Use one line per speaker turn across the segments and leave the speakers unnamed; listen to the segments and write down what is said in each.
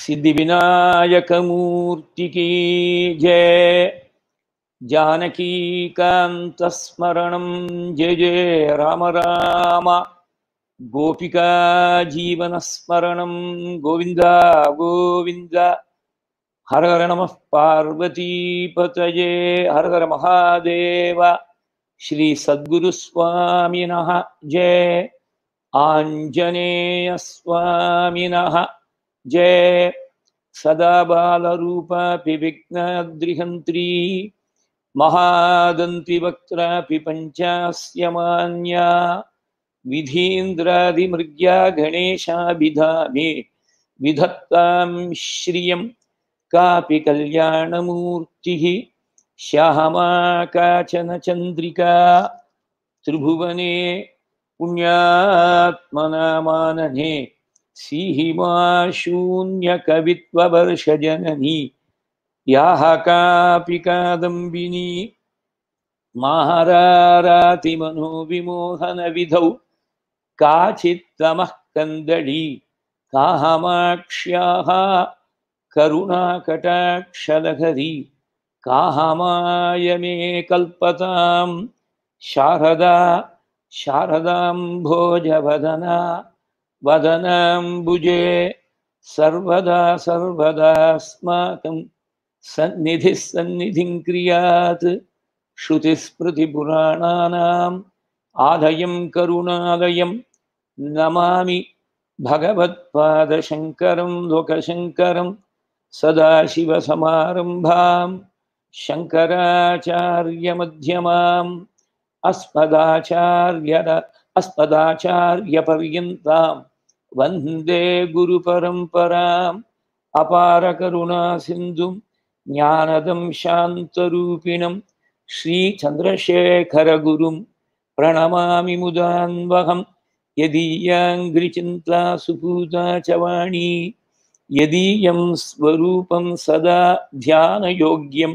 सिद्धिविनायकमूर्ति की जय जानकीकान्तस्मरणं जय जय राम राम गोपिका जीवनस्मरणं गोविन्द गोविन्द हर हर नमः पार्वतीपतये हर हर महादेव श्रीसद्गुरुस्वामिनः जय आञ्जनेयस्वामिनः जय सदा बालरूपापि विघ्नाद्रिहन्त्री महादन्तिवक्त्रापि पञ्चास्य मान्या विधीन्द्रादिमृग्या गणेशाभिधामे विधत्तां श्रियं कापि कल्याणमूर्तिः श्यामा काचन चन्द्रिका त्रिभुवने पुण्यात्मनामानने सीहिमा शून्यकवित्ववर्षजननी याः कापि कादम्बिनी माहारारातिमनोविमोहनविधौ काचित्तमः कन्दली काहमाक्ष्याः करुणाकटाक्षलहरी काहमाय मे कल्पतां शारदा शारदां भोजवदना वदनाम्बुजे सर्वदा सर्वदास्माकं सन्निधिः सन्निधिं क्रियात् श्रुतिस्मृतिपुराणानाम् आलयं करुणालयं नमामि भगवत्पादशङ्करं लोकशङ्करं सदाशिवसमारम्भां शङ्कराचार्यमध्यमाम् अस्मदाचार्यद अस्मदाचार्यपर्यन्तां वन्दे गुरुपरम्पराम् अपारकरुणासिन्धुं ज्ञानदं शान्तरूपिणं श्रीचन्द्रशेखरगुरुं प्रणमामि मुदान्वहं यदीयाङ्घ्रिचिन्ता सुपूता च वाणी यदीयं स्वरूपं सदा ध्यानयोग्यं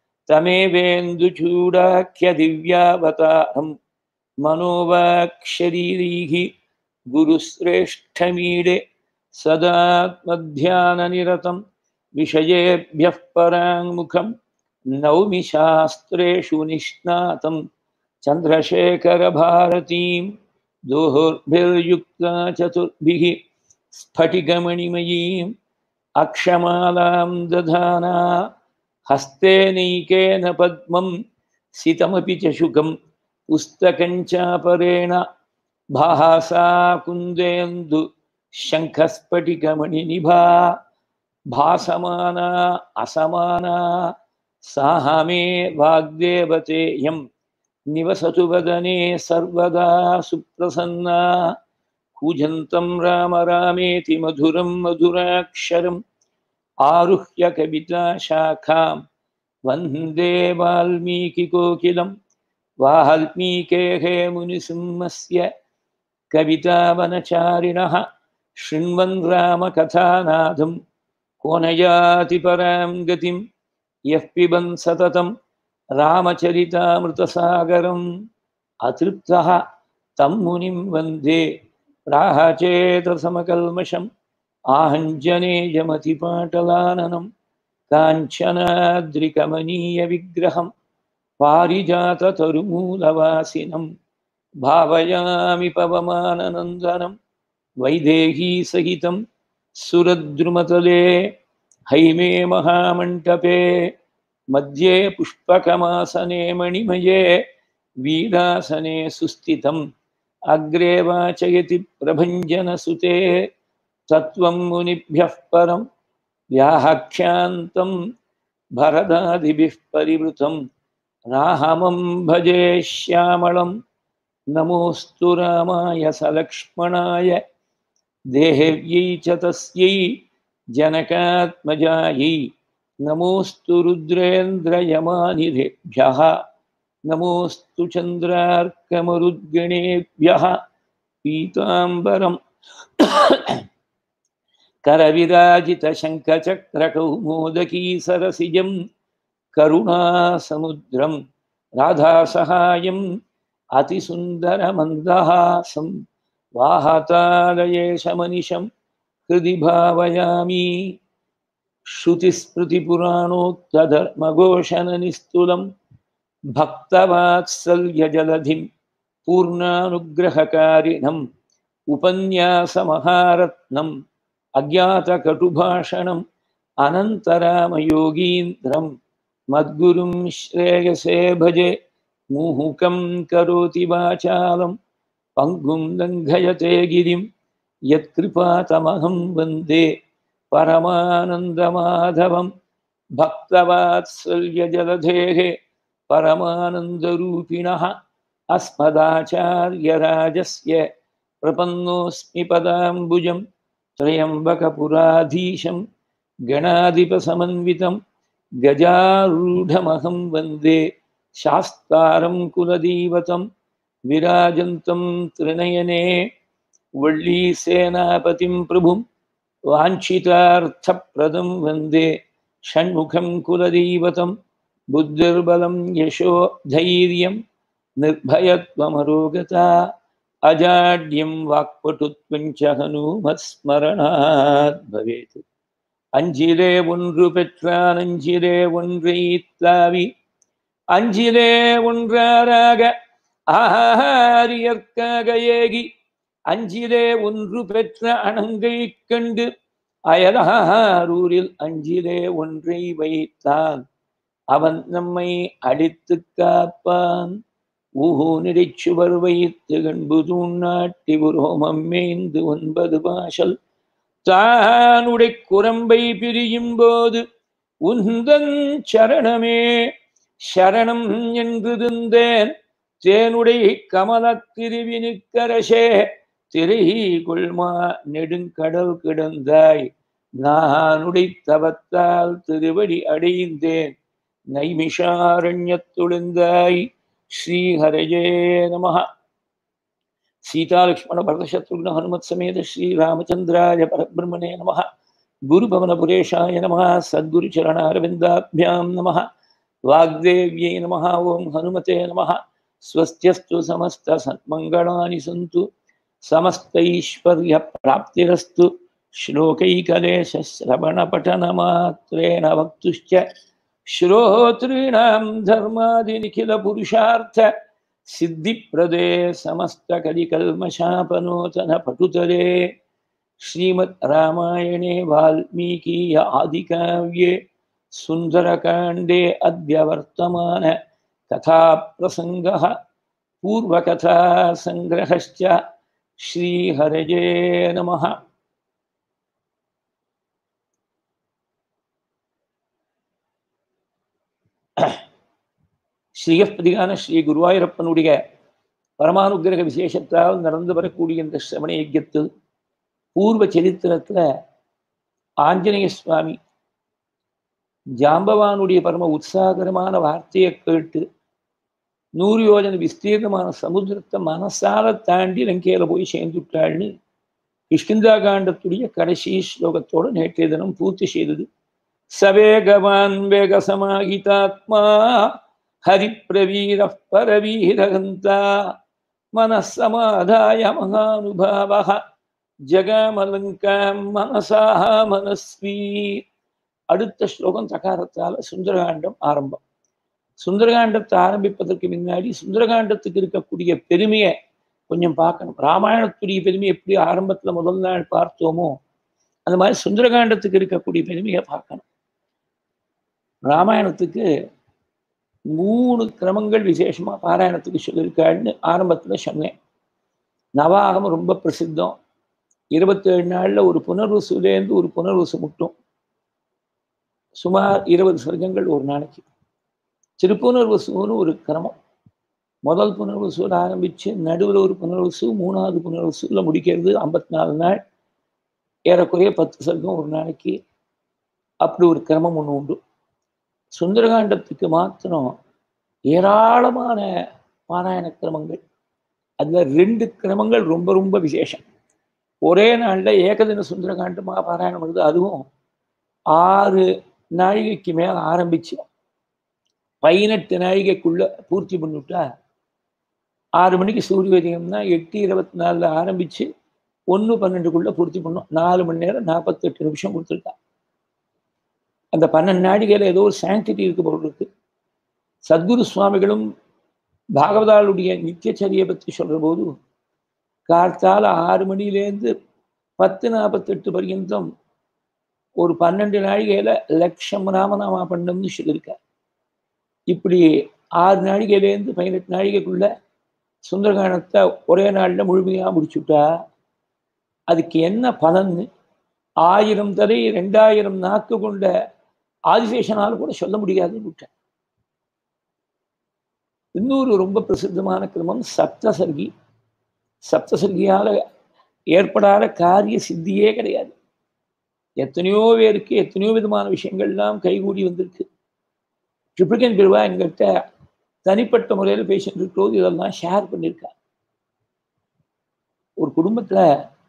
तमेवेन्दुचूडाख्यदिव्यावतारं मनोवाक्शरीरैः गुरुश्रेष्ठमीडे सदात्मध्याननिरतं विषयेभ्यः पराङ्मुखं नौमि शास्त्रेषु निष्णातं चन्द्रशेखरभारतीं दोहोर्भिर्युक्ता चतुर्भिः स्फटिकमणिमयीम् अक्षमालां दधाना हस्ते नैकेन पद्मं सितमपि च शुकं पुस्तकं चापरेण भासा कुन्देन्दु शङ्खस्फटिकमणिनिभा भासमाना असमाना साह मे वाग्देवतेयं निवसतु वदने सर्वदा सुप्रसन्ना कूजन्तं राम रामेति मधुरं मधुराक्षरम् आरुह्य कविताशाखां वन्दे वाल्मीकिकोकिलं वाल्मीकेः मुनिसिंहस्य कवितावनचारिणः शृण्वन् रामकथानादं को न याति परां गतिं यः पिबन् सततं रामचरितामृतसागरम् अतृप्तः तं मुनिं वन्दे प्राहचेतसमकल्मषम् आहञ्जनेयमतिपाटलाननं काञ्चनाद्रिकमनीयविग्रहं पारिजाततरुमूलवासिनं भावयामि पवमाननन्दनं वैदेहीसहितं सुरद्रुमतले हैमे महामण्टपे मध्ये पुष्पकमासने मणिमये वीरासने सुस्थितम् अग्रे वाचयति प्रभञ्जनसुते तत्त्वं मुनिभ्यः परं व्याहख्यान्तं भरदादिभिः परिवृतं राहमं भजे श्यामलं नमोऽस्तु रामाय सलक्ष्मणाय देहेव्यै च तस्यै जनकात्मजायै नमोऽस्तु रुद्रेन्द्रयमानिरेभ्यः नमोऽस्तु चन्द्रार्कमरुद्गणेभ्यः पीताम्बरम् करविराजितशङ्खचक्रकौमोदकीसरसिजं करुणासमुद्रं राधासहायम् अतिसुन्दरमन्दहासं वाहतालयेशमनिशं हृदि भावयामि श्रुतिस्मृतिपुराणोक्तधर्मघोषणनिस्तुलं भक्तवात्सल्यजलधिं पूर्णानुग्रहकारिणम् उपन्यासमहारत्नम् अज्ञातकटुभाषणम् अनन्तरामयोगीन्द्रं मद्गुरुं श्रेयसे भजे मुहुकं करोति वाचालं पङ्गुं लङ्घयते गिरिं यत्कृपातमहं वन्दे परमानन्दमाधवं भक्तवात्सल्यजलधेः परमानन्दरूपिणः अस्मदाचार्यराजस्य प्रपन्नोऽस्मि पदाम्बुजं त्र्यम्बकपुराधीशं गणाधिपसमन्वितं गजारूढमहं वन्दे शास्तारं कुलदीवतं विराजन्तं त्रिनयने वल्लीसेनापतिं प्रभुं वाञ्छितार्थप्रदं वन्दे षण्मुखं कुलदीवतं बुद्धिर्बलं यशो धैर्यं निर्भयत्वमरोगता अजाड्यं वाक्पटुत्वञ्च हनूमत्स्मरणात् भवेत् அஞ்சிலே ஒன்று பெற்றான் அஞ்சிலே ஒன்றை தாவி அஞ்சிலே ஒன்றாராக ஆரியற்காக ஏகி அஞ்சிலே ஒன்று பெற்ற அணங்கை கண்டு அயலாரூரில் அஞ்சிலே ஒன்றை வைத்தான் அவன் நம்மை அடித்து காப்பான் ஊஹோ நிறைச்சுவர் வைத்து கண்பு தூண்ணாட்டி உரோமம் மேய்ந்து ஒன்பது பாஷல் தானுடை குரம்பை பிரியும் போது உந்தன் சரணமே சரணம் என்றிருந்தேன் தேனுடை கமலத் திருவினுக்கரசே திரை கொள்மா நெடுங்கடல் கிடந்தாய் நானுடை தவத்தால் திருவடி அடைந்தேன் நைமிஷாரண்யத்துழுந்தாய் ஸ்ரீஹரஜே நம சீதாலக்ஷ்மண பரதசத்ருக்ன ஹனுமத் சமேத ஸ்ரீராமச்சந்திராய பரபிரம்மணே நம குருபவனபுரேஷாய நம சத்குருச்சரணாரவிந்தாभ्यां நம वाग्देव्यै नमः ॐ हनुमते नमः स्वस्त्यस्तु समस्तसन्मङ्गलानि सन्तु समस्तैश्वर्यप्राप्तिरस्तु श्लोकैकलेशश्रवणपठनमात्रेण वक्तुश्च श्रोतॄणां धर्मादिनिखिलपुरुषार्थ सिद्धिप्रदे समस्तकलिकल्मषापनोतनपटुतरे श्रीमद् रामायणे वाल्मीकीय आदिकाव्ये सुन्दरकाण्डे अद्य वर्तमान कथाप्रसङ्गः पूर्वकथासङ्ग्रहश्च श्रीहरये नमः ஸ்ரீயப்பதிகான ஸ்ரீ குருவாயூரப்பனுடைய பரமானுகிரக விசேஷத்தால் நடந்து வரக்கூடிய இந்த சிரவண யஜ்யத்தில் பூர்வ சரித்திரத்தில் ஆஞ்சநேய சுவாமி ஜாம்பவானுடைய பரம உற்சாகரமான வார்த்தையை கேட்டு நூறு யோஜனை விஸ்தீர்ணமான சமுத்திரத்தை மனசால தாண்டி லங்கையில போய் சேர்ந்துட்டாள்னு கிஷ்கிந்தா காண்டத்துடைய கடைசி ஸ்லோகத்தோடு நேற்றைய தினம் பூர்த்தி செய்தது சவேகவான் வேகசமாகிதாத்மா ஹரிப்பிரவீர பரவீரகந்தா மனசமாதாய மகானுபாவ ஜகாமலங்காம் மனசாக மனஸ்வீ அடுத்த ஸ்லோகம் தகாரத்தால சுந்தரகாண்டம் ஆரம்பம் சுந்தரகாண்டத்தை ஆரம்பிப்பதற்கு முன்னாடி சுந்தரகாண்டத்துக்கு இருக்கக்கூடிய பெருமையை கொஞ்சம் பார்க்கணும் ராமாயணத்துடைய பெருமை எப்படி ஆரம்பத்துல முதல் நாள் பார்த்தோமோ அந்த மாதிரி சுந்தரகாண்டத்துக்கு இருக்கக்கூடிய பெருமையை பார்க்கணும் ராமாயணத்துக்கு மூணு கிரமங்கள் விசேஷமா பாராயணத்துக்கு சொல்லியிருக்காருன்னு ஆரம்பத்துல சொன்னேன் நவாகம் ரொம்ப பிரசித்தம் இருபத்தேழு நாள்ல ஒரு புனர்வசுலேருந்து ஒரு புனர்வசு முட்டும் சுமார் இருபது சர்க்கங்கள் ஒரு நாளைக்கு திருப்புணர்வசுன்னு ஒரு கிரமம் முதல் புனர்வசூல் ஆரம்பிச்சு நடுவில் ஒரு புனர்வசு மூணாவது புனர்வசூல முடிக்கிறது ஐம்பத்தி நாலு நாள் ஏறக்குறைய பத்து சர்க்கம் ஒரு நாளைக்கு அப்படி ஒரு கிரமம் ஒன்று உண்டு சுந்தரகாண்டத்துக்கு மாத்திரம் ஏராளமான பாராயண கிரமங்கள் அதுல ரெண்டு கிரமங்கள் ரொம்ப ரொம்ப விசேஷம் ஒரே நாளில் ஏகதின சுந்தரகாண்டமாக பாராயணம் வருது அதுவும் ஆறு நாழிகைக்கு மேல ஆரம்பிச்சு பதினெட்டு நாழிகைக்குள்ள பூர்த்தி பண்ணிவிட்டா ஆறு மணிக்கு சூரியோதயம்னா எட்டு இருபத்தி நாலில் ஆரம்பிச்சு ஒன்று பன்னெண்டுக்குள்ள பூர்த்தி பண்ணோம் நாலு மணி நேரம் நாற்பத்தெட்டு நிமிஷம் கொடுத்துருக்கா அந்த பன்னெண்டு நாடிகையில் ஏதோ ஒரு சாங்கிட்டி இருக்கு போல் இருக்கு சத்குரு சுவாமிகளும் பாகவதாளுடைய நித்தியச்சரியை பற்றி சொல்கிற போது கார்த்தால ஆறு மணிலேருந்து பத்து நாற்பத்தெட்டு பர்யந்தம் ஒரு பன்னெண்டு நாழிகையில் லட்சம் ராமநாமா பண்ணம்னு சொல்லியிருக்கார் இப்படி ஆறு நாழிகையிலேருந்து பதினெட்டு நாழிகைக்குள்ள சுந்தரகாண்டத்தை ஒரே நாளில் முழுமையாக முடிச்சுட்டா அதுக்கு என்ன பலன்னு ஆயிரம் தலை ரெண்டாயிரம் நாக்கு கொண்ட ஆதிசேஷனால் கூட சொல்ல முடியாதுன்னு விட்டேன் இன்னொரு ரொம்ப பிரசித்தமான கிரமம் சப்தசர்கி சப்தசர்கியால ஏற்படாத காரிய சித்தியே கிடையாது எத்தனையோ பேருக்கு எத்தனையோ விதமான விஷயங்கள்லாம் கைகூடி வந்திருக்கு ட்ரிபிளிகன் பிரிவா எங்கிட்ட தனிப்பட்ட முறையில் பேசிட்டு இருக்கிறோது இதெல்லாம் ஷேர் பண்ணியிருக்கா ஒரு குடும்பத்துல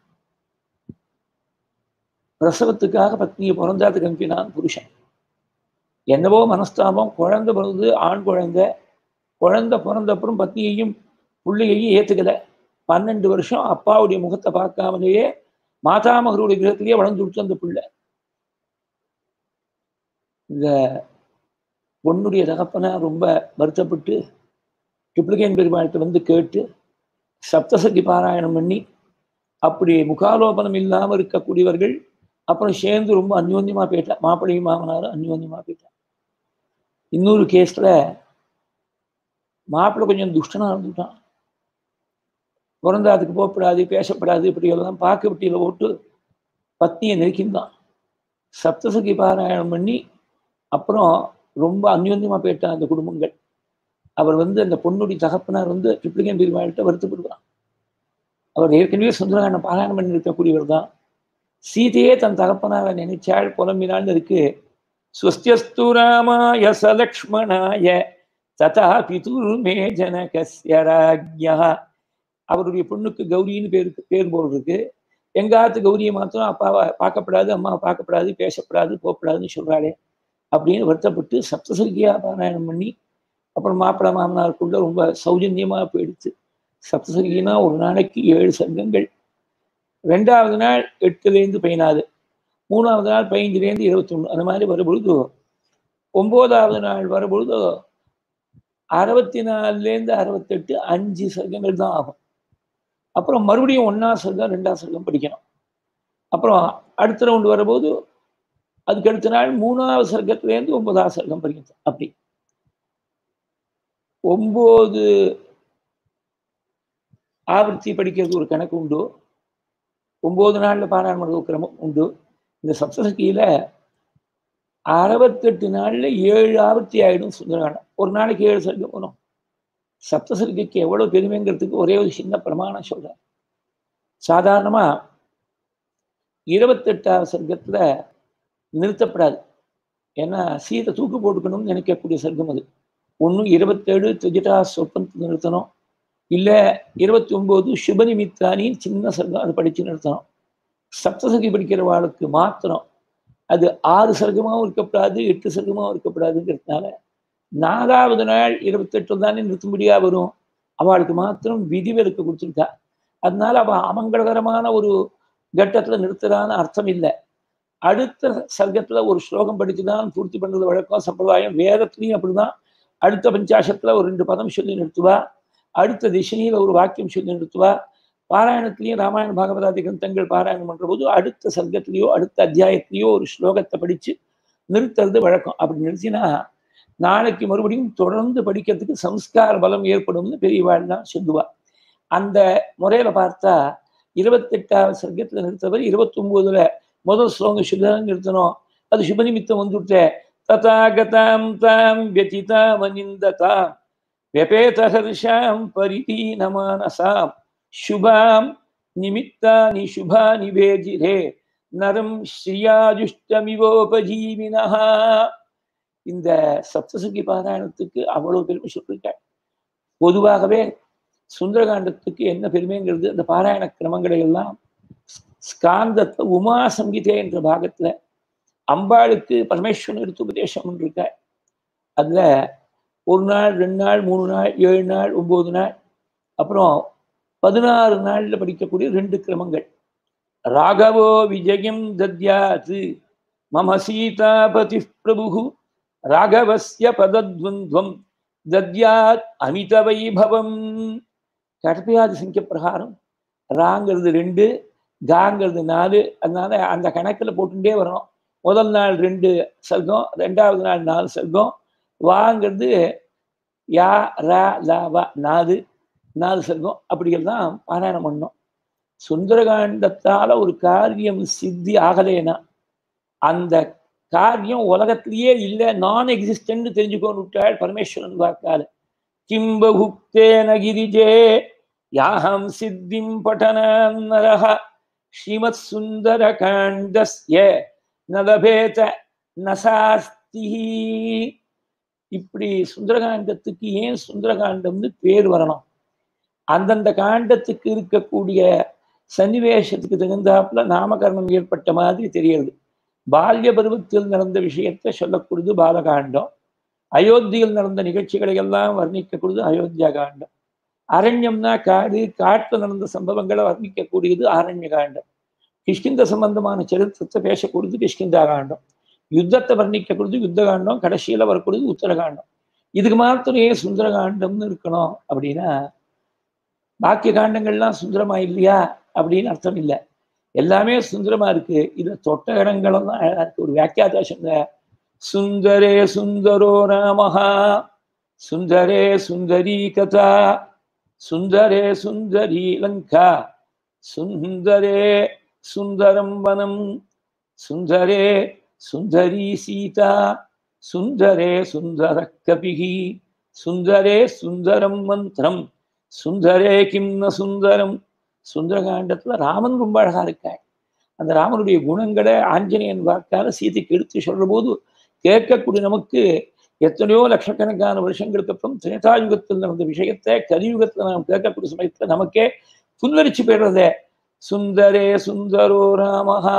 பிரசவத்துக்காக பத்னியை பிறந்தாத்துக்கு அனுப்பினான் புருஷன் என்னவோ மனஸ்தாபம் குழந்தை பிறந்தது ஆண் குழந்தை குழந்தை பிறந்தப்புறம் பத்னியையும் பிள்ளையையும் ஏத்துக்கல பன்னெண்டு வருஷம் அப்பாவுடைய முகத்தை பார்க்காமலேயே மாதாமகருடைய கிரகத்திலேயே வளர்ந்து விட்டு அந்த பிள்ளை இந்த பொண்ணுடைய தகப்பனை ரொம்ப வருத்தப்பட்டு ட்ரிப்ளிகேன் பெருமாள்கிட்ட வந்து கேட்டு சப்தசக்தி பாராயணம் பண்ணி அப்படி முகாலோபனம் இல்லாமல் இருக்கக்கூடியவர்கள் அப்புறம் சேர்ந்து ரொம்ப அந்யோன்யமாக போயிட்டா மாப்பிள்ளையும் மாமனாரும் அந்யோன்யமாக போயிட்டா இன்னொரு கேஸில் மாப்பிள்ளை கொஞ்சம் துஷ்டனாக இருந்துட்டான் பிறந்தாதுக்கு போகப்படாது பேசப்படாது இப்படியெல்லாம் பாக்கு விட்டியில் போட்டு பத்னியை நெருக்கின்றான் சப்தசகி பாராயணம் பண்ணி அப்புறம் ரொம்ப அந்யோன்யமாக போயிட்டான் அந்த குடும்பங்கள் அவர் வந்து அந்த பொண்ணுடைய தகப்பனார் வந்து ட்ரிப்ளிகன் பெருமாள்கிட்ட வருத்தப்படுவான் அவர் ஏற்கனவே சுந்தரகாண்டம் பாராயணம் பண்ணி இருக்கக்கூடியவர் தான் சீதையே தன் தகப்பனாரை நினைச்சாள் புலம்பினாள்னு இருக்கு ஸ்வஸ்தியஸ்து ராமாய சலக்ஷ்மணாய ததா பிதுர் மே ஜனகஸ்ய ராஜ்யா அவருடைய பொண்ணுக்கு கௌரின்னு பேரு பேர் போல் இருக்கு எங்காத்து கௌரியை மாத்திரம் அப்பாவை பார்க்கப்படாது அம்மாவை பார்க்கப்படாது பேசப்படாது போகப்படாதுன்னு சொல்றாளே அப்படின்னு வருத்தப்பட்டு சப்தசர்கியா பாராயணம் பண்ணி அப்புறம் மாப்பிள்ளை மாமனாருக்குள்ள ரொம்ப சௌஜன்யமாக போயிடுச்சு சப்தசர்கினா ஒரு நாளைக்கு ஏழு சர்க்கங்கள் ரெண்டாவது நாள் எட்டுலேருந்து பதினாலு மூணாவது நாள் பதினஞ்சுலேருந்து இருபத்தொன்று அந்த மாதிரி வரும்பொழுது ஒம்போதாவது நாள் வரும்பொழுது அறுபத்தி நாலுலேருந்து அறுபத்தெட்டு அஞ்சு சர்க்கங்கள் தான் ஆகும் அப்புறம் மறுபடியும் ஒன்றா சர்க்கம் ரெண்டாம் சர்க்கம் படிக்கணும் அப்புறம் அடுத்த ரவுண்டு வரும்போது அதுக்கு அடுத்த நாள் மூணாவது சர்க்கத்துலேருந்து ஒன்பதாவது சர்க்கம் படிக்கணும் அப்படி ஒம்பது ஆவர்த்தி படிக்கிறது ஒரு கணக்கு உண்டு ஒம்பது நாளில் பாராயணம் ஒரு கிரமம் உண்டு இந்த சப்தசக்தியில் அறுபத்தெட்டு நாளில் ஏழு ஆவர்த்தி ஆகிடும் சுந்தரகாண்டம் ஒரு நாளைக்கு ஏழு சர்க்கம் வரும் சப்தசர்கிக்கு எவ்வளோ பெருமைங்கிறதுக்கு ஒரே ஒரு சின்ன பிரமாணம் சொல்கிறேன் சாதாரணமாக இருபத்தெட்டாவது சர்க்கத்தில் நிறுத்தப்படாது ஏன்னா சீதை தூக்கு போட்டுக்கணும்னு நினைக்கக்கூடிய சர்க்கம் அது ஒன்று இருபத்தேழு திஜிட்டா சொப்பனத்தை நிறுத்தணும் இல்லை இருபத்தி ஒம்பது சுபநிமித்தானின்னு சின்ன சர்க்கம் அதை படித்து நிறுத்தணும் சப்தசகி படிக்கிறவாளுக்கு மாத்திரம் அது ஆறு சர்க்கமாகவும் இருக்கப்படாது எட்டு சர்க்கமாகவும் இருக்கப்படாதுங்கிறதுனால நாலாவது நாள் இருபத்தெட்டு தானே நிறுத்தும்படியாக வரும் அவளுக்கு மாத்திரம் விதிவிலக்கு கொடுத்துருக்கா அதனால அவள் அமங்கலகரமான ஒரு கட்டத்தில் நிறுத்துறான்னு அர்த்தம் இல்லை அடுத்த சர்க்கத்தில் ஒரு ஸ்லோகம் படித்து தான் பூர்த்தி பண்ணுறது வழக்கம் சம்பிரதாயம் வேதத்துலேயும் அப்படிதான் அடுத்த பஞ்சாசத்தில் ஒரு ரெண்டு பதம் சொல்லி நிறுத்துவா அடுத்த திசையில் ஒரு வாக்கியம் சொல்லி நிறுத்துவா பாராயணத்திலையும் ராமாயண பாகவதாதி கிரந்தங்கள் பாராயணம் பண்ணுற போது அடுத்த சர்க்கத்திலேயோ அடுத்த அத்தியாயத்திலேயோ ஒரு ஸ்லோகத்தை படித்து நிறுத்துறது வழக்கம் அப்படி நிறுத்தினா நாளைக்கு மறுபடியும் தொடர்ந்து படிக்கிறதுக்கு சம்ஸ்கார பலம் ஏற்படும்னு பெரியவாள் தான் சொல்லுவா அந்த முறையில பார்த்தா இருபத்தெட்டாவது சர்க்கத்தில் நிறுத்தவர் இருபத்தொம்போதுல முதல் ஸ்லோகம் சுதான் நிறுத்தணும் அது சுபநிமித்தம் வந்துவிட்ட ததாகதாம் தாம் व्यतितामनिन्दतां व्यपेतहर्षां परितीनमानसां शुभां निमित्तानि शुभानि वेजिरे நரம் ஸ்ரீயாஜுஷ்டமிவோபஜீவினஹ இந்த சப்தசங்கி பாராயணத்துக்கு அவ்வளவு பெருமை சொல்லியிருக்காள் பொதுவாகவே சுந்தரகாண்டத்துக்கு என்ன பெருமைங்கிறது அந்த பாராயண கிரமங்களை எல்லாம் ஸ்காந்தத்தை உமா சங்கீதே என்ற பாகத்துல அம்பாளுக்கு பரமேஸ்வரன் எடுத்து உபதேசம் இருக்க அதுல ஒரு நாள் ரெண்டு நாள் மூணு நாள் ஏழு நாள் ஒன்பது நாள் அப்புறம் பதினாறு நாள்ல படிக்கக்கூடிய ரெண்டு கிரமங்கள் ராகவோ விஜயம் தத்யாது மம சீதாபதி பிரபு ராகவஸ்ய பதத்வந்த்வம் தத்யாத் அமித வைபவம் கடப்பையாதி சங்கிய பிரகாரம் ராங்கிறது ரெண்டு காங்கிறது நாலு அதனால அந்த கணக்கில் போட்டுட்டே வரணும் முதல் நாள் ரெண்டு சர்க்கம் ரெண்டாவது நாள் நாலு சர்க்கம் வாங்கிறது யா ரா லா வா நாலு நாலு சர்க்கம் அப்படியெல்லாம் பாராயணம் பண்ணோம் சுந்தரகாண்டத்தால ஒரு காரியம் சித்தி ஆகலேனா அந்த காரியம் உலகத்திலேயே இல்லை நான் எக்ஸிஸ்டன்ட் தெரிஞ்சுக்கோன்னு விட்டாள் பரமேஸ்வரன் வாக்கால கிம்பகுப்தேன கிரிஜே யாஹம் சித்திம் பட்டனரஹ ஸ்ரீமத் சுந்தர காண்டஸ்ய நலபேத நசாஸ்தி இப்படி சுந்தரகாண்டத்துக்கு ஏன் சுந்தரகாண்டம்னு பேர் வரணும் அந்தந்த காண்டத்துக்கு இருக்கக்கூடிய சன்னிவேஷத்துக்கு தகுந்தாப்புல நாமகரணம் ஏற்பட்ட மாதிரி தெரியுது பால்ய பருவத்தில் நடந்த விஷயத்தை சொல்லக்கூடியது பாலகாண்டம் அயோத்தியில் நடந்த நிகழ்ச்சிகளை எல்லாம் வர்ணிக்கக்கூடியது அயோத்தியா காண்டம் அரண்யம்னா காடு காட்டில் நடந்த சம்பவங்களை வர்ணிக்கக்கூடியது ஆரண்ய காண்டம் கிஷ்கிந்த சம்பந்தமான சரித்திரத்தை பேசக்கூடியது கிஷ்கிந்தா காண்டம் யுத்தத்தை வர்ணிக்கக்கூடியது யுத்த காண்டம் கடைசியில் வரக்கூடியது உத்தரகாண்டம் இதுக்கு மாத்திரம் ஏன் சுந்தரகாண்டம்னு இருக்கணும் அப்படின்னா பாக்கிய காண்டங்கள்லாம் சுந்தரமா இல்லையா அப்படின்னு அர்த்தம் இல்லை எல்லாமே சுந்தரமா இருக்கு இதுல தொட்ட இடங்களும் தான் அழகா இருக்கு ஒரு வியாக்கியாதா சொன்ன சுந்தரே சுந்தரோ ராமஹா சுந்தரே சுந்தரி கதா சுந்தரே சுந்தரி லங்கா சுந்தரே சுந்தரம் வனம் சுந்தரே சுந்தரி சீதா சுந்தரே சுந்தர கபிகி சுந்தரே சுந்தரம் மந்திரம் சுந்தரே கிம்ன சுந்தரம் சுந்தரகாண்டத்துல ராமன் ரொம்ப அழகா இருக்காள் அந்த ராமனுடைய குணங்களை ஆஞ்சநேயன் வாக்கால சீதைக்கு எடுத்து சொல்ற போது கேட்கக்கூடிய நமக்கு எத்தனையோ லட்சக்கணக்கான வருஷங்களுக்கு அப்புறம் திரேதாயுகத்தில் நடந்த விஷயத்தை கலியுகத்துல நாம் கேட்கக்கூடிய சமயத்துல நமக்கே புல்லரிச்சு போயிடுறதே சுந்தரே சுந்தரோ ராமஹா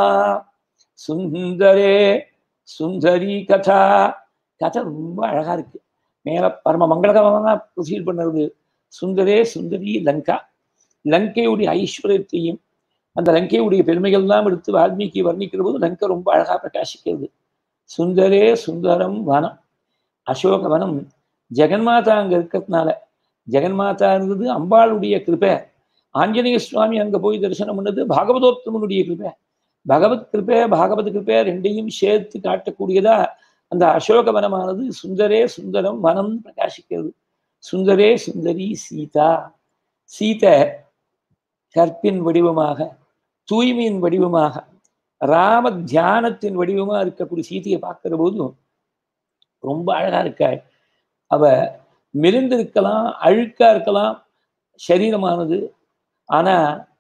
சுந்தரே சுந்தரி கதா கதை ரொம்ப அழகா இருக்கு மேல பரம மங்களகரமாக ப்ரொசீட் பண்ணுறது சுந்தரே சுந்தரி லங்கா லங்கையுடைய ஐஸ்வர்யத்தையும் அந்த லங்கையுடைய பெருமைகள்லாம் எடுத்து வால்மீகி வர்ணிக்கிற போது லங்கை ரொம்ப அழகா பிரகாசிக்கிறது சுந்தரே சுந்தரம் வனம் அசோக வனம் ஜெகன்மாதா அங்க இருக்கிறதுனால ஜெகன்மாதா இருந்தது அம்பாளுடைய கிருப்பை ஆஞ்சநேய சுவாமி அங்க போய் தரிசனம் பண்ணது பாகவதோத்தமனுடைய கிருப்பை பகவத் கிருப்பை பாகவத கிருப்பை ரெண்டையும் சேர்த்து காட்டக்கூடியதா அந்த அசோக வனமானது சுந்தரே சுந்தரம் வனம் பிரகாசிக்கிறது சுந்தரே சுந்தரி சீதா சீதை கற்பின் வடிவமாக தூய்மையின் வடிவமாக ராம தியானத்தின் வடிவமா இருக்கக்கூடிய சீதையை பார்க்கிற போதும் ரொம்ப அழகா இருக்காள் அவ மெலிந்திருக்கலாம் அழுக்கா இருக்கலாம் சரீரமானது ஆனா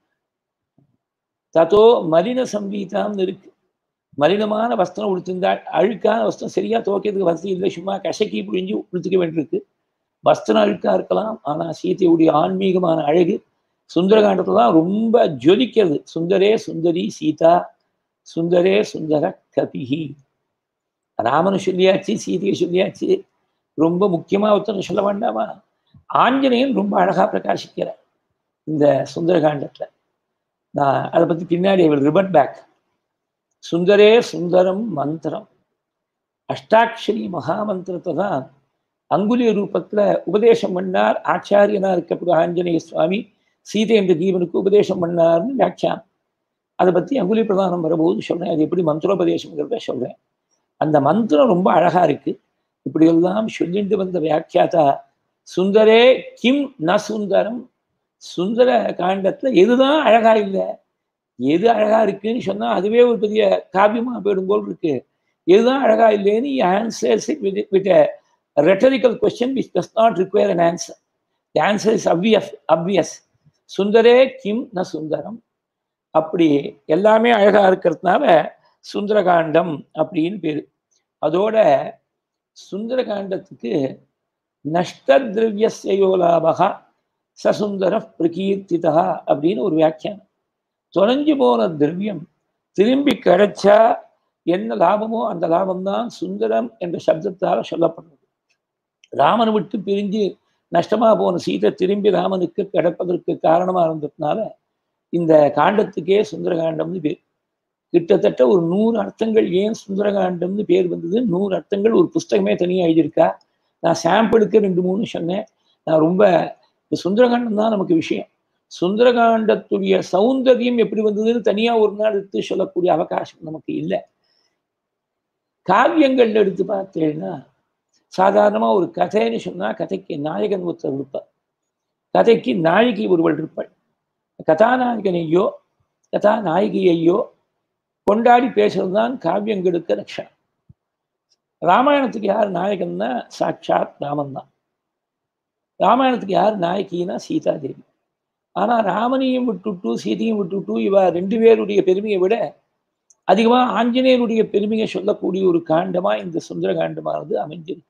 தத்தோ மலின சம்பீதான்னு இருக்கு மலினமான வஸ்திரம் உடுத்திருந்தாள் அழுக்கான வஸ்திரம் சரியா துவைக்கிறதுக்கு வசதி இல்லை சும்மா கசக்கி புழிஞ்சு உடுத்துக்க வேண்டியிருக்கு வஸ்திரம் அழுக்கா இருக்கலாம் ஆனா சீதையுடைய ஆன்மீகமான அழகு சுந்தரகாண்டத்துல தான் ரொம்ப ஜொலிக்கிறது சுந்தரே சுந்தரி சீதா சுந்தரே சுந்தர கபிகி ராமனு சொல்லியாச்சு சீதையை சொல்லியாச்சு ரொம்ப முக்கியமா ஒருத்தர் சொல்ல வேண்டாமா ஆஞ்சநேயன் ரொம்ப அழகா பிரகாசிக்கிறார் இந்த சுந்தரகாண்டத்துல நான் அதை பத்தி பின்னாடி ஐ வில் ரிபட் பேக் சுந்தரே சுந்தரம் மந்திரம் அஷ்டாட்சரி மகாமந்திரத்தை தான் அங்குலிய ரூபத்துல உபதேசம் பண்ணார் ஆச்சாரியனா இருக்கக்கூடிய ஆஞ்சநேய சுவாமி சீதை என்ற ஜீவனுக்கு உபதேசம் பண்ணார்னு வியாக்கியானம் அதை பத்தி அங்குலி பிரதானம் வரும்போது சொல்றேன் அது எப்படி மந்திரோபதேசங்கிறத சொல்றேன் அந்த மந்திரம் ரொம்ப அழகா இருக்கு இப்படியெல்லாம் சொல்லிட்டு வந்த வியாக்கியாதா சுந்தரே கிம் ந சுந்தரம் சுந்தர காண்டத்துல எதுதான் அழகா இல்லை எது அழகா இருக்குன்னு சொன்னா அதுவே ஒரு பெரிய காவியமா போயிடும் போல் இருக்கு எதுதான் அழகா இல்லைன்னு answers with with rhetorical question which does not require an answer the answer is obvious obvious சுந்தரே கிம் ந சுந்தரம் அப்படி எல்லாமே அழகா இருக்கிறதுனால சுந்தரகாண்டம் அப்படின்னு பேரு அதோட சுந்தரகாண்டத்துக்கு நஷ்டதிரவியோ லாபகா சசுந்தர பிரகீர்த்திதா அப்படின்னு ஒரு வியாக்கியானம் தொலைஞ்சு போன திரவியம் திரும்பி கிடைச்சா என்ன லாபமோ அந்த லாபம்தான் சுந்தரம் என்ற சப்தத்தால் சொல்லப்படுறது ராமனை விட்டு பிரிஞ்சு நஷ்டமா போன சீதை திரும்பி ராமனுக்கு கிடைப்பதற்கு காரணமா இருந்ததுனால இந்த காண்டத்துக்கே சுந்தரகாண்டம்னு பேர் கிட்டத்தட்ட ஒரு நூறு அர்த்தங்கள் ஏன் சுந்தரகாண்டம்னு பேர் வந்தது நூறு அர்த்தங்கள் ஒரு புஸ்தகமே தனியாக எழுதியிருக்கா நான் சாம்பிளுக்கு ரெண்டு மூணு சொன்னேன் நான் ரொம்ப இந்த சுந்தரகாண்டம் தான் நமக்கு விஷயம் சுந்தரகாண்டத்துடைய சௌந்தரியம் எப்படி வந்ததுன்னு தனியாக ஒரு நாள் எடுத்து சொல்லக்கூடிய அவகாசம் நமக்கு இல்லை காவியங்கள் எடுத்து பார்த்தேன்னா சாதாரணமாக ஒரு கதைன்னு சொன்னால் கதைக்கு நாயகன் ஒருத்தர் இருப்பார் கதைக்கு நாயகி ஒருவள் இருப்பாள் கதாநாயகனையோ கதாநாயகியையோ கொண்டாடி பேசுறது தான் காவியங்களுக்கு லட்சணம் ராமாயணத்துக்கு யார் நாயகன்னா சாட்சாத் ராமன் தான் ராமாயணத்துக்கு யார் நாயகின்னா சீதாதேவி ஆனால் ராமனையும் விட்டுட்டு சீதையும் விட்டுட்டு இவ ரெண்டு பேருடைய பெருமையை விட அதிகமாக ஆஞ்சநேயனுடைய பெருமையை சொல்லக்கூடிய ஒரு காண்டமாக இந்த சுந்தர காண்டமானது அமைஞ்சிருக்கு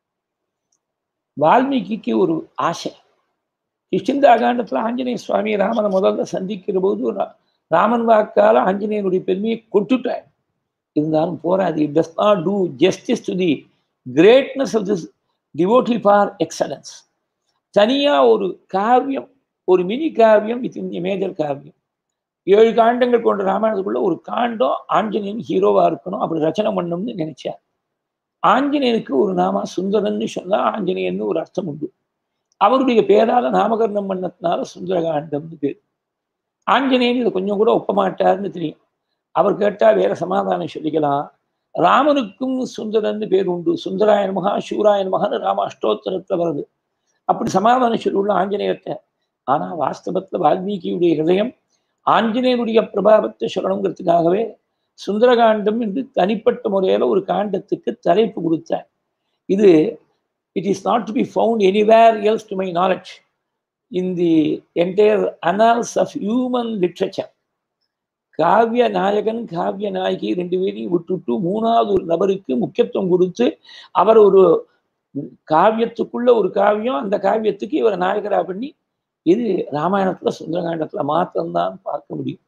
வால்மீகிக்கு ஒரு ஆசை கிஷ்கிந்தா காண்டத்தில் ஆஞ்சநேய சுவாமி ராமனை முதல்ல சந்திக்கிற போது ராமன் வாக்கால ஆஞ்சநேயனுடைய பெருமையை கொட்டுட்டார் இருந்தாலும் போராது it does not do justice to the greatness of this devotee for excellence தனியாக ஒரு காவியம் ஒரு மினி காவியம் வித் இன் மேஜர் காவியம் ஏழு காண்டங்கள் கொண்ட ராமாயணத்துக்குள்ள ஒரு காண்டம் ஆஞ்சநேயன் ஹீரோவா இருக்கணும் அப்படி ரச்சனை பண்ணணும்னு நினைச்சார் ஆஞ்சநேயனுக்கு ஒரு நாம சுந்தரன்னு சொன்னா ஆஞ்சநேயன்னு ஒரு அர்த்தம் உண்டு அவருடைய பேரால நாமகரணம் பண்ணதுனால சுந்தரகாண்டம்னு பேர் ஆஞ்சநேயன் இதை கொஞ்சம் கூட ஒப்ப மாட்டார்னு தெரியும் அவர் கேட்டா வேற சமாதானம் சொல்லிக்கலாம் ராமனுக்கும் சுந்தரன்னு பேர் உண்டு சுந்தராயன் மகா சூராயன் மகான்னு ராம அஷ்டோத்தரத்துல வருது அப்படி சமாதானம் சொல்லுள்ள ஆஞ்சநேயத்தை ஆனா வாஸ்தவத்துல வால்மீகியுடைய ஹிருதயம் ஆஞ்சநேயனுடைய பிரபாவத்தை சொல்லணுங்கிறதுக்காகவே சுந்தரகாண்டம் என்று தனிப்பட்ட முறையில் ஒரு காண்டத்துக்கு தலைப்பு கொடுத்தார் இது it is not to be found anywhere else to my knowledge in the entire annals of human literature காவிய நாயகன் காவிய நாயகி ரெண்டு பேரையும் விட்டுட்டு மூணாவது ஒரு நபருக்கு முக்கியத்துவம் கொடுத்து அவர் ஒரு காவியத்துக்குள்ள ஒரு காவியம் அந்த காவியத்துக்கு இவரை நாயகராக பண்ணி இது ராமாயணத்துல சுந்தரகாண்டத்துல மாத்திரம்தான் பார்க்க முடியும்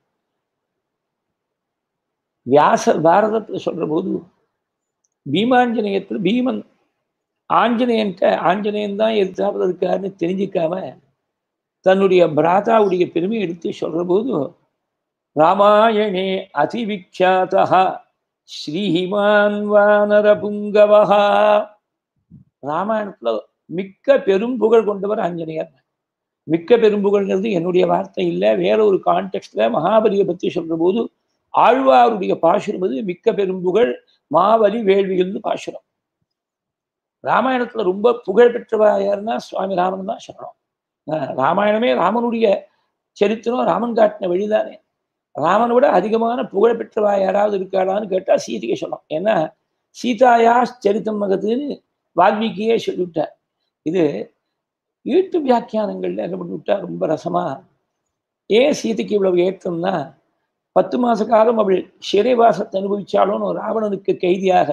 வியாசர் பாரதத்துல சொல்ற போது பீமாஞ்சநேயத்துல பீமன் ஆஞ்சநேயன்ட்ட ஆஞ்சநேயன் தான் எதிர்த்தாப்புல இருக்காருன்னு தெரிஞ்சுக்காம தன்னுடைய பிராதாவுடைய பெருமை எடுத்து சொல்ற போது ராமாயணே அதிவிக்யாதா ஸ்ரீமான் வானர புங்கவஹா ராமாயணத்துல மிக்க பெரும் புகழ் கொண்டவர் ஆஞ்சநேயர் மிக்க பெரும்புகழ்ங்கிறது என்னுடைய வார்த்தை இல்லை வேற ஒரு கான்டெக்ட்ல மகாபலியை பற்றி சொல்ற போது ஆழ்வாருடைய பாசுரம் அது மிக்க பெரும்புகழ் மாவலி வேள்விகள்னு பாசுரம் ராமாயணத்துல ரொம்ப புகழ் பெற்றவா யாருன்னா சுவாமி ராமன் தான் சொல்லணும் ராமாயணமே ராமனுடைய சரித்திரம் ராமன் காட்டின வழிதானே ராமனை விட அதிகமான புகழ் பெற்றவா யாராவது இருக்காளான்னு கேட்டா சீதையை சொல்லணும் ஏன்னா சீதாயா சரித்தம் மகத்துன்னு வால்மீகியே சொல்லிவிட்டார் இது ஈட்டு வியாக்கியானங்கள்ல என்ன பண்ணிவிட்டா ரொம்ப ரசமா ஏன் சீதைக்கு இவ்வளவு ஏற்றம்னா பத்து மாச காலம் அவள் சிறைவாசத்தை அனுபவிச்சாலும் ராவணனுக்கு கைதியாக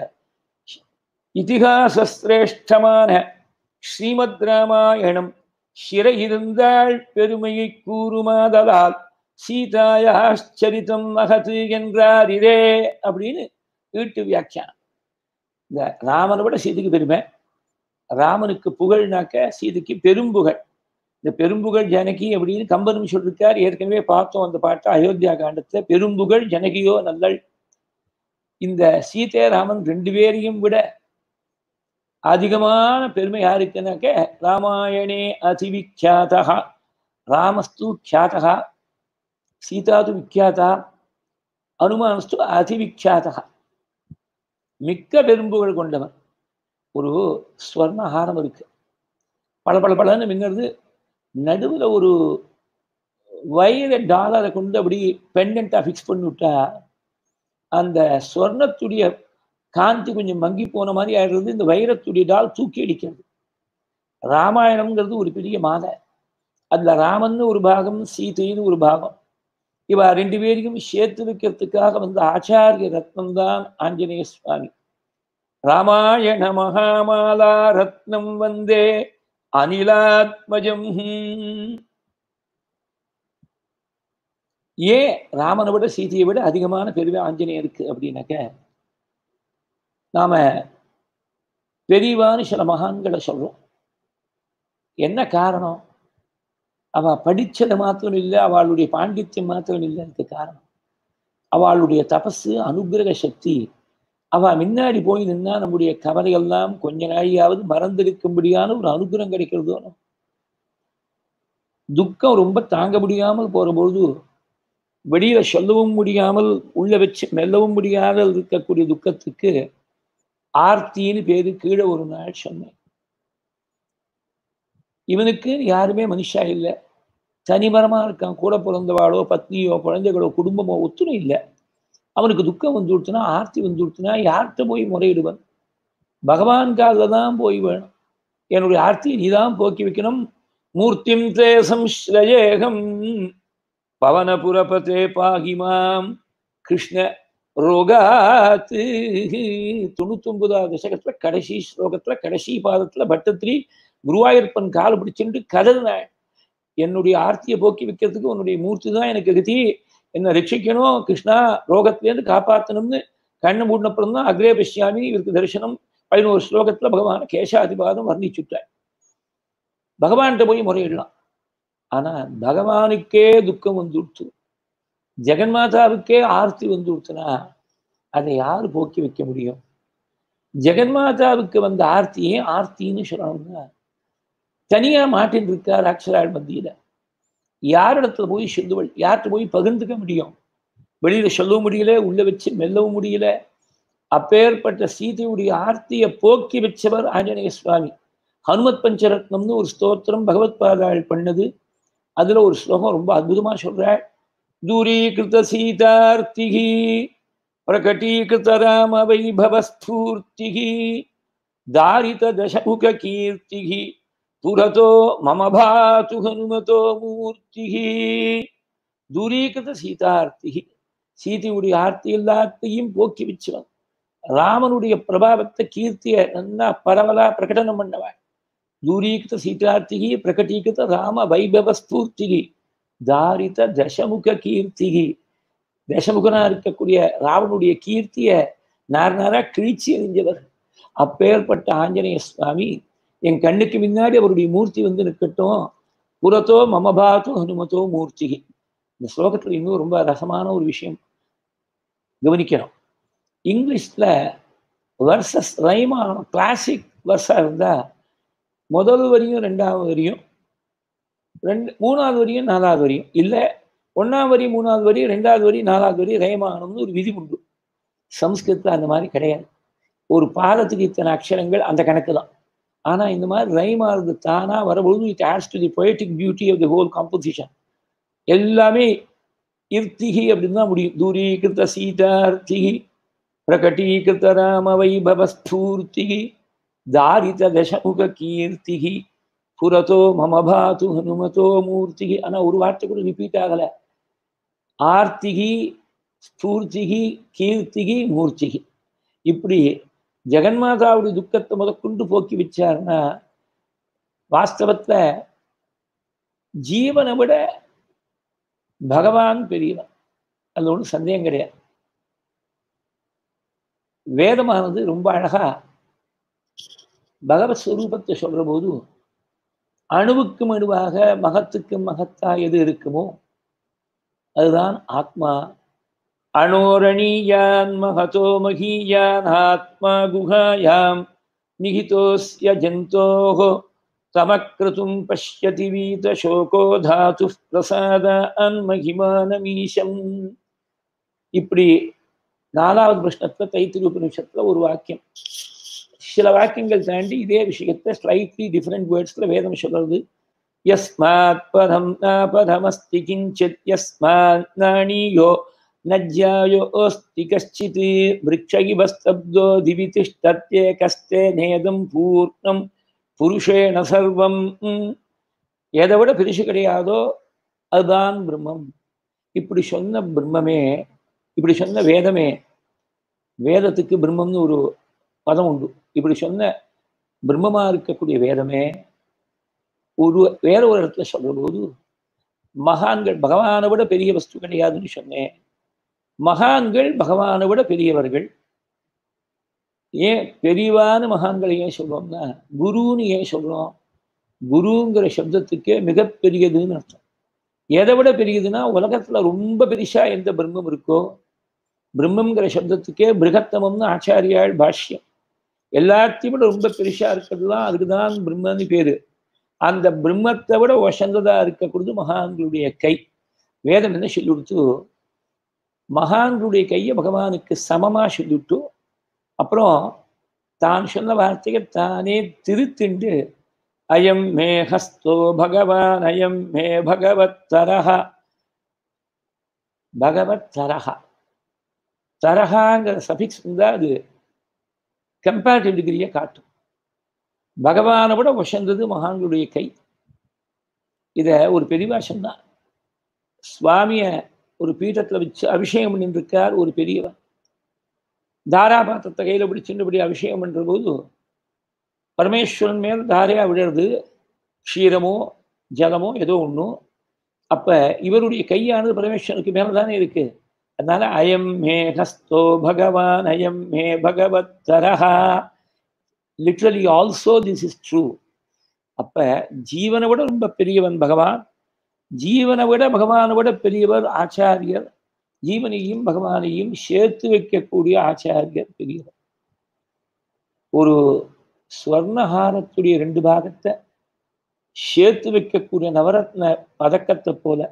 இதிகாசிரேஷ்டமான ஸ்ரீமத் ராமாயணம் சிறை இருந்தால் பெருமையை கூறுமாதலால் சீதாயாச்சரித்தம் மகது என்றார் இதே அப்படின்னு ஈட்டு வியாக்கியானம் இந்த ராமனை விட சீதைக்கு பெருமை ராமனுக்கு புகழ்னாக்க சீதைக்கு பெரும்புகழ் இந்த பெரும்புகழ் ஜனகி அப்படின்னு கம்பனும் சொல்லிருக்கார் ஏற்கனவே பார்த்தோம் அந்த பாட்டை அயோத்தியா காண்டத்துல பெரும்புகழ் ஜனகியோ நல்லள் இந்த சீதே ராமன் ரெண்டு பேரையும் விட அதிகமான பெருமை யாருக்குனாக்க ராமாயணே அதிவிக்யாதா ராமஸ்து கியாதா சீதாது விக்யாதா அனுமானஸ்து அதிவிக்யாதா மிக்க பெரும்புகழ் கொண்டவன் ஒரு ஸ்வர்ண ஹாரம் இருக்கு பல பல பலன்னு மின்னுறது நடுவில் ஒரு வைர டாலரை கொண்டு அப்படி பெண்டண்ட்டாக ஃபிக்ஸ் பண்ணி விட்டா அந்த ஸ்வர்ணத்துடைய காந்தி கொஞ்சம் மங்கி போன மாதிரி ஆயிடுறது இந்த வைரத்துடைய டால் தூக்கி அடிக்கிறது ராமாயணம்ங்கிறது ஒரு பெரிய மாலை அதில் ராமன்னு ஒரு பாகம் சீதைன்னு ஒரு பாகம் இவ ரெண்டு பேரையும் சேர்த்து வைக்கிறதுக்காக வந்த ஆச்சாரிய ரத்னம் தான் ஆஞ்சநேய சுவாமி ராமாயண மகாமாலா ரத்னம் வந்தே அனிலாத்மஜம் ஏன் ராமனை விட சீதையை விட அதிகமான பெருமை ஆஞ்சநேயருக்கு அப்படின்னாக்க நாம பெரியவான்னு சில மகான்களை சொல்றோம் என்ன காரணம் அவ படிச்சது மாத்திரம் இல்லை அவளுடைய பாண்டித்யம் மாத்திரம் இல்லை அதுக்கு காரணம் அவளுடைய தபசு அனுகிரக சக்தி அவ முன்னாடி போய் நின்னா நம்முடைய கவலையெல்லாம் கொஞ்ச நாளையாவது மறந்திருக்கும்படியான ஒரு அனுகிரகம் கிடைக்கிறதோ துக்கம் ரொம்ப தாங்க முடியாமல் போற பொழுது வெளியில சொல்லவும் முடியாமல் உள்ள வச்சு மெல்லவும் முடியாமல் இருக்கக்கூடிய துக்கத்துக்கு ஆர்த்தின்னு பேரு கீழே ஒரு நாள் சொன்னேன் இவனுக்கு யாருமே மனுஷா இல்லை தனிமரமா இருக்கான் கூட பிறந்தவாளோ பத்னியோ குழந்தைகளோ குடும்பமோ ஒத்துணும் இல்லை அவனுக்கு துக்கம் வந்து கொடுத்தனா ஆர்த்தி வந்து கொடுத்தனா யார்கிட்ட போய் முறையிடுவன் பகவான் காலில் தான் போய் வேணும் என்னுடைய ஆர்த்தியை நீ தான் போக்கி வைக்கணும் மூர்த்திம் தே சம்ஸ்ரயேகம் பவனபுரபதே பாகிமாம் கிருஷ்ண ரோகாத்து தொண்ணூத்தொன்பதாவது தசகத்துல கடைசி ஸ்லோகத்துல கடைசி பாதத்துல பட்டத்திரி குருவாயூர்ப்பன் காலை பிடிச்சுட்டு கதறினாள் என்னுடைய ஆர்த்தியை போக்கி வைக்கிறதுக்கு உன்னுடைய மூர்த்தி தான் எனக்கு கதி என்னை ரட்சிக்கணும் கிருஷ்ணா ரோகத்திலேருந்து காப்பாற்றணும்னு கண்ணு மூடினப்புறம் தான் அக்ரே பஷ்யாமி இவருக்கு தரிசனம் பதினோரு ஸ்லோகத்துல பகவான் கேசாதிபாதம் வர்ணிச்சுட்டார் பகவான்கிட்ட போய் முறையிடலாம் ஆனா பகவானுக்கே துக்கம் வந்துடுத்து ஜெகன்மாதாவுக்கே ஆர்த்தி வந்துடுத்துனா அதை யாரு போக்கி வைக்க முடியும் ஜெகன்மாதாவுக்கு வந்த ஆர்த்தியே ஆர்த்தின்னு சொல்லணும்னா தனியா மாட்டின் இருக்கா ராட்சராள் மத்தியில யாரிடத்துல போய் சொல்லுவள் யார்கிட்ட போய் பகிர்ந்துக்க முடியும் வெளியில சொல்லவும் முடியல உள்ள வச்சு மெல்லவும் முடியல அப்பேற்பட்ட சீதையுடைய ஆர்த்தியை போக்கி வச்சவர் ஆஞ்சநேய சுவாமி ஹனுமத் பஞ்சரத்னம்னு ஒரு ஸ்தோத்திரம் பகவத் பாதாள் பண்ணது அதுல ஒரு ஸ்லோகம் ரொம்ப அற்புதமா சொல்றாள் தூரீகிருத சீதார்த்திகி பிரகட்டீகிருத ராம வைபவஸ்பூர்த்திகி தாரித தசமுக கீர்த்திகி புரதோ மம பாத்து ஹனுமதோ மூர்த்திகி தூரீகிருத சீதார்த்திகி சீதையுடைய ஆர்த்தி எல்லாத்தையும் போக்கி வச்சவன் ராமனுடைய பிரபாவத்தை கீர்த்திய நல்லா பரவலா பிரகடனம் பண்ணவாள் தூரீகிருத சீதார்த்திகி பிரகட்டீகிருத ராம வைபவஸ்பூர்த்திகி தாரித தசமுக கீர்த்திகி தசமுகனா இருக்கக்கூடிய ராவனுடைய கீர்த்திய நார் நாரா கிழிச்சி எறிஞ்சவர் அப்பேற்பட்ட ஆஞ்சநேய சுவாமி என் கண்ணுக்கு முன்னாடி அவருடைய மூர்த்தி வந்து நிற்கட்டும் புறத்தோ மமபாத்தோ ஹனுமத்தோ மூர்த்திகி இந்த ஸ்லோகத்துல இன்னும் ரொம்ப ரசமான ஒரு விஷயம் கவனிக்கணும் இங்கிலீஷ்ல வர்சஸ் ரைமானம் கிளாசிக் வர்ஸா இருந்தா முதல் வரியும் ரெண்டாவது வரியும் ரெண்டு மூணாவது வரியும் நாலாவது வரியும் இல்லை ஒன்றாம் வரி மூணாவது வரி ரெண்டாவது வரி நாலாவது வரி ரயமானம்னு ஒரு விதி உண்டு சம்ஸ்கிருத்தில் அந்த மாதிரி கிடையாது ஒரு பாதத்துக்கு இத்தனை அக்ஷரங்கள் அந்த கணக்கு தான் ஆனால் இந்த மாதிரி ரைமானது தானாக வரபொழுது it adds to the poetic beauty of the whole composition எல்லாமே இர்த்திகி அப்படின்னு தான் முடியும் தூரீகிருத்த சீதார்த்திகி பிரகட்டீகிருத்த ராம வைபவஸ்பூர்த்திகி தாரித தசமுக கீர்த்திகி புரதோ மம பாத்து ஹனுமதோ மூர்த்திகி ஆனா ஒரு வார்த்தை கூட ரிப்பீட் ஆகல ஆர்த்திகி ஸ்பூர்த்திகி கீர்த்திகி மூர்த்திகி இப்படி ஜெகன்மாதாவுடைய துக்கத்தை முதற்கொண்டு போக்கி வச்சாருன்னா வாஸ்தவத்துல ஜீவனை விட பகவான் பெரியவன் அது ஒன்றும் சந்தேகம் கிடையாது வேதமானது ரொம்ப அழகா பகவத் ஸ்வரூபத்தை சொல்ற போது அணுவுக்கும் அணுவாக மகத்துக்கும் மகத்தா எது இருக்குமோ அதுதான் ஆத்மா அணோரணீயான் மகதோ மகீயான் ஆத்மா குஹாயாம் நிகிதோஸ்ய ஜந்தோஹோ தமக்ரதும் பஷ்யதி வீத சோகோ தாது பிரசாதான் மகிமானமீஷம் இப்படி நாலாவது பிரஷ்னத்துல தைத்திரி உபநிஷத்துல ஒரு வாக்கியம் சில வாக்கியங்கள் தாண்டி இதே விஷயத்தை ஸ்லைட்லி டிஃப்ரெண்ட் வேர்ட்ஸ்ல வேதம் சொல்றது யஸ்மாத் பதம் நாபதமஸ்தி கிஞ்சித் யஸ்மாத் நாணியோ நஜ்யாயோஸ்தி கஷ்டித் விரக்ஷகிபஸ்தப்தோ திவி திஷ்டத்யே கஸ்தே நேதம் பூர்ணம் புருஷேன சர்வம் எதை விட பெருசு கிடையாதோ அதுதான் பிரம்மம் இப்படி சொன்ன பிரம்மமே இப்படி சொன்ன வேதமே வேதத்துக்கு பிரம்மம்னு ஒரு பதம் உண்டு இப்படி சொன்ன பிரம்மமா இருக்கக்கூடிய வேதமே ஒரு வேற ஒரு இடத்துல சொல்ற போது மகான்கள் பகவானை விட பெரிய வஸ்து கிடையாதுன்னு சொன்னேன் மகான்கள் பகவானை விட பெரியவர்கள் ஏன் பெரியவான மகான்களை ஏன் சொல்றோம்னா குருன்னு ஏன் சொல்றோம் குருங்கிற சப்தத்துக்கே மிகப்பெரியதுன்னு அர்த்தம் எதை விட பெரியதுன்னா உலகத்துல ரொம்ப பெருசா எந்த பிரம்மம் இருக்கோ பிரம்மங்கிற சப்தத்துக்கே பிருகத்தமம்னு ஆச்சாரியாள் பாஷ்யம் எல்லாத்தையும் விட ரொம்ப பெருசா இருக்கிறதுலாம் அதுக்குதான் பிரம்மன்னு பேரு அந்த பிரம்மத்தை விட வசந்ததா இருக்கக்கூடியது மகான்களுடைய கை வேதம் என்ன சொல்லி கொடுத்து மகான்களுடைய கையை பகவானுக்கு சமமா சொல்லிவிட்டு அப்புறம் தான் சொன்ன வார்த்தையை தானே திருத்திண்டு அயம் மே ஹஸ்தோ பகவான் அயம் மே பகவத் தரஹா பகவத் தரஹா தரஹாங்கிற சபிக்ஸ் இருந்தால் அது கம்பேரிட்டிவ் டிகிரியை காட்டும் பகவானை விட வசந்தது மகான்களுடைய கை இதை ஒரு பெரியவா சொன்னா சுவாமிய ஒரு பீఠத்தில் வச்சு அபிஷேகம் பண்ணிட்டு இருக்கார் ஒரு பெரியவன் தாராபாத்திரத்தை கையில் பிடிச்சின்றபடி அபிஷேகம் பண்ற போது பரமேஸ்வரன் மேல் தாரையா விடுறது க்ஷீரமோ ஜலமோ ஏதோ ஒன்றும் அப்ப இவருடைய கையானது பரமேஸ்வரனுக்கு மேல தானே இருக்கு அதனால அயம் மே ஹஸ்தோ பகவான் அயம் மே பகவத் தரஹா literally also this is true அப்ப ஜீவனை விட ரொம்ப பெரியவன் பகவான் ஜீவனை விட பகவானை விட பெரியவர் ஆச்சாரியர் ஜீவனையும் பகவானையும் சேர்த்து வைக்கக்கூடிய ஆச்சாரியர் பெரியவர் ஒரு ஸ்வர்ணஹாரத்துடைய ரெண்டு பாகத்தை சேர்த்து வைக்கக்கூடிய நவரத்ன பதக்கத்தை போல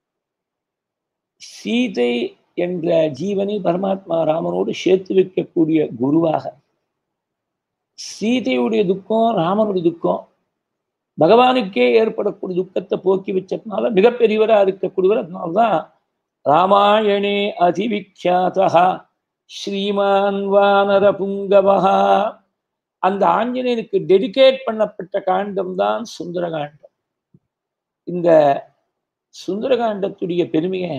சீதை என்ற ஜீவனை பரமாத்மா ராமனோடு சேர்த்து வைக்கக்கூடிய குருவாக சீதையுடைய துக்கம் ராமனுடைய துக்கம் பகவானுக்கே ஏற்படக்கூடிய துக்கத்தை போக்கி வச்சதுனால மிகப்பெரியவராக இருக்கக்கூடியவர் அதனால்தான் ராமாயணே அதிவிக்யாதா ஸ்ரீமான் வானர புங்கவஹா அந்த ஆஞ்சநேயனுக்கு டெடிகேட் பண்ணப்பட்ட காண்டம் தான் சுந்தரகாண்டம் இந்த சுந்தரகாண்டத்துடைய பெருமையை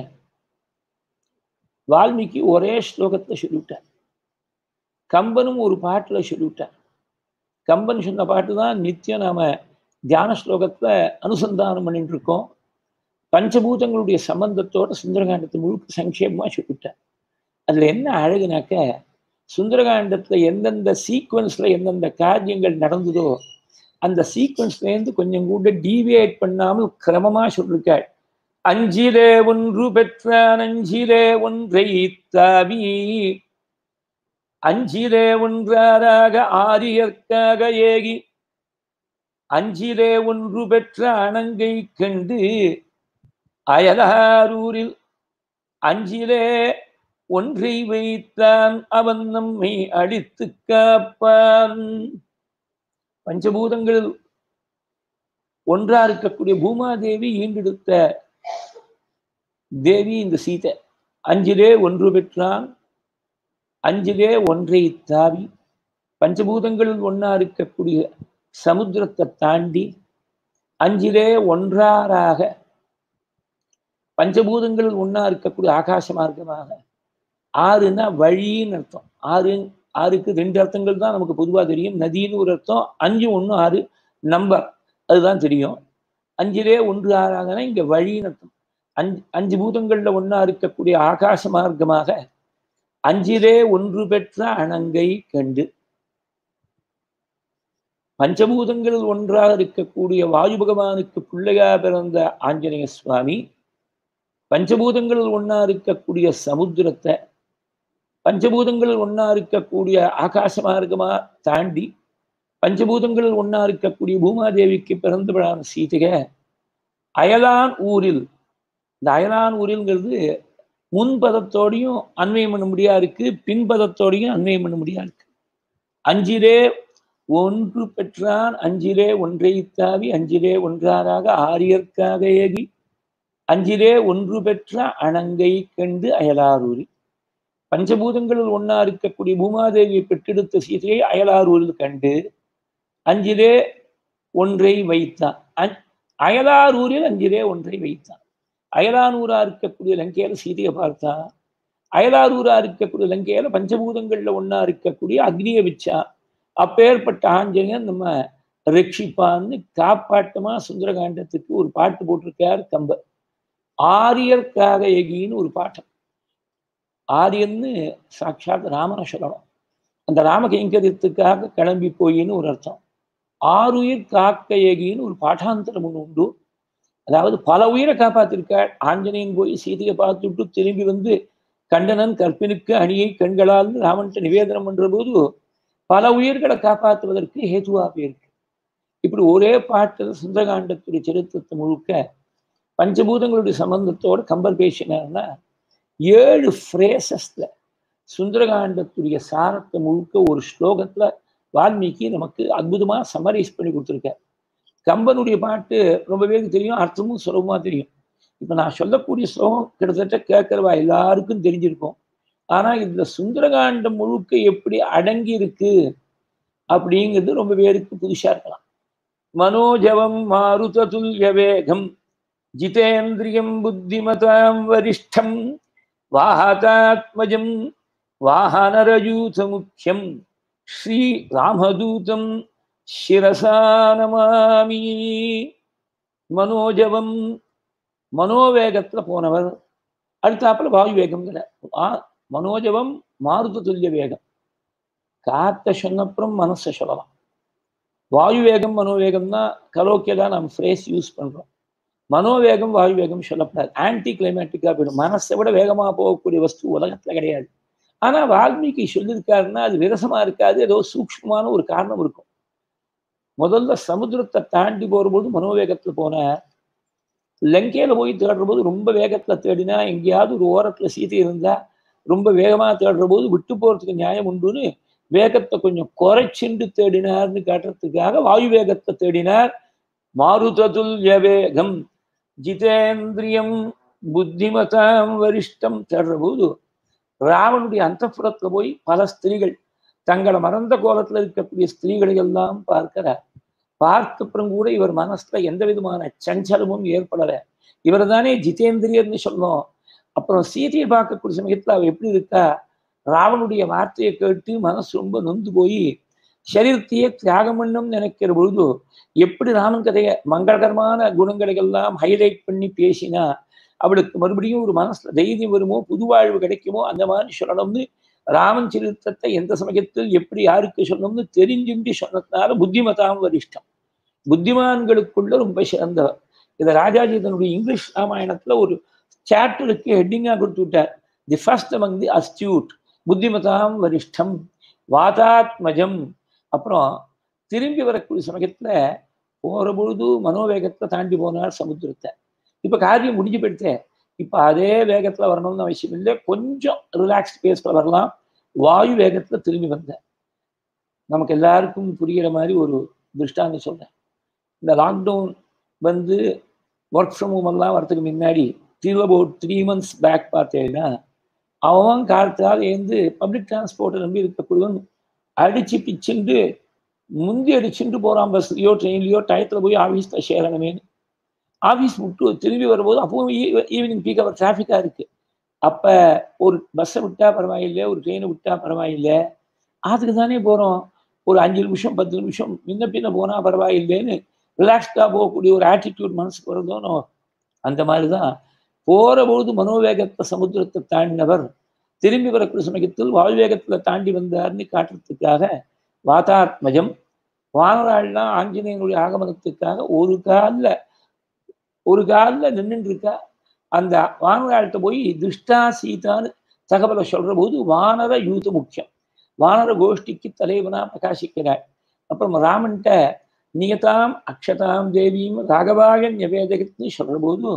வால்மீகி ஒரே ஸ்லோகத்துல சொல்லிவிட்டார் கம்பனும் ஒரு பாட்டுல சொல்லிவிட்டார் கம்பன் சொன்ன பாட்டு தான் நித்தியம் நாம தியான ஸ்லோகத்துல அனுசந்தானம் பண்ணிட்டு இருக்கோம் பஞ்சபூதங்களுடைய சம்பந்தத்தோட சுந்தரகாண்டத்தை முழுக்க சங்கேபமா சொல்லிவிட்டார் அதுல என்ன அழகுனாக்க சுந்தரகாண்டத்துல எந்தெந்த சீக்வன்ஸ்ல எந்தெந்த காரியங்கள் நடந்ததோ அந்த சீக்வன்ஸ்லேருந்து கொஞ்சம் கூட டீவியேட் பண்ணாமல் கிரமமா சொல்லிருக்காள் அஞ்சிலே ஒன்று பெற்றான் அஞ்சிலே ஒன்றை தாவி அஞ்சிலே ஒன்றாராக ஆரியற்காக ஏகி அஞ்சிலே ஒன்று பெற்ற அணங்கை கண்டு அயலாரூரில் அஞ்சிலே ஒன்றை வைத்தான் அவன் நம்மை அடித்து காப்பான் பஞ்சபூதங்களில் ஒன்றா இருக்கக்கூடிய பூமாதேவி ஈண்டெடுத்த தேவி இந்த சீதை அஞ்சிலே ஒன்று பெற்றான் அஞ்சிலே ஒன்றை தாவி பஞ்சபூதங்களில் ஒன்றா இருக்கக்கூடிய சமுத்திரத்தை தாண்டி அஞ்சிலே ஒன்றாராக பஞ்சபூதங்களில் ஒன்றா இருக்கக்கூடிய ஆகாச மார்க்கமாக ஆறுன்னா வழின்னு அர்த்தம் ஆறு ஆறுக்கு ரெண்டு அர்த்தங்கள் தான் நமக்கு பொதுவாக தெரியும் நதின்னு ஒரு அர்த்தம் அஞ்சு ஒன்று ஆறு நம்பர் அதுதான் தெரியும் அஞ்சிலே ஒன்று ஆறாகனா இங்க வழின்னு அர்த்தம் அஞ்சு அஞ்சு பூதங்கள்ல ஒன்றா இருக்கக்கூடிய ஆகாச மார்க்கமாக அஞ்சிலே ஒன்று பெற்ற அணங்கை கண்டு பஞ்சபூதங்களில் ஒன்றாக இருக்கக்கூடிய வாயு பகவானுக்கு பிள்ளையா பிறந்த ஆஞ்சநேய சுவாமி பஞ்சபூதங்களில் ஒன்றா இருக்கக்கூடிய சமுத்திரத்தை பஞ்சபூதங்களில் ஒன்றா இருக்கக்கூடிய ஆகாச மார்க்கமா தாண்டி பஞ்சபூதங்களில் ஒன்றா இருக்கக்கூடிய பூமாதேவிக்கு பிறந்தவளான சீதைக அயலான் ஊரில் இந்த அயலான் ஊரில்ங்கிறது முன்பதத்தோடையும் அன்வயம் பண்ண முடியா இருக்கு பின்பதத்தோடையும் அன்வயம் பண்ண முடியா இருக்கு அஞ்சிலே ஒன்று பெற்றான் அஞ்சிலே ஒன்றை தாவி அஞ்சிலே ஒன்றாராக ஆரியற்காக ஏகி அஞ்சிலே ஒன்று பெற்ற அணங்கை கண்டு அயலாரூரில் பஞ்சபூதங்களில் ஒன்றா இருக்கக்கூடிய பூமாதேவியை பெற்றெடுத்த சீதையை அயலாரூரில் கண்டு அஞ்சிலே ஒன்றை வைத்தான் அயலாரூரில் அஞ்சிலே ஒன்றை வைத்தான் அயலானூரா இருக்கக்கூடிய லங்கையில சீதையை பார்த்தா அயலாரூரா இருக்கக்கூடிய லங்கையில பஞ்சபூதங்கள்ல ஒன்னா இருக்கக்கூடிய அக்னியை வச்சா அப்பேற்பட்ட ஆஞ்சநேயன் நம்ம ரட்சிப்பான்னு காப்பாட்டமா சுந்தரகாண்டத்துக்கு ஒரு பாட்டு போட்டிருக்கார் கம்பர் ஆரியர்க்காக எகின்னு ஒரு பாட்டம் ஆரியன்னு சாட்சாத் ராமனை சொல்லணும் அந்த ராம கைங்கரியத்துக்காக கிளம்பி போயின்னு ஒரு அர்த்தம் ஆறுயிர் காக்க ஏகின்னு ஒரு பாட்டாந்தரம் ஒன்று உண்டு அதாவது பல உயிரை காப்பாத்திருக்காள் ஆஞ்சநேயன் போய் சீதையை பார்த்துட்டு திரும்பி வந்து கண்டனன் கற்பினுக்கு அணியை கண்களால் ராமன்ட்டு நிவேதனம் பண்ற போது பல உயிர்களை காப்பாற்றுவதற்கு ஹேதுவாக இருக்கு இப்படி ஒரே பாட்டில் சுந்தரகாண்டத்துடைய சரித்திரத்தை முழுக்க பஞ்சபூதங்களுடைய சம்பந்தத்தோடு கம்பர் பேசினார்னா ஏழு ஃப்ரேசஸ்ல சுந்தரகாண்டத்துடைய சாரத்தை முழுக்க ஒரு ஸ்லோகத்துல வால்மீகி நமக்கு அற்புதமா சமரைஸ் பண்ணி கொடுத்துருக்கார் கம்பனுடைய பாட்டு ரொம்ப பேருக்கு தெரியும் அர்த்தமும் சுலபமா தெரியும் இப்ப நான் சொல்லக்கூடிய ஸ்லோகம் கிட்டத்தட்ட கேட்கறவா எல்லாருக்கும் தெரிஞ்சிருக்கும் ஆனா இதுல சுந்தரகாண்டம் முழுக்க எப்படி அடங்கி இருக்கு அப்படிங்கிறது ரொம்ப பேருக்கு புதுசா இருக்கலாம் மனோஜவம் மாருத துல்ய வேகம் ஜிதேந்திரியம் புத்திமதாம் வரிஷ்டம் வாஹாதாத்மஜம் வாஹனரயூத முக்கியம் ஸ்ரீ ராமதூதம் சிரசா நமாமி மனோஜவம் மனோவேகத்துல போனவர் அடுத்தாப்புல வாயு வேகம் மனோஜவம் மாருத துல்லிய வேகம் காத்த சொன்னப்புறம் மனசை சொல்லலாம் வாயு வேகம் மனோவேகம்னா கலோக்கியலா நம்ம ஃப்ரேஸ் யூஸ் பண்றோம் மனோவேகம் வாயு வேகம் சொல்லப்படாது ஆன்டி கிளைமேட்டிக்கா போயிடும் மனசை விட வேகமா போகக்கூடிய வஸ்து உலகத்துல கிடையாது ஆனா வால்மீகி சொல்லியிருக்காருன்னா அது விரசமா இருக்காது ஏதோ சூக்ஷ்மமான ஒரு காரணம் இருக்கும் முதல்ல சமுத்திரத்தை தாண்டி போகும்போது மனோவேகத்துல போன லங்கையில போய் தேடுற போது ரொம்ப வேகத்துல தேடினா எங்கேயாவது ஒரு ஓரத்துல சீதை இருந்தா ரொம்ப வேகமா தேடுற போது விட்டு போறதுக்கு நியாயம் உண்டுன்னு வேகத்தை கொஞ்சம் குறைச்சிண்டு தேடினார்னு காட்டுறதுக்காக வாயு வேகத்தை தேடினார் மாருததுல்ய வேகம் ஜிதேந்திரியம் புத்திமதாம் வரிஷ்டம் தேடுற போது ராவனுடைய அந்தப்புறத்துல போய் பல ஸ்திரீகள் தங்களை மறந்த கோலத்துல இருக்கக்கூடிய ஸ்திரீகளை எல்லாம் பார்க்கிறார் பார்த்தப்புறம் கூட இவர் மனசுல எந்த விதமான சஞ்சலமும் ஏற்படல இவர் தானே ஜிதேந்திரியர்னு சொன்னோம் அப்புறம் சீதையை பார்க்கக்கூடிய சமயத்துல அவ எப்படி இருக்கா ராவனுடைய வார்த்தையை கேட்டு மனசு ரொம்ப நொந்து போய் சரீரத்தையே தியாகம் பண்ணும் நினைக்கிற பொழுது எப்படி ராமன் கதையை மங்களகரமான குணங்களை எல்லாம் ஹைலைட் பண்ணி பேசினா அவளுக்கு மறுபடியும் ஒரு மனசுல தைரியம் வருமோ புது வாழ்வு கிடைக்குமோ அந்த மாதிரி சொல்லணும்னு ராமன் சரித்திரத்தை எந்த சமயத்தில் எப்படி யாருக்கு சொல்லணும்னு தெரிஞ்சுண்டு சொன்னதுனால புத்திமதாம் வரிஷ்டம் புத்திமான்களுக்குள்ள ரொம்ப சிறந்தவர் இதை ராஜாஜி தன்னுடைய இங்கிலீஷ் ராமாயணத்துல ஒரு சாப்டருக்கு ஹெட்டிங்கா கொடுத்து விட்டார் the first among the astute புத்திமதாம் வரிஷ்டம் வாதாத்மஜம் அப்புறம் திரும்பி வரக்கூடிய சமயத்துல போற பொழுது மனோவேகத்தை தாண்டி போனார் சமுத்திரத்தை இப்ப காரியம் முடிஞ்சு போயிடுத்தேன் இப்ப அதே வேகத்துல வரணும்னு அவசியம் இல்லை கொஞ்சம் ரிலாக்ஸ்ட் பேஸ்ல வரலாம் வாயு வேகத்துல திரும்பி வந்தேன் நமக்கு எல்லாருக்கும் புரிகிற மாதிரி ஒரு திருஷ்டாந்தம் சொல்றேன் இந்த லாக்டவுன் வந்து ஒர்க் ஃப்ரம் ஹோம் எல்லாம் வரதுக்கு முன்னாடி திரு அபவுட் த்ரீ மந்த்ஸ் பேக் பார்த்தேன்னா அவன் காலத்தால் ஏந்து பப்ளிக் டிரான்ஸ்போர்ட்டை நம்பி இருக்கக்கூடியவன் அடிச்சு பிச்சுண்டு முந்தி அடிச்சுட்டு போகிறான் பஸ்லையோ ட்ரெயின்லையோ டயத்தில் போய் ஆஃபீஸில் சேரணுமேனு ஆஃபீஸ் விட்டு திரும்பி வரும்போது அப்பவும் ஈவினிங் பீக் அவர் டிராஃபிக்காக இருக்குது அப்போ ஒரு பஸ்ஸை விட்டா பரவாயில்லை ஒரு ட்ரெயினை விட்டா பரவாயில்லை அதுக்கு தானே போகிறோம் ஒரு அஞ்சு நிமிஷம் பத்து நிமிஷம் முன்ன பின்ன போனால் பரவாயில்லைன்னு ரிலாக்ஸ்டாக போகக்கூடிய ஒரு ஆட்டிடியூட் மனசுக்கு வருதோனோ அந்த மாதிரி தான் போகிற பொழுது மனோவேகத்தை சமுத்திரத்தை தாண்டினவர் திரும்பி வரக்கூடிய சமயத்தில் வாழ்வேகத்தில் தாண்டி வந்தார்னு காட்டுறதுக்காக வாதாத்மஜம் வானராள்லாம் ஆஞ்சநேயனுடைய ஆகமனத்துக்காக ஒரு காலில் ஒரு காலில் நின்றுட்டு இருக்கா அந்த வானராள்கிட்ட போய் திருஷ்டா சீதான்னு தகவலை சொல்ற போது வானர யூத முக்கியம் வானர கோஷ்டிக்கு தலைவனா பிரகாசிக்கிறாள் அப்புறம் ராமன்கிட்ட நியதாம் அக்ஷதாம் தேவியும் ராகவாய நிவேதகத்னு சொல்ற போது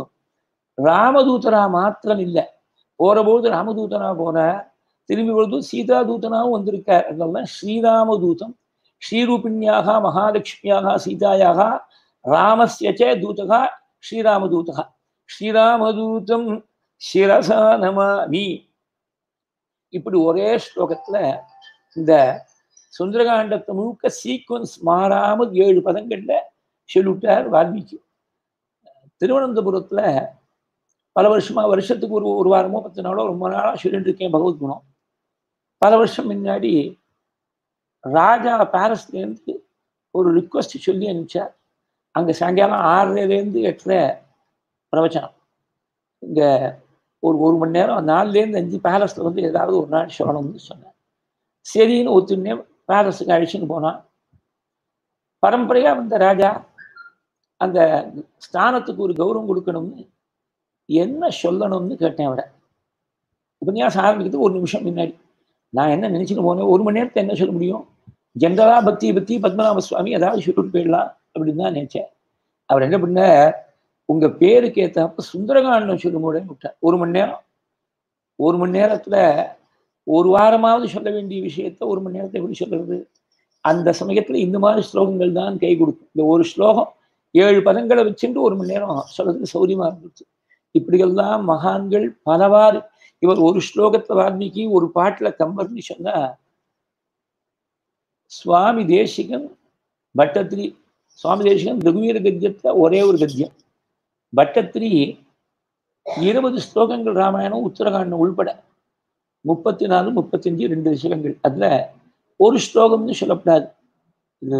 ராமதூதரா மாத்திரம் இல்லை போற போது ராமதூதனா போன திரும்பி பொழுது சீதா தூதனாவும் வந்திருக்கார் அதனால ஸ்ரீராமதூதம் ஸ்ரீரூபிணியாக மகாலட்சுமியாக சீதாயாக ராமஸ்யச்ச தூதகா ஸ்ரீராமதூதகா ஸ்ரீராமதூதம் சிரசா நமாமி இப்படி ஒரே ஸ்லோகத்துல இந்த சுந்தரகாண்டத்தை முழுக்க சீக்வன்ஸ் மாறாமல் ஏழு பதங்கள்ல சொல்லிவிட்டார் வால்மீகி திருவனந்தபுரத்துல பல வருஷமா வருஷத்துக்கு ஒரு ஒரு வாரமோ பத்து நாளோ ரொம்ப நாளாக சொல்லிட்டு இருக்கேன் பகவத் குணம் பல வருஷம் முன்னாடி ராஜா பாரஸ்லேருந்து ஒரு ரிக்வஸ்ட் சொல்லி அனுப்பிச்சார் அங்கே சாயங்காலம் ஆறரைலேருந்து எட்டரை பிரவச்சனம் இங்கே ஒரு ஒரு மணி நேரம் நாலுலேருந்து அஞ்சு பேலஸில் வந்து ஏதாவது ஒரு நாள் சொல்லணும்னு சொன்னேன் சரின்னு ஒத்துனே பேலஸுக்கு அழிச்சுன்னு போனான் பரம்பரையாக வந்த ராஜா அந்த ஸ்தானத்துக்கு ஒரு கௌரவம் கொடுக்கணும்னு என்ன சொல்லணும்னு கேட்டேன் அவரை உபன்யாசம் ஆரம்பிக்கிறதுக்கு ஒரு நிமிஷம் முன்னாடி நான் என்ன நினைச்சுட்டு போனேன் ஒரு மணி நேரத்தை என்ன சொல்ல முடியும் ஜென்ரலா பக்தி பக்தி பத்மநாப சுவாமி ஏதாவது சொல்லிட்டு போயிடலாம் அப்படின்னு தான் நினைச்சேன் அவர் என்ன பண்ண உங்க பேருக்கு ஏத்தாப்ப சுந்தரகாண்டம் சொல்லும் கூட விட்டார் ஒரு மணி நேரம் ஒரு மணி நேரத்துல ஒரு வாரமாவது சொல்ல வேண்டிய விஷயத்த ஒரு மணி நேரத்தை எப்படி சொல்றது அந்த சமயத்துல இந்த மாதிரி ஸ்லோகங்கள் தான் கை கொடுக்கும் இந்த ஒரு ஸ்லோகம் ஏழு பதங்களை வச்சுட்டு ஒரு மணி நேரம் சொல்றதுக்கு சௌரியமா இருந்துச்சு இப்படியெல்லாம் மகான்கள் பலவாறு இவர் ஒரு ஸ்லோகத்தை வால்மீகி ஒரு பாட்டுல கம்பர்னு சொன்னா சுவாமி தேசிகன் பட்டத்திரி சுவாமி தேசிகன் ரகுவீர கத்தியத்துல ஒரே ஒரு கத்தியம் பட்டத்திரி இருபது ஸ்லோகங்கள் ராமாயணம் உத்தரகாண்டம் உள்பட முப்பத்தி நாலு முப்பத்தஞ்சு ரெண்டு விஷயங்கள் அதுல ஒரு ஸ்லோகம்னு சொல்லப்படாது இது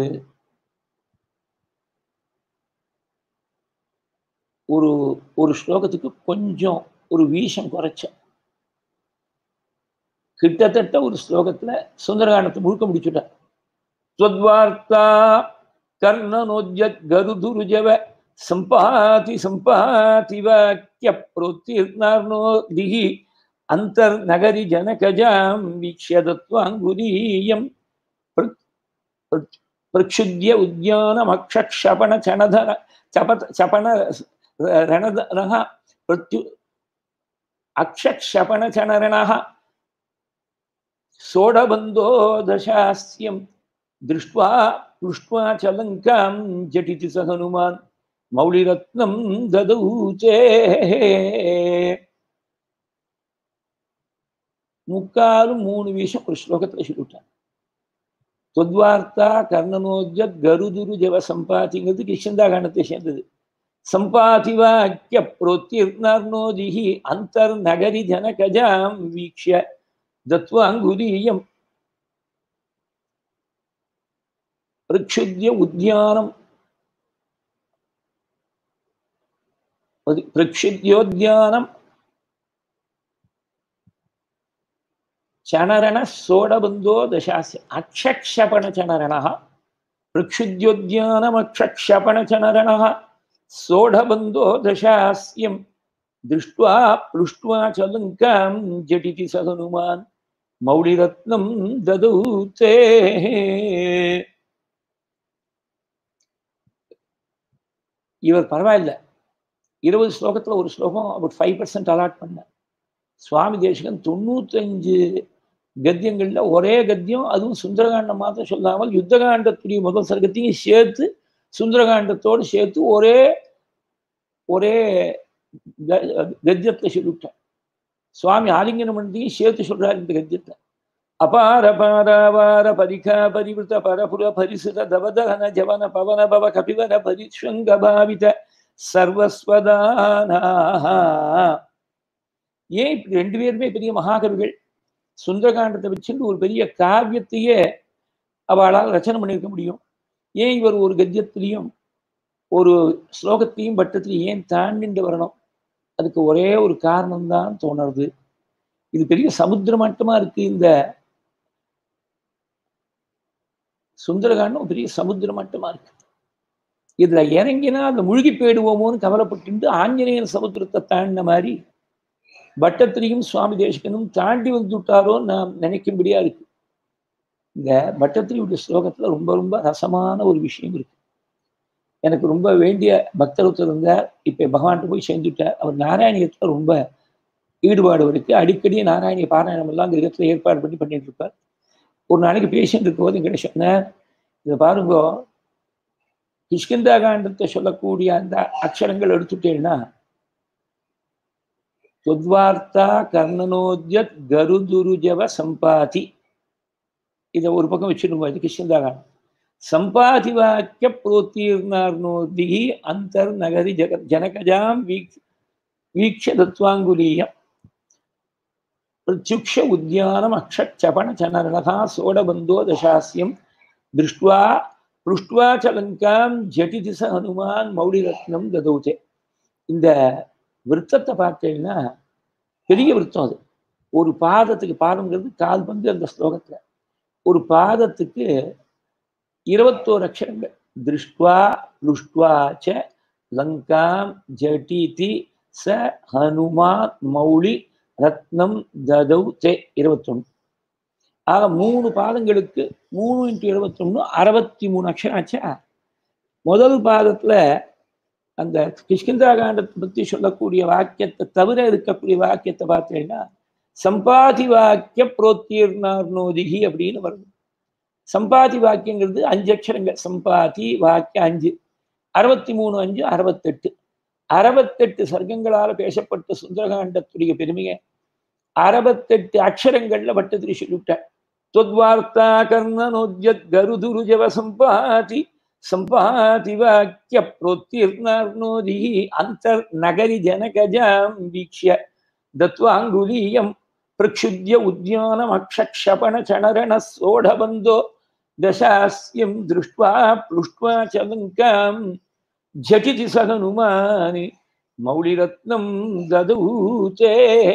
ஒரு ஒரு ஸ்லோகத்துக்கு கொஞ்சம் ஒரு வீஷம் குறைச்ச கிட்டத்தட்ட ஒரு ஸ்லோகத்துல சுந்தரகாண்டத்தை முழுக்க முடிச்சுட்டார் ஸ்வத்வார்த்தா கர்ணனோஜத் கருதுருஜவ சம்பாதி சம்பாதி வாக்கிய புரோத்தீர்ணார்னோ திகி அந்தர்நகரி ஜனகஜாம் வீக்ஷதத்வாங்குரீயம் பிரக்ஷுத்ய உத்யானமக்ஷபண சனதர சபத சபண ரணதரः பிரத்யு அக்ஷபண சனரணः சோடபந்தோ தசாஸ்யம் திருஷ்ட்வா पृष्ट्वा च लङ्कां झटिति स हनुमान् मौलिरत्नं ददौ முக்காலும் மூணு விஷயம் ஒரு ஸ்லோகத்துல சொல்லிவிட்டான் தொத்வார்த்தா கர்ணனோஜத் கருதுரு ஜவ சம்பாதிங்கிறது கிருஷ்ணந்தா காண்டத்தை சேர்ந்தது சம்பாதி வாக்கிய புரோத்திர்ணர்ணோதிஹி அந்தர் நகரி ஜனகஜாம் வீக்ஷ தத்வாங்குதீயம் பிரக்ஷுத்ய உத்தியானம் பிரக்ஷுத்யோத்யானம் சனரண சோடபந்தோ தசாசிய அக்ஷக்ஷபண சனரண பிரக்ஷுத்யோத்யானம் அக்ஷக்ஷபண சனரண சோடபந்தோ தசாஸ்யம் திருஷ்டுவா புஷ்டுவா ச லங்காம் ஜட்டிதி ச ஹனுமான் மௌலிரத்னம் ததௌ தே இவர் பரவாயில்ல இருபது ஸ்லோகத்துல ஒரு ஸ்லோகம் அபவுட் ஃபைவ் பர்சன்ட் அலாட் பண்ண சுவாமி தேசிகன் தொண்ணூத்தஞ்சு கத்தியங்கள்ல ஒரே கத்தியம் அதுவும் சுந்தரகாண்டம் மாத்திரம் சொல்லாமல் யுத்தகாண்டத்துடைய முதல் சர்க்கத்தையும் சேர்த்து சுந்தரகாண்டத்தோடு சேர்த்து ஒரே ஒரே கத்தியத்தை சொல்லிவிட்டேன் சுவாமி ஆலிங்கனம் பண்ணியும் சேர்த்து சொல்றாரு இந்த கத்தியத்தை அபார பாராவார பரிகா பரிவிருத்த பரபுர பரிசுத தவதகன ஜவன பவன பவ கபிவன பரிஷ்வங்க பாவித சர்வஸ்வதானா ஏன் இப்படி ரெண்டு பேருமே பெரிய மகாகவிகள் சுந்தரகாண்டத்தை வச்சுட்டு ஒரு பெரிய காவியத்தையே அவளால் ரச்சனை பண்ணியிருக்க முடியும் ஏன் இவர் ஒரு கத்தியத்திலையும் ஒரு ஸ்லோகத்தையும் பட்டத்திலையும் ஏன் தாண்டிண்டு வரணும் அதுக்கு ஒரே ஒரு காரணம்தான் தோணுறது இது பெரிய சமுத்திர மட்டமா இருக்கு இந்த சுந்தரகாண்டம் பெரிய சமுத்திர மட்டமா இருக்கு இதுல இறங்கினா அந்த முழுகி போயிடுவோமோன்னு கவலைப்பட்டு ஆஞ்சநேயன் சமுத்திரத்தை தாண்டின மாதிரி பட்டத்திரியும் சுவாமி தேசிகனும் தாண்டி வந்துட்டாரோ நாம் நினைக்கும்படியா இருக்கு இந்த பட்டத்திரியுடைய ஸ்லோகத்துல ரொம்ப ரொம்ப ரசமான ஒரு விஷயம் இருக்கு எனக்கு ரொம்ப வேண்டிய பக்தர் ஒருத்தர் இருந்தார் இப்ப பகவான்கிட்ட போய் சேர்ந்துட்டார் அவர் நாராயணியத்துல ரொம்ப ஈடுபாடு இருக்கு அடிக்கடி நாராயணிய பாராயணம் எல்லாம் அந்த இடத்துல ஏற்பாடு பண்ணி பண்ணிட்டு இருப்பார் ஒரு நாளைக்கு பேசிட்டு இருக்கும்போது எங்கிட்ட சொன்னார் இதை பாருங்க கிஷ்கிந்தா காண்டத்தை சொல்லக்கூடிய அந்த அக்ஷரங்கள் எடுத்துட்டேன்னா தொத்வார்த்தா கர்ணனோத்யத் கருதுருஜவ சம்பாதி இதை ஒரு பக்கம் வச்சிருந்தோம் இது கிருஷ்ணந்தா காண்டம் சம்பாதி வாக்கிய புரோத்தீர்ணார்னோதி அந்தர் நகரி ஜக ஜனகஜாம் வீக் வீக்ஷ தத்வாங்குலீயம் பிரத்யுக்ஷ உத்தியானம் அக்ஷச்சபண சனரணா சோடபந்தோ தசாஸ்யம் திருஷ்டுவா புஷ்டுவா சலங்காம் ஜட்டிதி ச ஹனுமான் மௌலிரத்னம் ததௌதே இந்த விருத்தத்தை பார்த்தீங்கன்னா பெரிய விருத்தம் அது ஒரு பாதத்துக்கு பாதம்ங்கிறது கால் பந்து அந்த ஸ்லோகத்துல ஒரு பாதத்துக்கு இருபத்தோரு அக்ஷரங்கள் திருஷ்டுவா புஷ்டுவா ச லங்காம் ஜட்டிதி ச ஹனுமான் மௌலி ரத்னம் ததௌ தே இருபத்தொன்னு ஆக மூணு பாதங்களுக்கு மூணு இன்ட்டு இருபத்தொன்னு அறுபத்தி மூணு அக்ஷரம் ஆச்சா முதல் பாதத்துல அந்த கிஷ்கிந்தா காண்டத்தை பத்தி சொல்லக்கூடிய வாக்கியத்தை தவிர இருக்கக்கூடிய வாக்கியத்தை பார்த்தீங்கன்னா சம்பாதி வாக்கிய புரோத்தீர்ணார்னோதிகி அப்படின்னு வருது சம்பாதி வாக்கியங்கிறது அஞ்சு அக்ஷரங்கள் சம்பாதி வாக்கியம் அஞ்சு அறுபத்தி மூணு அஞ்சு அறுபத்தெட்டு அறுபத்தெட்டு சர்க்கங்களால பேசப்பட்ட சுந்தரகாண்டத்துடைய பெருமையை அறுபத்தெட்டு அக்ஷரங்கள்ல பட்டத்திரி சொல்லிவிட்டார் தொத்வார்த்தா கர்ணனோத்யத் கருதுருஜவ சம்பாதி சம்பாதி வாக்கிய புரோத்தீர்ணார்னோதி அந்தர் நகரி ஜனகஜாம் வீக்ஷ்ய தத்வாங்குலீயம் பிரக்ஷுத்ய உத்யானம் அக்ஷக்ஷபண சணரண சோடபந்தோ தசாஸ்யம் திருஷ்டுவா புஷ்டுவா சலங்காம் ஜடிதி சகனுமானி மௌலிரத்னம் ததூச்சே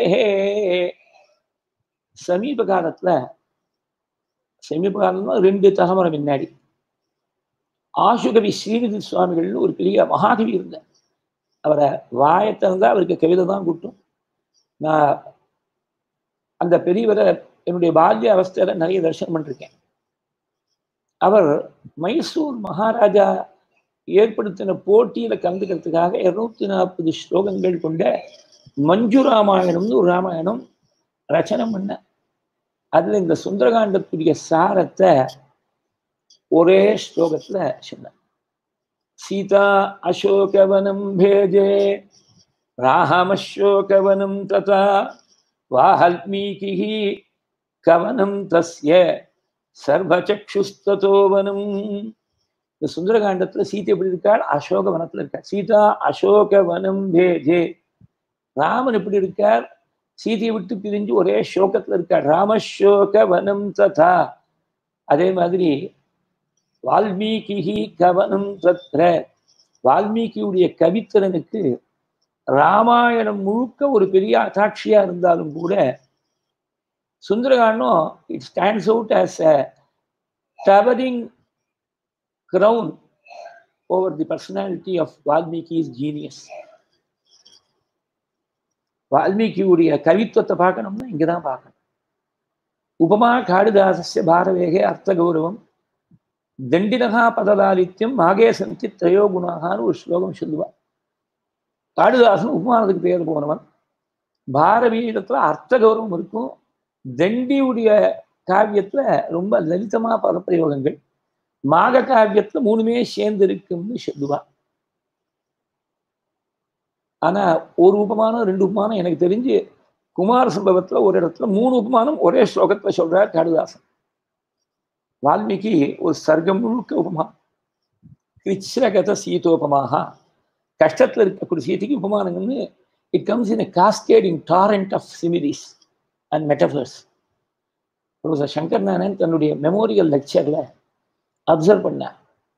சமீப காலத்துல சமீப காலம்னா ரெண்டு தலைமுறை முன்னாடி ஆசுகவி ஸ்ரீநிதி சுவாமிகள்னு ஒரு பெரிய மகாகவி இருந்தார் அவரை வாயை திறந்தா அவருக்கு கவிதை தான் கூட்டும் நான் அந்த பெரியவரை என்னுடைய பால்ய அவஸ்தையில நிறைய தரிசனம் பண்ணிருக்கேன் அவர் மைசூர் மகாராஜா ஏற்படுத்தின போட்டியில கலந்துக்கிறதுக்காக இருநூத்தி நாற்பது ஸ்லோகங்கள் கொண்ட மஞ்சு ராமாயணம்னு ஒரு ராமாயணம் ரச்சனை பண்ண அதுல இந்த சுந்தரகாண்டத்துடைய சாரத்தை ஒரே ஸ்லோகத்துல சொன்ன சீதா அசோகவனம் பேஜே ராமசோகவனம் ததா வால்மீகி கவனம் தஸ்ய சர்வச்சக்ஷுஸ்தோவனம் இந்த சுந்தரகாண்டத்துல சீதை எப்படி இருக்காள் அசோக வனத்துல இருக்காள் சீதா அசோக வனம் பேஜே ராமன் எப்படி இருக்கார் சீதையை விட்டு பிரிஞ்சு ஒரே சோகத்துல இருக்கார் ராமசோக வனம் ததா அதே மாதிரி வால்மீகி கவனம் தத்ர வால்மீகியுடைய கவித்திறனுக்கு ராமாயணம் முழுக்க ஒரு பெரிய அட்டாட்சியா இருந்தாலும் கூட Sundarakandam it stands out as a towering crown over the personality of Valmiki's genius. வால்மீகியுடைய கவித்துவத்தை பார்க்கணும்னா இங்கதான் பார்க்கணும் உபமா காளிதாசஸ்ய பாரவேகே அர்த்த கௌரவம் தண்டினகா பதலாலித்யம் மாகே சந்தி திரையோ குணாகான்னு ஒரு ஸ்லோகம் சொல்லுவார் காளிதாசன் உபமானத்துக்கு பேர் போனவன் பாரவீடத்துல அர்த்த கௌரவம் இருக்கும் தண்டியுடைய காவியத்துல ரொம்ப லலிதமா பதப்பிரயோகங்கள் மாக காவியத்துல மூணுமே சேர்ந்து இருக்கும்னு சொல்லுவா ஆனா ஒரு உபமானம் ரெண்டு உபமானம் எனக்கு தெரிஞ்சு குமார சம்பவத்துல ஒரு இடத்துல மூணு உபமானம் ஒரே ஸ்லோகத்துல சொல்றார் காளிதாசன் வால்மீகி ஒரு சர்க்கம் முழுக்க உபமா கிருச்சிரகத சீதோபமாக கஷ்டத்துல இருக்கக்கூடிய சீதைக்கு உபமானங்கள்னு it comes in cascading torrent of similes and metaphors professor Shankar Narayan தன்னுடைய மெமோரியல் லெக்சர்ல அப்சர்வ் பண்ணார்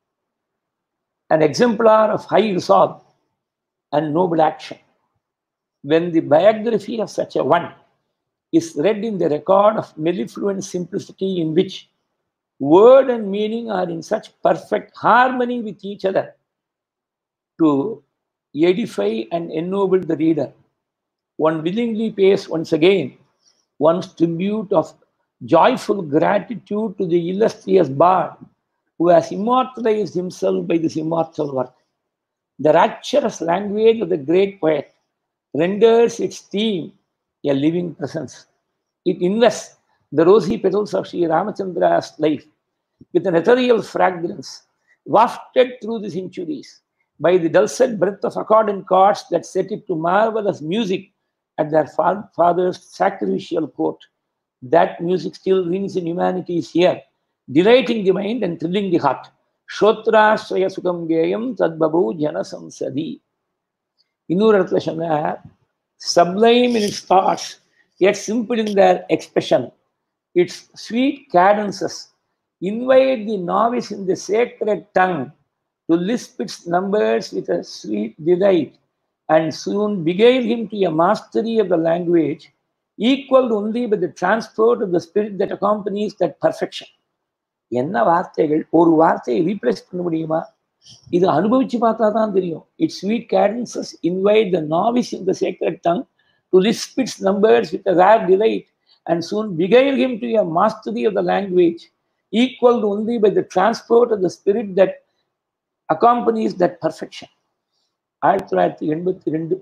an exemplar of high resolve and noble action. When the biography of such a one is read in the record of mellifluent simplicity in which word and meaning are in such perfect harmony with each other to edify and ennoble the reader, one willingly pays once again one's tribute of joyful gratitude to the illustrious bard who has immortalized himself by this immortal work. The rapturous language of the great poet renders its theme a living presence. It invests the rosy petals of Sri Ramachandra's life with an ethereal fragrance wafted through the centuries by the dulcet breath of accordant chords that set it to marvelous music at their fa- father's sacrificial court. That music still rings in humanity's ear delighting the mind and thrilling the heart. Shotrashraya Sukam Geyam Tadbabu Jana Samsadi. இன்னொரு இடத்துல சொன்னார் sublime in its thoughts, yet simple in their expression. Its sweet cadences invite the novice in the sacred tongue to lisp its numbers with a sweet delight and soon beguile him to a mastery of the language equaled only by the transport of the spirit that accompanies that perfection. என்ன வார்த்தைகள் ஒரு வார்த்தையை replace பண்ண முடியுமா இது அனுபவிச்சு பார்த்தா தான் தெரியும் its sweet cadences invite the novice in the sacred tongue to lisp its numbers with a rare delight, and soon beguile him to a mastery of the language, equaled only by the transport of the spirit that accompanies that perfection. ஆயிரத்தி தொள்ளாயிரத்தி எண்பத்தி ரெண்டு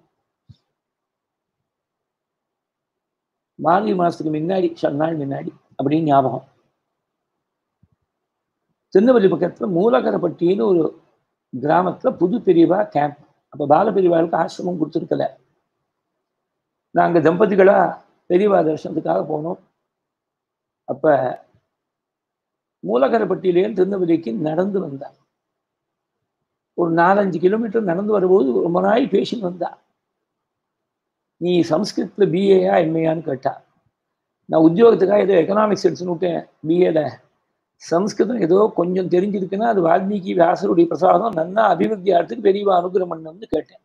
மார்கழி மாசத்துக்கு முன்னாடி சில நாள் முன்னாடி அப்படின்னு ஞாபகம் திருநெல்வேலி பக்கத்துல மூலகரப்பட்டின்னு ஒரு கிராமத்துல புது பெரியவா கேம்ப் அப்ப பால பெரியவாளுக்கு ஆசிரமம் கொடுத்துருக்கல நாங்க தம்பதிகளா பெரியவா தரிசனத்துக்காக போனோம் அப்ப மூலகரப்பட்டியிலேருந்து திருநெல்வேலிக்கு நடந்து வந்தா ஒரு நாலஞ்சு கிலோமீட்டர் நடந்து வரும்போது ரொம்ப நாள் பேசின்னு வந்தா நீ சம்ஸ்கிருத்ல பிஏயா எம்ஏயான்னு கேட்டா நான் உத்தியோகத்துக்காக ஏதோ எக்கனாமிக்ஸ் எடுத்துன்னு விட்டேன் பிஏல சம்ஸ்கிருதம் ஏதோ கொஞ்சம் தெரிஞ்சிருக்குன்னா அது வால்மீகி வியாசருடைய பிரசாதம் நன்னா அபிவிருத்தி ஆகிறதுக்கு பெரியவா அனுகிரம் பண்ணணும்னு கேட்டேன்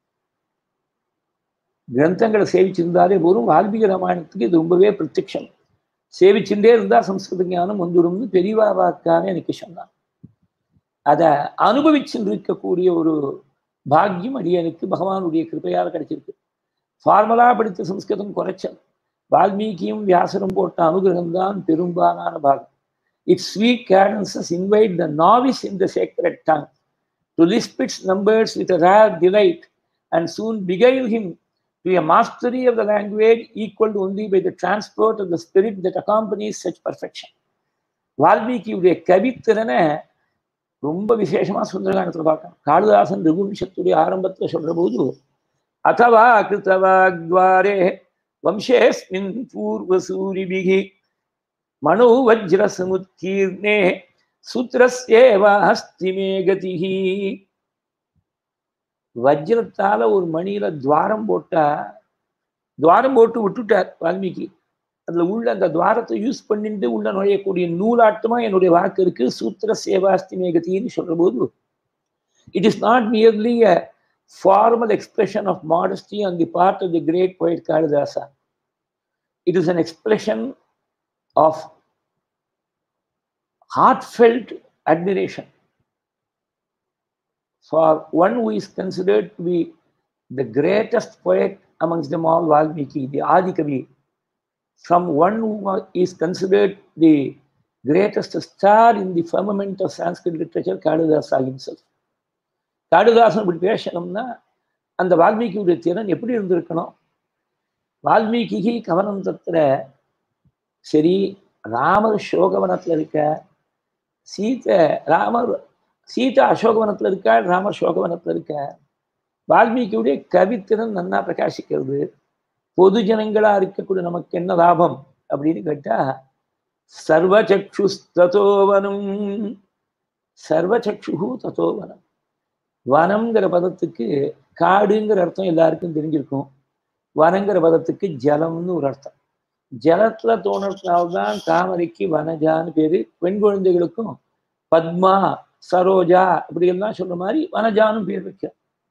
கிரந்தங்களை சேவிச்சிருந்தாலே போதும் வால்மீகி ராமாயணத்துக்கு இது ரொம்பவே பிரத்யட்சம் சேவிச்சுட்டே இருந்தா சம்ஸ்கிருத ஞானம் வந்துடும்னு பெரியவா வாக்கான எனக்கு சொன்னான் அதை அனுபவிச்சுட்டு இருக்கக்கூடிய ஒரு பாக்கியம் அடியனுக்கு பகவானுடைய கிருப்பையால் கிடைச்சிருக்கு ஃபார்மலா படித்த சம்ஸ்கிருதம் குறைச்சல் வால்மீகியும் வியாசரும் போட்ட அனுகிரகம் தான் பெரும்பாலான பாகம் Its sweet cadences invite the novice in the sacred tongue to lisp its numbers with a rare delight and soon beguile him to a mastery of the language equaled only by the transport of the spirit that accompanies such perfection. வால்மீகியுடைய கவித்திறனை ரொம்ப விசேஷமா சுந்தரகாண்டத்தில் பார்க்கணும் காளிதாசன் ரகுவம்சத்துடைய ஆரம்பத்துல சொல்ற போது அத்தவா கிருத்தவாக்வாரே வம்சேஸ்மின் பூர்வசூரிபிகி மனோ வஜ்ர சமுத்கீர்ணே சூத்திரஸ்யேவாஸ்தி மே கதிஹி வஜ்ரத்தால ஒரு மணியில துவாரம் போட்டா துவாரம் போட்டு விட்டுட்டார் வால்மீகி அதுல உள்ள அந்த துவாரத்தை யூஸ் பண்ணிட்டு உள்ள நுழையக்கூடிய நூலாட்டமா என்னுடைய வாக்கு இருக்கு சூத்திர சேவாஸ்தி மேகத்தின்னு சொல்ற போது it is not merely a formal expression of modesty on the part of the great poet Kalidasa it is an expression of heartfelt admiration for one who is considered to be the greatest poet amongst them all, Valmiki, the Adi Kavi, from one who is considered the greatest star in the firmament of Sanskrit literature, Kadadasa himself. Kalidasan இப்படி பேசணும்னா அந்த வால்மீகியுடைய திறன் எப்படி இருந்திருக்கணும் வால்மீகி கவனம் தத்துற சரி ராமர் சோகவனத்துல இருக்க சீத்தை ராமர் சீதா அசோகவனத்துல இருக்கா ராமர் சோகவனத்துல இருக்க வால்மீகியுடைய கவித்திறன் நன்னா பிரகாசிக்கிறது பொது ஜனங்களா இருக்கக்கூடிய நமக்கு என்ன லாபம் அப்படின்னு கேட்டா சர்வச்சு தத்தோவனம் சர்வச்சு தத்தோவனம் வனம்ங்கிற பதத்துக்கு காடுங்கிற அர்த்தம் எல்லாருக்கும் தெரிஞ்சிருக்கும் வனங்கிற பதத்துக்கு ஜலம்னு ஒரு அர்த்தம் ஜலத்துல தோணுறதுனால்தான் தாமரைக்கு வனஜான்னு பேரு பெண் குழந்தைகளுக்கும் பத்மா சரோஜா இப்படி எல்லாம் சொல்ற மாதிரி வனஜானும் பேர் வைக்க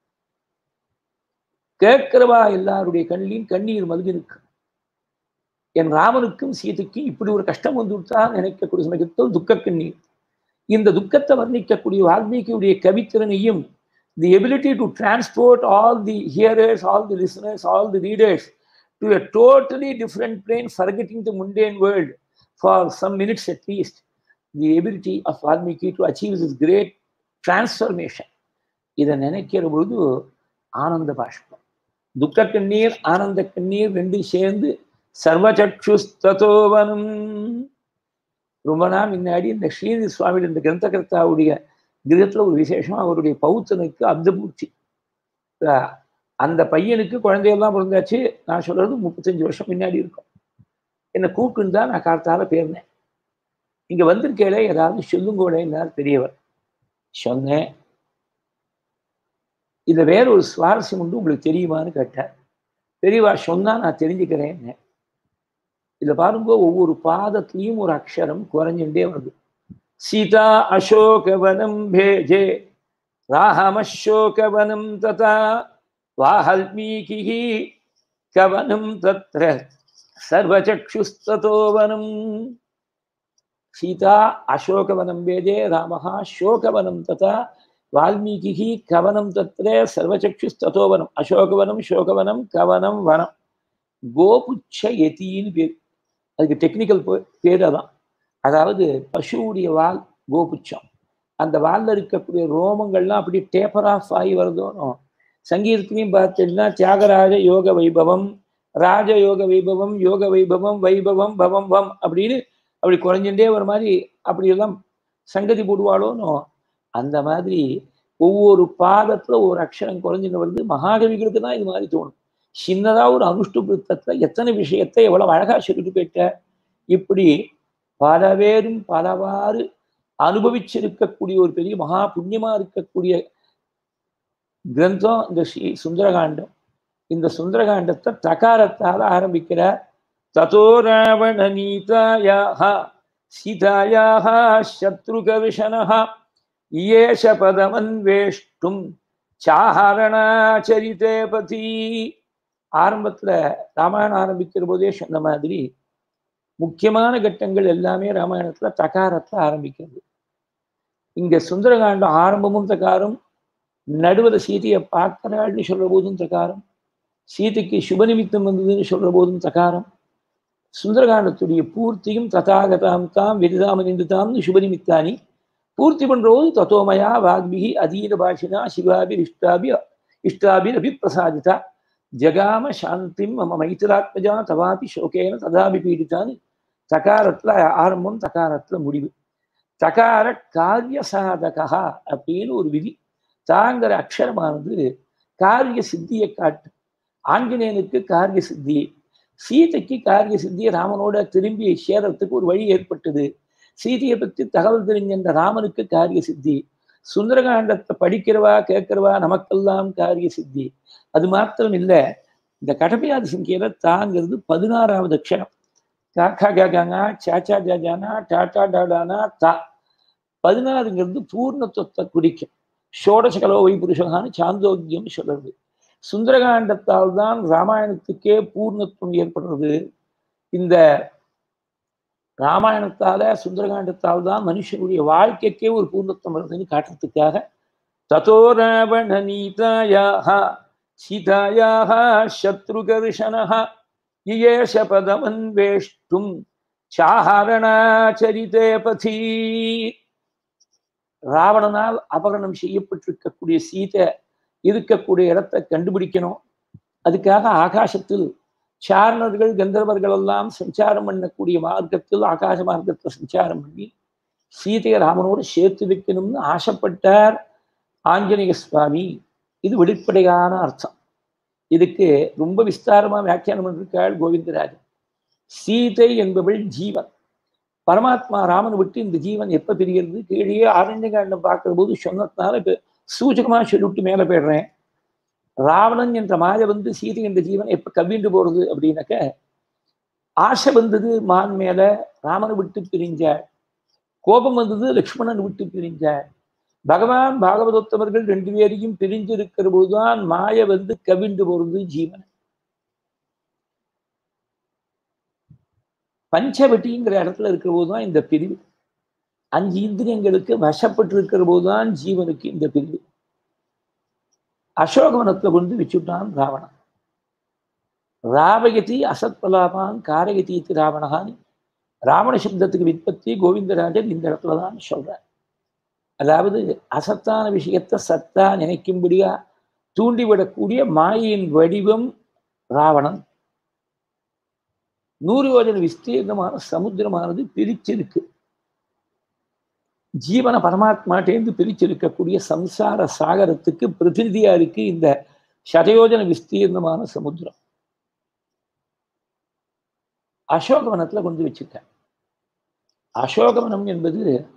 கேட்கிறவா எல்லாருடைய கண்ணிலையும் கண்ணீர் மல்கி இருக்கு என் ராமனுக்கும் சீதைக்கும் இப்படி ஒரு கஷ்டம் வந்து விட்டால் நினைக்கக்கூடிய சமயத்தில் துக்க கண்ணீர் இந்த துக்கத்தை வர்ணிக்கக்கூடிய வால்மீகியுடைய கவித்திறனையும் the ability to transport all the hearers all the listeners all the readers to a totally different plane, forgetting the mundane world for some minutes at least. The ability of Valmiki to achieve this great transformation. இதை நினைக்கிற பொழுது ஆனந்த பாஷ்பம் துக்க கண்ணீர் ஆனந்த கண்ணீர் ரெண்டும் சேர்ந்து சர்வச்சக்ஷுஸ்தோவனம் ரொம்ப நாள் முன்னாடி இந்த ஸ்ரீதி சுவாமி இந்த கிரந்தகர்த்தாவுடைய கிரகத்துல ஒரு விசேஷமா அவருடைய பௌத்தனுக்கு அப்தபூர்த்தி அந்த பையனுக்கு குழந்தையெல்லாம் பிறந்தாச்சு நான் சொல்றது முப்பத்தஞ்சு வருஷம் முன்னாடி இருக்கும் என்னை கூப்பிட்டு தான் நான் கார்த்தால பேர்ந்தேன் இங்க வந்திருக்கேளே ஏதாவது சொல்லுங்கோட எல்லாரும் பெரியவர் சொன்னேன் இதுல வேற ஒரு சுவாரஸ்யம் உண்டு உங்களுக்கு தெரியுமான்னு கேட்டார் பெரியவா சொன்னா நான் தெரிஞ்சுக்கிறேன் இதுல பாருங்க ஒவ்வொரு பாதத்திலையும் ஒரு அக்ஷரம் குறைஞ்சுட்டே வருது சீதா அசோகவனம் பேஜே ராமசோகவனம் ததா वाल्मीकिः कवनं तत्र सर्वचक्षुस्ततोवनं सीता अशोकवनं वेदे रामः शोकवनं तथा वाल्मीकिः कवनं तत्र सर्वचक्षुस्ततोवनम् अशोकवनं शोकवनं कवनं वनं கோபுச்ச எத்தின்னு பேர் அதுக்கு டெக்னிக்கல் பேர் அதான் அதாவது பசுவுடைய வால் கோபுச்சம் அந்த வால்ல இருக்கக்கூடிய ரோமங்கள்லாம் அப்படி டேப்பர் ஆஃப் ஆகி வருதோனோ சங்கீதத்திலையும் பார்த்தீங்கன்னா தியாகராஜ யோக வைபவம் ராஜ யோக வைபவம் யோக வைபவம் வைபவம் பவம் வம் அப்படின்னு அப்படி குறைஞ்சுட்டே ஒரு மாதிரி அப்படியெல்லாம் சங்கதி போடுவாளோனோ அந்த மாதிரி ஒவ்வொரு பாதத்துல ஒரு அக்ஷரம் குறைஞ்சுன்னு வருது மகாகவிகளுக்கு தான் இது மாதிரி தோணும் சின்னதா ஒரு அனுஷ்டுபிருத்தத்துல எத்தனை விஷயத்தை எவ்வளவு அழகா சொல்லிட்டு போயிட்ட இப்படி பல பேரும் பலவாறு அனுபவிச்சிருக்கக்கூடிய ஒரு பெரிய மகா புண்ணியமா இருக்கக்கூடிய கிரந்தம் இந்த ஸ்ரீ சுந்தரகாண்டம் இந்த சுந்தரகாண்டத்தை தகாரத்தால ஆரம்பிக்கிறார் ததோ ராவண நீதாயாக சீதாயாக சத்ருகவிஷனஹ இயேஷ பதமன்வேஷ்டும் சாரணாச்சரித்தே பதி ஆரம்பத்துல ராமாயணம் ஆரம்பிக்கிற போதே சொன்ன மாதிரி முக்கியமான கட்டங்கள் எல்லாமே ராமாயணத்துல தகாரத்துல ஆரம்பிக்கிறது இங்க சுந்தரகாண்டம் ஆரம்பமும் தகாரம் நடுவில் சீதையை பார்க்கிறாள்னு சொல்ற போதும் தகாரம் சீதைக்கு சுபநிமித்தம் வந்ததுன்னு சொல்ற போதும் தகாரம் சுந்தரகாண்டத்துடைய பூர்த்தியும் ததாகதாம் தாம் விரிதாம நின்றுதாம்னு சுபநிமித்தானி பூர்த்தி பண்றபோது தத்தோமயா வாக்பிகி அதீத பாஷினா சிவாபி இஷ்டாபி இஷ்டாபி அபிப்பிரசாதிதா ஜகாம சாந்திம் மம மைத்திராத்மஜா தவாபி சோகேன ததாபி பீடித்தான்னு தகாரத்துல ஆரம்பம் தகாரத்துல முடிவு தகார காரிய சாதகா அப்படின்னு ஒரு விதி தாங்கிற அக்ஷரமானது காரிய சித்தியை காட்டு ஆஞ்சநேயனுக்கு காரிய சித்தி சீதைக்கு காரிய சித்தியை ராமனோட திரும்பி சேரத்துக்கு ஒரு வழி ஏற்பட்டது சீதையை பற்றி தகவல் தெரிஞ்ச ராமனுக்கு காரிய சித்தி சுந்தரகாண்டத்தை படிக்கிறவா கேட்கிறவா நமக்கெல்லாம் காரிய சித்தி அது மாத்திரம் இல்லை இந்த கடமையாதி சங்கியில தாங்கிறது பதினாறாவது அக்ஷரம் காக்கா காகானா சாச்சா ஜாஜானா டாட்டா டாடானா தா பதினாறுங்கிறது பூர்ணத்துவத்தை குறிக்கும் ஷோடச கலோ வை புருஷகான்னு சாந்தோக்கியம் சொல்றது சுந்தரகாண்டத்தால் தான் ராமாயணத்துக்கே பூர்ணத்துவம் ஏற்படுறது இந்த ராமாயணத்தால சுந்தரகாண்டத்தால் தான் மனுஷனுடைய வாழ்க்கைக்கே ஒரு பூர்ணத்துவம் வருதுன்னு காட்டுறதுக்காக ததோ ராவண நீதாயாக சீதாயாக சத்ருகர்ஷனஹ இயேஷ பதமன்வேஷ்டும் சாரணாச்சரித்தே பதி ராவணனால் அபகரணம் செய்யப்பட்டிருக்கக்கூடிய சீதை இருக்கக்கூடிய இடத்தை கண்டுபிடிக்கணும் அதுக்காக ஆகாசத்தில் சாரணர்கள் கந்தர்வர்கள் எல்லாம் சஞ்சாரம் பண்ணக்கூடிய மார்க்கத்தில் ஆகாச மார்க்கத்தில் சஞ்சாரம் பண்ணி சீதையை ராமனோடு சேர்த்து வைக்கணும்னு ஆசைப்பட்டார் ஆஞ்சநேய சுவாமி இது வெளிப்படையான அர்த்தம் இதுக்கு ரொம்ப விஸ்தாரமா வியாக்கியானம் பண்ணிருக்காள் கோவிந்தராஜன் சீதை என்பவள் ஜீவன் பரமாத்மா ராமன் விட்டு இந்த ஜீவன் எப்ப பிரிகிறது கீழே ஆரண்யகாண்டம் பார்க்கிற போது சொன்னதுனால இப்ப சூச்சகமா சொல்லிவிட்டு மேல போயிடுறேன் ராவணன் என்ற மாய வந்து சீதை என்ற ஜீவன் எப்ப கவிண்டு போறது அப்படின்னாக்க ஆசை வந்தது மான் மேல ராமனை விட்டு பிரிஞ்சாள் கோபம் வந்தது லக்ஷ்மணன் விட்டு பிரிஞ்சாள் பகவான் பாகவதோத்தமர்கள் ரெண்டு பேரையும் பிரிஞ்சு இருக்கிற போதுதான் மாய வந்து கவிண்டு போறது ஜீவன் பஞ்சவட்டிங்கிற இடத்துல இருக்கிற போதுதான் இந்த பிரிவு அஞ்சு இந்திரியங்களுக்கு வசப்பட்டு இருக்கிற போதுதான் ஜீவனுக்கு இந்த பிரிவு அசோகவனத்துல கொண்டு வச்சுட்டான் ராவணன் ராவகதி அசத்பலாபான் காரகதீத்து ராவணகான்னு ராவண சப்தத்துக்கு விற்பத்தி கோவிந்தராஜன் இந்த இடத்துல தான் சொல்றார் அதாவது அசத்தான விஷயத்தை சத்தா நினைக்கும்படியா தூண்டிவிடக்கூடிய மாயின் வடிவம் ராவணன் நூறு யோஜன விஸ்தீர்ணமான சமுத்திரமானது பிரிச்சிருக்கு ஜீவன பரமாத்மாட்டேந்து பிரிச்சிருக்கக்கூடிய சம்சார சாகரத்துக்கு பிரதிநிதியா இருக்கு இந்த சதயோஜன விஸ்தீர்ணமான சமுத்திரம் அசோகவனத்துல கொண்டு வச்சுக்க அசோகவனம் என்பது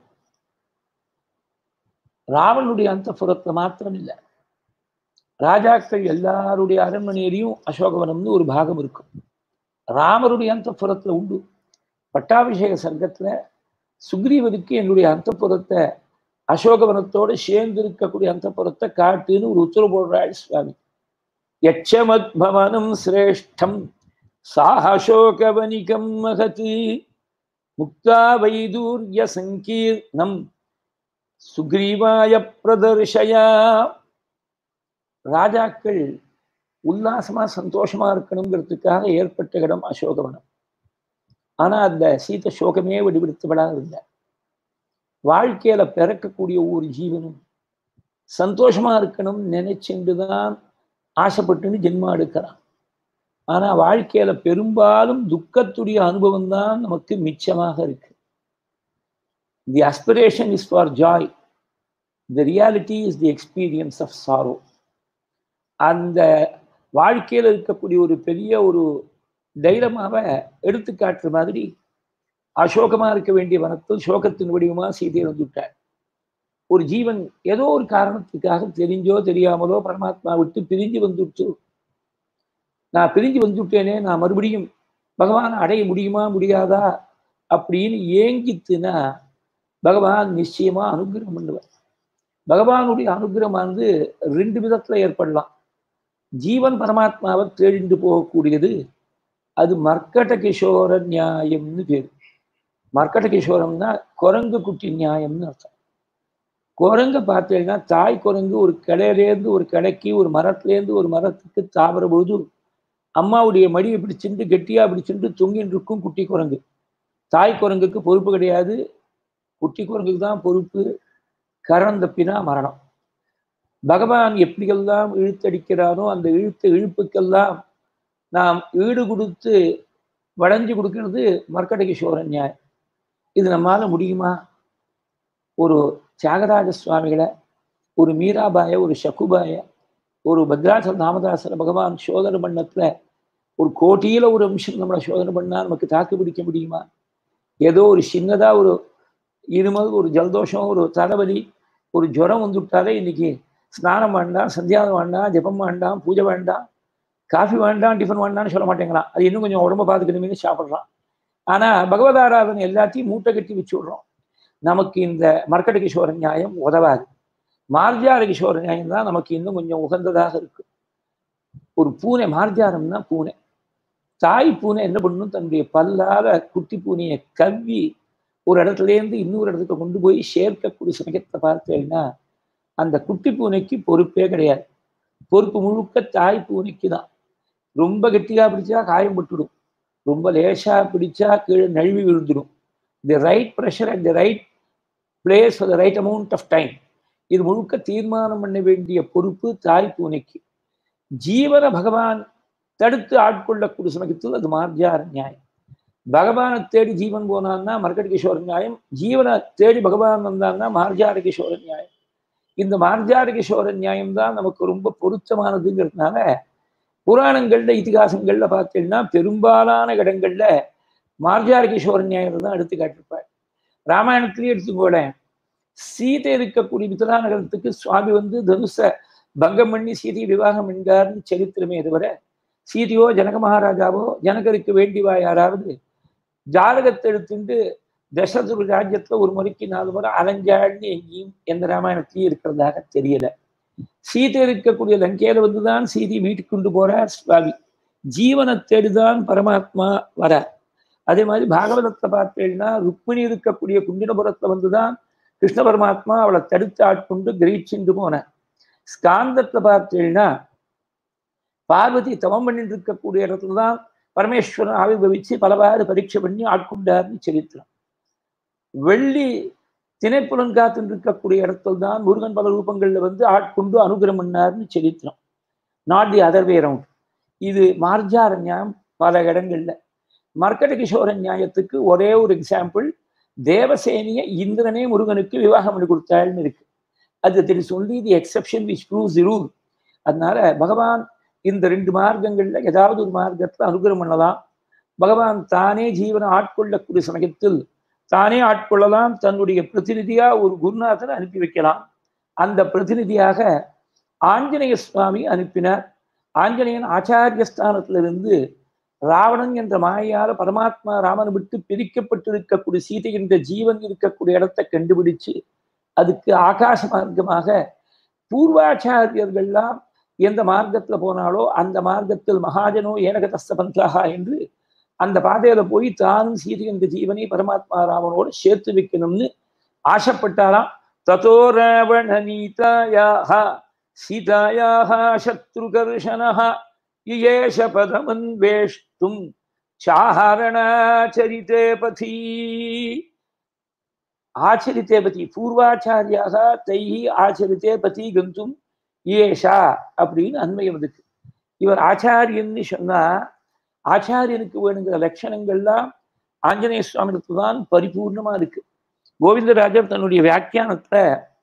ராவனுடைய அந்த மாத்திரம் இல்லை ராஜாக்கள் எல்லாருடைய அரண்மனையிலையும் அசோகவனம்னு ஒரு பாகம் இருக்கும் ராமருடைய அந்த உண்டு பட்டாபிஷேக சர்க்கத்துல சுக்ரீவனுக்கு என்னுடைய அந்த அசோகவனத்தோடு சேர்ந்து இருக்கக்கூடிய அந்த புறத்தை காட்டுன்னு ஒரு உத்தரவு போடுறாள் சுவாமி யட்சமத் பவனம் சிரேஷ்டம் சாஹசோகவனிகம் மகத் முக்தா வைதூர்ய சங்கீர்ணம் சுக்ரீவாய பிரதர்ஷயா ராஜாக்கள் உல்லாசமா சந்தோஷமா இருக்கணுங்கிறதுக்காக ஏற்பட்ட இடம் அசோகவனம் ஆனா அந்த சீத சோகமே விடுவிடுத்தப்படாத இல்லை வாழ்க்கையில பிறக்கக்கூடிய ஒரு ஜீவனும் சந்தோஷமா இருக்கணும் நினைச்சுண்டுதான் ஆசைப்பட்டுன்னு ஜென்மா எடுக்கிறான் ஆனா வாழ்க்கையில பெரும்பாலும் துக்கத்துடைய அனுபவம் தான் நமக்கு மிச்சமாக இருக்கு the aspiration is for joy the reality is the experience of sorrow அந்த வாழ்க்கையில் இருக்கக்கூடிய ஒரு பெரிய ஒரு தைரியமாவை எடுத்துக்காட்டுற மாதிரி அசோகமா இருக்க வேண்டிய வனத்தில் சோகத்தின் வடிவமா சீதையை வந்துவிட்டார் ஒரு ஜீவன் ஏதோ ஒரு காரணத்துக்காக தெரிஞ்சோ தெரியாமலோ பரமாத்மா விட்டு பிரிஞ்சு வந்துவிட்டு நான் பிரிஞ்சு வந்துவிட்டேனே நான் மறுபடியும் பகவானை அடைய முடியுமா முடியாதா அப்படின்னு ஏங்கித்துனா பகவான் நிச்சயமா அனுகிரகம் பண்ணுவார் பகவானுடைய அனுகிரகமானது ரெண்டு விதத்துல ஏற்படலாம் ஜீவன் பரமாத்மாவை தேடிண்டு போகக்கூடியது அது மர்க்கட கிஷோர நியாயம்னு பேர் மர்க்கட கிஷோரம்னா குரங்கு குட்டி நியாயம்னு அர்த்தம் குரங்க பார்த்தீங்கன்னா தாய் குரங்கு ஒரு கிளையிலேருந்து ஒரு கிளைக்கு ஒரு மரத்துலேருந்து ஒரு மரத்துக்கு தாவற பொழுது அம்மாவுடைய மடியை பிடிச்சிட்டு கெட்டியா பிடிச்சிட்டு தொங்கின்னு இருக்கும் குட்டி குரங்கு தாய் குரங்குக்கு பொறுப்பு கிடையாது குட்டி குரங்குக்கு தான் பொறுப்பு கரணம் தப்பினா மரணம் பகவான் எப்படியெல்லாம் இழுத்தடிக்கிறானோ அந்த இழுத்த இழுப்புக்கெல்லாம் நாம் ஈடு கொடுத்து வளைஞ்சு கொடுக்கறது மர்க்கடகிஷோரன் நியாயம் இது நம்மால முடியுமா ஒரு தியாகராஜ சுவாமிகளை ஒரு மீராபாய ஒரு சக்குபாய ஒரு பத்ராசல் நாமதாசர பகவான் சோதனை பண்ணத்துல ஒரு கோட்டியில ஒரு அம்சம் நம்மளை சோதனை பண்ணா நமக்கு தாக்கு பிடிக்க முடியுமா ஏதோ ஒரு சின்னதா ஒரு இருமல் ஒரு ஜலதோஷம் ஒரு தலைவலி ஒரு ஜுரம் வந்துவிட்டாலே இன்னைக்கு ஸ்நானம் வேண்டாம் சந்தியானம் வேண்டாம் ஜபம் வேண்டாம் பூஜை வேண்டாம் காஃபி வேண்டாம் டிஃபன் வேண்டாம்னு சொல்ல மாட்டேங்கிறான் அது இன்னும் கொஞ்சம் உடம்ப பார்த்துக்கணுமே சாப்பிட்றான் ஆனா பகவத் ஆராதனை எல்லாத்தையும் மூட்டை கட்டி வச்சு விடுறோம் நமக்கு இந்த மர்க்கட கிஷோர நியாயம் உதவாது மார்ஜார கிஷோர நியாயம் தான் நமக்கு இன்னும் கொஞ்சம் உகந்ததாக இருக்கு ஒரு பூனை மார்ஜாரம்னா பூனை தாய் பூனை என்ன பண்ணணும் தன்னுடைய பல்லால குட்டி பூனையை கவ்வி ஒரு இடத்துல இருந்து இன்னொரு இடத்துக்கு கொண்டு போய் சேர்க்கக்கூடிய சமயத்தை பார்த்தேன்னா அந்த குட்டி பூனைக்கு பொறுப்பே கிடையாது பொறுப்பு முழுக்க தாய் பூனைக்கு தான் ரொம்ப கெட்டியா பிடிச்சா காயம் பட்டுடும் ரொம்ப லேசா பிடிச்சா கீழே நழுவி விழுந்துடும் the right pressure at the right place for the right amount of time இது முழுக்க தீர்மானம் பண்ண வேண்டிய பொறுப்பு தாய் பூனைக்கு ஜீவன பகவான் தடுத்து ஆட்கொள்ளக்கூடிய சமயத்தில் அது மார்ஜார நியாயம் பகவானை தேடி ஜீவன் போனான்னா மர்க்கட் கிஷோர நியாயம் ஜீவனை தேடி பகவான் வந்தான்னா மார்ஜார கிஷோர நியாயம் இந்த மார்ஜார கிஷோர நியாயம் தான் நமக்கு ரொம்ப பொருத்தமானதுங்கிறதுனால புராணங்கள்ல இதிகாசங்கள்ல பார்த்தீங்கன்னா பெரும்பாலான இடங்கள்ல மார்ஜார கிஷோர நியாயம் தான் எடுத்து காட்டிருப்பார் ராமாயணத்திலேயே எடுத்துக்கோட சீதை இருக்கக்கூடிய மிதிலா நகரத்துக்கு சுவாமி வந்து தனுச பங்கம் பண்ணி சீதையை விவாகம் என்றார்னு சரித்திரமே தவிர சீதையோ ஜனக மகாராஜாவோ ஜனகருக்கு வேண்டிவா யாராவது ஜாதகத்தை எடுத்துட்டு தசரத ராஜ்யத்துல ஒரு முறைக்கு நாலு முறை அலைஞ்சாழ்னு எங்கேயும் எந்த ராமாயணத்திலையும் இருக்கிறதாக தெரியல சீதை இருக்கக்கூடிய லங்கையில வந்துதான் சீதை வீட்டுக்கு கொண்டு போறார் சுவாமி ஜீவனை தேடிதான் பரமாத்மா வரார் அதே மாதிரி பாகவதத்தை பார்த்தேன்னா ருக்மிணி இருக்கக்கூடிய குண்டினபுரத்துல வந்துதான் கிருஷ்ண பரமாத்மா அவளை தடுத்து ஆட்கொண்டு கிரகிச்சுண்டு போனார் ஸ்காந்தத்தை பார்த்தேன்னா பார்வதி தவம் பண்ணிட்டு இருக்கக்கூடிய இடத்துல தான் பரமேஸ்வரன் ஆவிர்வவிச்சு பலவாறு பரீட்சை பண்ணி ஆட்கொண்டார்னு சரித்திரம் வெள்ளி திணைப்புலன் காத்து இருக்கக்கூடிய இடத்துல தான் முருகன் பல ரூபங்கள்ல வந்து ஆட்கொண்டு அனுகிரம் பண்ணார்னு சரித்திரம் not the other way round இது மார்ஜார நியாயம் பல இடங்கள்ல மர்க்கட கிஷோர நியாயத்துக்கு ஒரே ஒரு எக்ஸாம்பிள் தேவசேனிய இந்திரனே முருகனுக்கு விவாகம் பண்ணி கொடுத்தாள்னு இருக்கு அது தெரி சொல்லி the exception which proves the rule அதனால பகவான் இந்த ரெண்டு மார்க்கங்கள்ல ஏதாவது ஒரு மார்க்கத்துல அனுகிரம் பண்ணலாம் பகவான் தானே ஜீவனை ஆட்கொள்ளக்கூடிய சமயத்தில் தானே ஆட்கொள்ளலாம் தன்னுடைய பிரதிநிதியா ஒரு குருநாதனை அனுப்பி வைக்கலாம் அந்த பிரதிநிதியாக ஆஞ்சநேய சுவாமி அனுப்பினார் ஆஞ்சநேயன் ஆச்சாரிய ஸ்தானத்திலிருந்து ராவணன் என்ற மாயால பரமாத்மா ராமனை விட்டு பிரிக்கப்பட்டிருக்கக்கூடிய சீதை என்ற ஜீவன் இருக்கக்கூடிய இடத்தை கண்டுபிடிச்சு அதுக்கு ஆகாச மார்க்கமாக பூர்வாச்சாரியர்கள்லாம் எந்த மார்க்கத்துல போனாலோ அந்த மார்க்கத்தில் மகாஜனோ ஏனக தஸ்தபந்தகா என்று அந்த பாதையில போய் தானும் சீதை என்ற ஜீவனை பரமாத்மா ராமனோடு சேர்த்து வைக்கணும்னு ஆசைப்பட்டாராம் ததோ ராவண நீதாயாக சீதாயாக சத்ருகர்ஷனஹ இயேஷ பதமன்வேஷ்டும் சாரணாச்சரித்தே பதி ஆச்சரித்தே பதி பூர்வாச்சாரியாக தைஹி ஆச்சரித்தே பதி கந்தும் ஏஷா அப்படின்னு அண்மையம் இருக்கு இவர் ஆச்சாரியன்னு சொன்னா ஆச்சாரியனுக்கு வேணுங்கிற லட்சணங்கள்லாம் ஆஞ்சநேய சுவாமிக்கு தான் பரிபூர்ணமா இருக்கு கோவிந்தராஜர் தன்னுடைய வியாக்கியானத்துல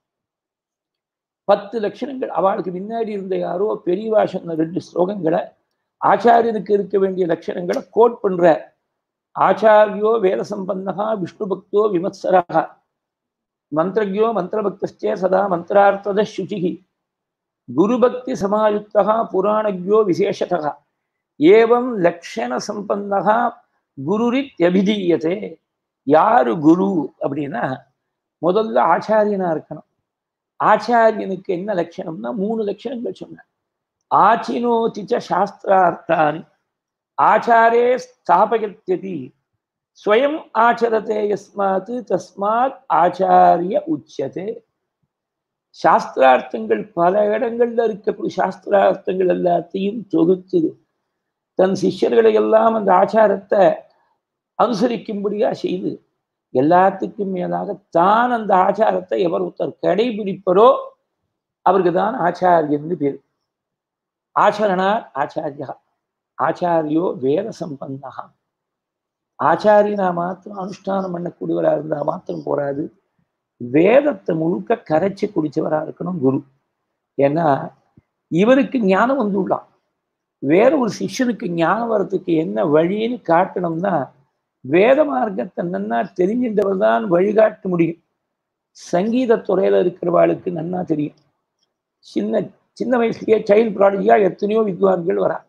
பத்து லட்சணங்கள் அவளுக்கு முன்னாடி இருந்த யாரோ பெரியவா சொன்ன ரெண்டு ஸ்லோகங்களை ஆச்சாரியனுக்கு இருக்க வேண்டிய லட்சணங்களை கோட் பண்ற ஆச்சாரியோ வேத சம்பந்தகா விஷ்ணு பக்தோ விமத்சரா மந்திரஜோ மந்திரபக்தே சதா மந்திரார்த்தத சுச்சிகி குருபக்தி சமாயுக்தா புராணஜோ விசேஷதா ஏவம் லக்ஷண சம்பந்தகா குருரித்யபிதீயதே யாரு குரு அப்படின்னா முதல்ல ஆச்சாரியனா இருக்கணும் ஆச்சாரியனுக்கு என்ன லட்சணம்னா மூணு லட்சணங்கள் சொன்ன ஆச்சினோதிச்ச சாஸ்திரார்த்தானி ஆச்சாரே ஸ்தாபயத்யதி ஸ்வயம் ஆச்சரதே யஸ்மாத் தஸ்மாத் ஆச்சாரிய உச்சதே சாஸ்திரார்த்தங்கள் பல இடங்கள்ல இருக்கக்கூடிய சாஸ்திரார்த்தங்கள் எல்லாத்தையும் தொகுத்து தன் சிஷ்யர்களை எல்லாம் அந்த ஆச்சாரத்தை அனுசரிக்கும்படியா செய்து எல்லாத்துக்கும் மேலாக தான் அந்த ஆச்சாரத்தை எவர் ஒருத்தர் கடைபிடிப்பரோ அவருக்கு தான் ஆச்சாரியன்னு பேர் ஆச்சரணார் ஆச்சாரியா ஆச்சாரியோ வேத சம்பந்தகா ஆச்சாரியனா மாத்திரம் அனுஷ்டானம் பண்ணக்கூடியவரா இருந்தா மாத்திரம் போராது வேதத்தை முழுக்க கரைச்சி குடிச்சவரா இருக்கணும் குரு ஏன்னா இவருக்கு ஞானம் வந்துள்ளான் வேற ஒரு சிஷ்யனுக்கு ஞானம் வர்றதுக்கு என்ன வழின்னு காட்டணும்னா வேத மார்க்கத்தை நன்னா தெரிஞ்சின்றவர் தான் வழிகாட்ட முடியும் சங்கீத துறையில இருக்கிறவாளுக்கு நன்னா தெரியும் சின்ன சின்ன வயசுலயே சைல்டு ப்ராடஜியா எத்தனையோ வித்வான்கள் வரா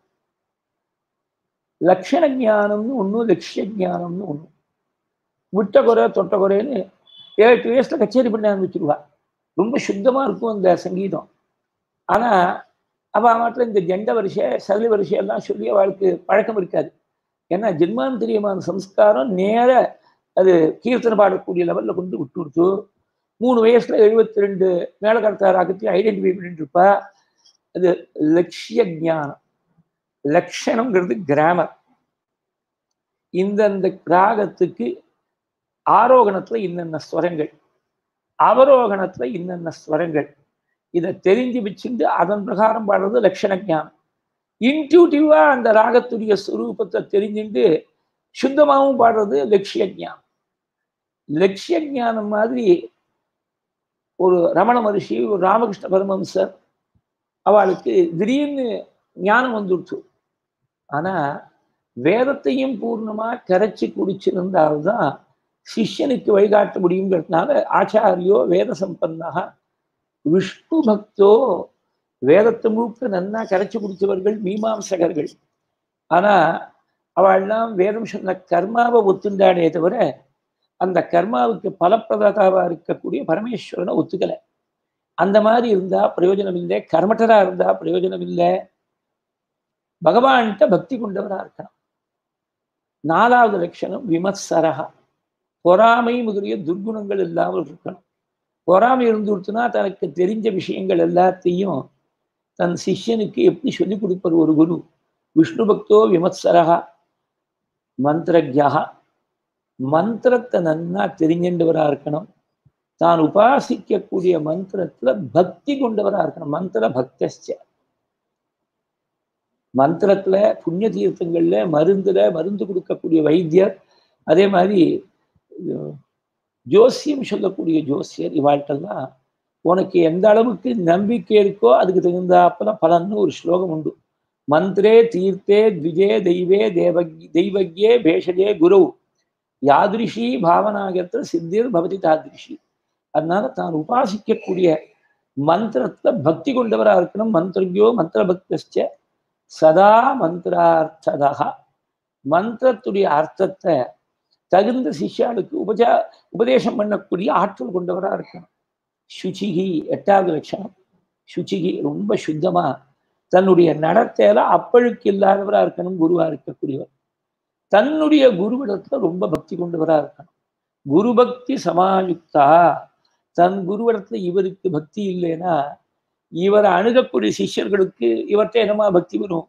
லட்சண ஜானம்னு ஒன்றும் லட்சிய ஜானம்னு ஒன்று விட்ட குறை தொட்ட குறைன்னு ஏழு எட்டு வயசுல கச்சேரி பண்ண ஆரம்பிச்சிருவா ரொம்ப சுத்தமா இருக்கும் அந்த சங்கீதம் ஆனா அவ மாட்டில் இந்த ஜெண்ட வரிசை சகல வரிசை எல்லாம் சொல்லி அவளுக்கு பழக்கம் இருக்காது ஏன்னா ஜென்மாந்திரியமான சம்ஸ்காரம் நேர அது கீர்த்தனை பாடக்கூடிய லெவல்ல கொண்டு விட்டு கொடுத்து மூணு வயசுல எழுபத்தி ரெண்டு மேலகர்த்தா ராகத்தையும் ஐடென்டிஃபை பண்ணிட்டு இருப்பா அது லட்சிய ஜானம் லட்சணம்ங்கிறது கிராமர் இந்தந்த ராகத்துக்கு ஆரோகணத்துல இன்னென்ன ஸ்வரங்கள் அவரோகணத்துல இன்னென்ன ஸ்வரங்கள் இதை தெரிஞ்சு வச்சுட்டு அதன் பிரகாரம் பாடுறது லட்சண ஜானம் இன்டியூட்டிவா அந்த ராகத்துடைய ஸ்வரூபத்தை தெரிஞ்சுட்டு சுத்தமாகவும் பாடுறது லட்சிய ஜானம் லட்சிய ஜானம் மாதிரி ஒரு ரமண மகர்ஷி ஒரு ராமகிருஷ்ண பரமஹம்சர் அவளுக்கு திடீர்னு ஞானம் வந்துடுச்சு ஆனா வேதத்தையும் பூர்ணமா கரைச்சி குடிச்சிருந்தால்தான் சிஷ்யனுக்கு வழிகாட்ட முடியுங்கிறதுனால ஆச்சாரியோ வேத சம்பன்னாக விஷ்ணு பக்தோ வேதத்தை முழுக்க நன்னா கரைச்சி குடிச்சவர்கள் மீமாம்சகர்கள் ஆனா அவள்லாம் வேதம் சொன்ன கர்மாவை ஒத்துண்டானே தவிர அந்த கர்மாவுக்கு பலப்பிரதாதாவா இருக்கக்கூடிய பரமேஸ்வரனை ஒத்துக்கலை அந்த மாதிரி இருந்தா பிரயோஜனம் இல்லை கர்மட்டரா இருந்தா பிரயோஜனம் இல்லை பகவான்கிட்ட பக்தி கொண்டவரா இருக்கணும் நாலாவது லட்சணம் விமத்சரகா பொறாமை முதலிய துர்குணங்கள் இல்லாமல் இருக்கணும் பொறாமை இருந்துடுச்சுன்னா தனக்கு தெரிஞ்ச விஷயங்கள் எல்லாத்தையும் தன் சிஷ்யனுக்கு எப்படி சொல்லிக் கொடுப்பார் ஒரு குரு விஷ்ணு பக்தோ விமத்சரகா மந்திரஜா மந்திரத்தை நன்னா தெரிஞ்சண்டவரா இருக்கணும் தான் உபாசிக்கக்கூடிய மந்திரத்துல பக்தி கொண்டவரா இருக்கணும் மந்திர பக்தஸ்ச மந்திரத்துல புண்ணிய தீர்த்தங்கள்ல மருந்துல மருந்து கொடுக்கக்கூடிய வைத்தியர் அதே மாதிரி ஜோசியம் சொல்லக்கூடிய ஜோசியர் இவாழ்கிட்டலாம் உனக்கு எந்த அளவுக்கு நம்பிக்கை இருக்கோ அதுக்கு தகுந்தாப்புல பலன்னு ஒரு ஸ்லோகம் உண்டு மந்திரே தீர்த்தே த்விஜே தெய்வே தேவகி தெய்வக்யே பேஷஜே குரு யாதிருஷி பாவனாகத்துல சித்திர் பவதி தாதிருஷி அதனால தான் உபாசிக்கக்கூடிய மந்திரத்துல பக்தி கொண்டவரா இருக்கணும் மந்திரஜோ மந்திர பக்தஸ்ட சதா மந்திரார்த்ததா மந்திரத்துடைய அர்த்தத்தை தகுந்த சிஷ்யாளுக்கு உபஜா உபதேசம் பண்ணக்கூடிய ஆற்றல் கொண்டவரா இருக்கணும் சுச்சிகி எட்டாவது லட்சணம் சுச்சிகி ரொம்ப சுத்தமா தன்னுடைய நடத்தையில அப்பழுக்கு இல்லாதவரா இருக்கணும் குருவா இருக்கக்கூடியவர் தன்னுடைய குருவிடத்துல ரொம்ப பக்தி கொண்டவரா இருக்கணும் குரு பக்தி சமாயுக்தா தன் குருவிடத்துல இவருக்கு பக்தி இல்லைன்னா இவரை அணுகக்கூடிய சிஷ்யர்களுக்கு இவர்கிட்ட என்னமா பக்தி வரும்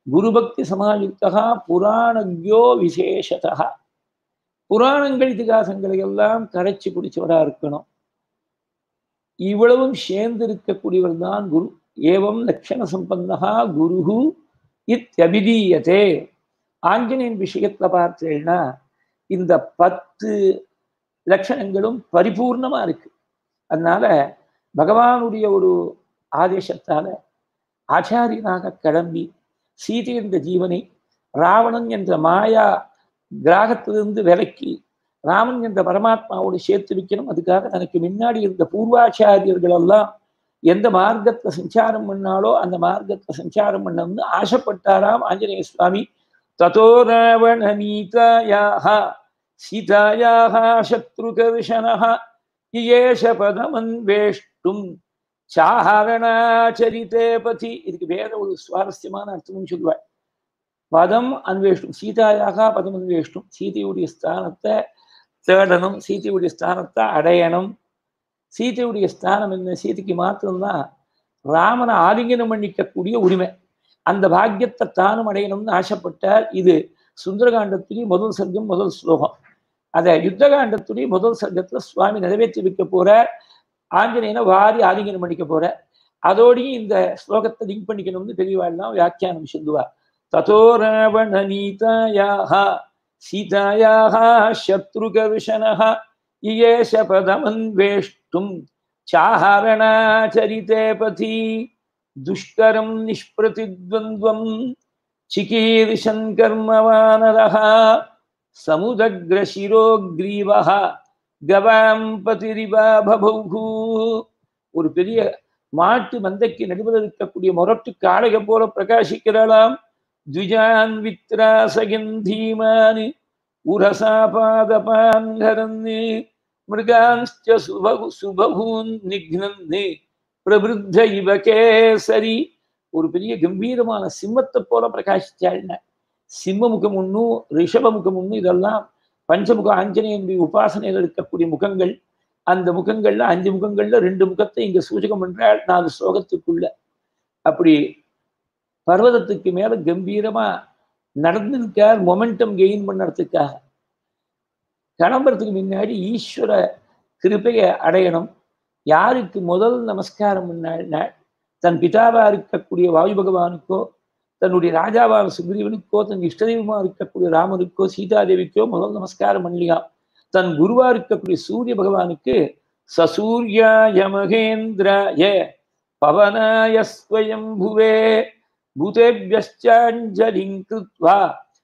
குருபக்தி சமாயுக்தகா புராணக்யோ விசேஷதா புராணங்கள் இதிகாசங்களை எல்லாம் கரைச்சி குடிச்சவரா இருக்கணும் இவ்வளவும் சேர்ந்து இருக்கக்கூடியவர் தான் குரு ஏவம் லட்சண சம்பந்தகா குருகு இத்தியபிதீயதே ஆஞ்சநேயன் விஷயத்துல பார்த்தேன்னா இந்த பத்து லட்சணங்களும் பரிபூர்ணமா இருக்கு அதனால பகவானுடைய ஒரு ஆதேசத்தால ஆச்சாரியனாக கிளம்பி சீதை என்ற ஜீவனை ராவணன் என்ற மாயா கிராகத்திலிருந்து விலக்கி ராமன் என்ற பரமாத்மாவோடு சேர்த்து வைக்கணும் அதுக்காக தனக்கு முன்னாடி இருந்த பூர்வாச்சாரியர்கள் எல்லாம் எந்த மார்க்கத்தை சஞ்சாரம் பண்ணாலோ அந்த மார்க்கத்தை சஞ்சாரம் பண்ணணும்னு ஆசைப்பட்டாராம் ஆஞ்சநேய சுவாமி ததோ ராவண நீதாயாக சீதாயாக சத்ருகர்ஷனः இயேஷ பதமன்வேஷ்டும் சாரணாச்சரித்தே பதி இதுக்கு வேற ஒரு சுவாரஸ்யமான அர்த்தமும் சொல்லுவாள் பதம் அன்வேஷ்டும் சீதாயாக பதம் அன்வேஷ்டும் சீதையுடைய ஸ்தானத்தை தேடணும் சீதையுடைய ஸ்தானத்தை அடையணும் சீதையுடைய ஸ்தானம் என்ன சீதைக்கு மாத்திரம்தான் ராமனை ஆலிங்கனம் பண்ணிக்கக்கூடிய உரிமை அந்த பாக்கியத்தை தானும் அடையணும்னு ஆசைப்பட்டார் இது சுந்தரகாண்டத்துலேயும் முதல் சர்க்கம் முதல் ஸ்லோகம் அதை யுத்த காண்டத்துலேயும் முதல் சர்க்கத்துல சுவாமி நிறைவேற்றி வைக்க போறார் ஆஞ்சநேயனை வாரி ஆலிங்கனம் பண்ணிக்க போறார் அதோடையும் இந்த ஸ்லோகத்தை லிங்க் பண்ணிக்கணும்னு தெளிவாள்லாம் வியாக்கியானம் சொல்லுவார் ததோ ராவண நீதாயாக சீதாயாக சத்ருகவிஷனः இயேஷ பதமன்வேஷ்டும் சாரணாச்சரித்தே பதி துஷ்கரம் நிஷ்பிரதித்வन्द्वम् சிகீர்ஷன் கர்மவானரः சமுதக்ரசிரோக்ரீவः கவாம் பதிரிவா பபௌகு ஒரு பெரிய மாட்டு மந்தைக்கு நடுவில் இருக்கக்கூடிய முரட்டு காளைக போல பிரகாசிக்கிறாளாம் த்விஜான் வித்ராசகன் தீமான் உரசா பாதபாங்கரன்னு மிருகான்ச்ச சுபகு சுபகூன் நிக்னன்னு பிரபுத்த இவ கேசரி ஒரு பெரிய கம்பீரமான சிம்மத்தை போல பிரகாசிச்சாள்ன சிம்ம முகம் ஒன்றும் ரிஷப முகம் ஒன்றும் இதெல்லாம் பஞ்சமுக ஆஞ்சநேயனுடைய உபாசனையில் இருக்கக்கூடிய முகங்கள் அந்த முகங்கள்ல அஞ்சு முகங்கள்ல ரெண்டு முகத்தை இங்க சூச்சகம் பண்றாள் நாலு ஸ்லோகத்துக்குள்ள அப்படி பர்வதத்துக்கு மேல கம்பீரமா நடந்திருக்கார் மொமெண்டம் கெயின் பண்ணுறதுக்காக கிளம்புறதுக்கு முன்னாடி ஈஸ்வர கிருப்பையை அடையணும் யாருக்கு முதல் நமஸ்காரம் பண்ணாள் தன் பிதாவா இருக்கக்கூடிய வாயு பகவானுக்கோ தன்னுடைய ராஜாவான சுக்ரீவனுக்கோ தன் இஷ்டதெய்வமா இருக்கக்கூடிய ராமனுக்கோ சீதாதேவிக்கோ முதல் நமஸ்காரம் பண்ணலாம் தன் குருவா இருக்கக்கூடிய சூரிய பகவானுக்கு சசூர்யாய மகேந்திராய பவனாய ஸ்வயம்புவே பூதேபியஞ்சாஞ்சலிங் கிருத்வா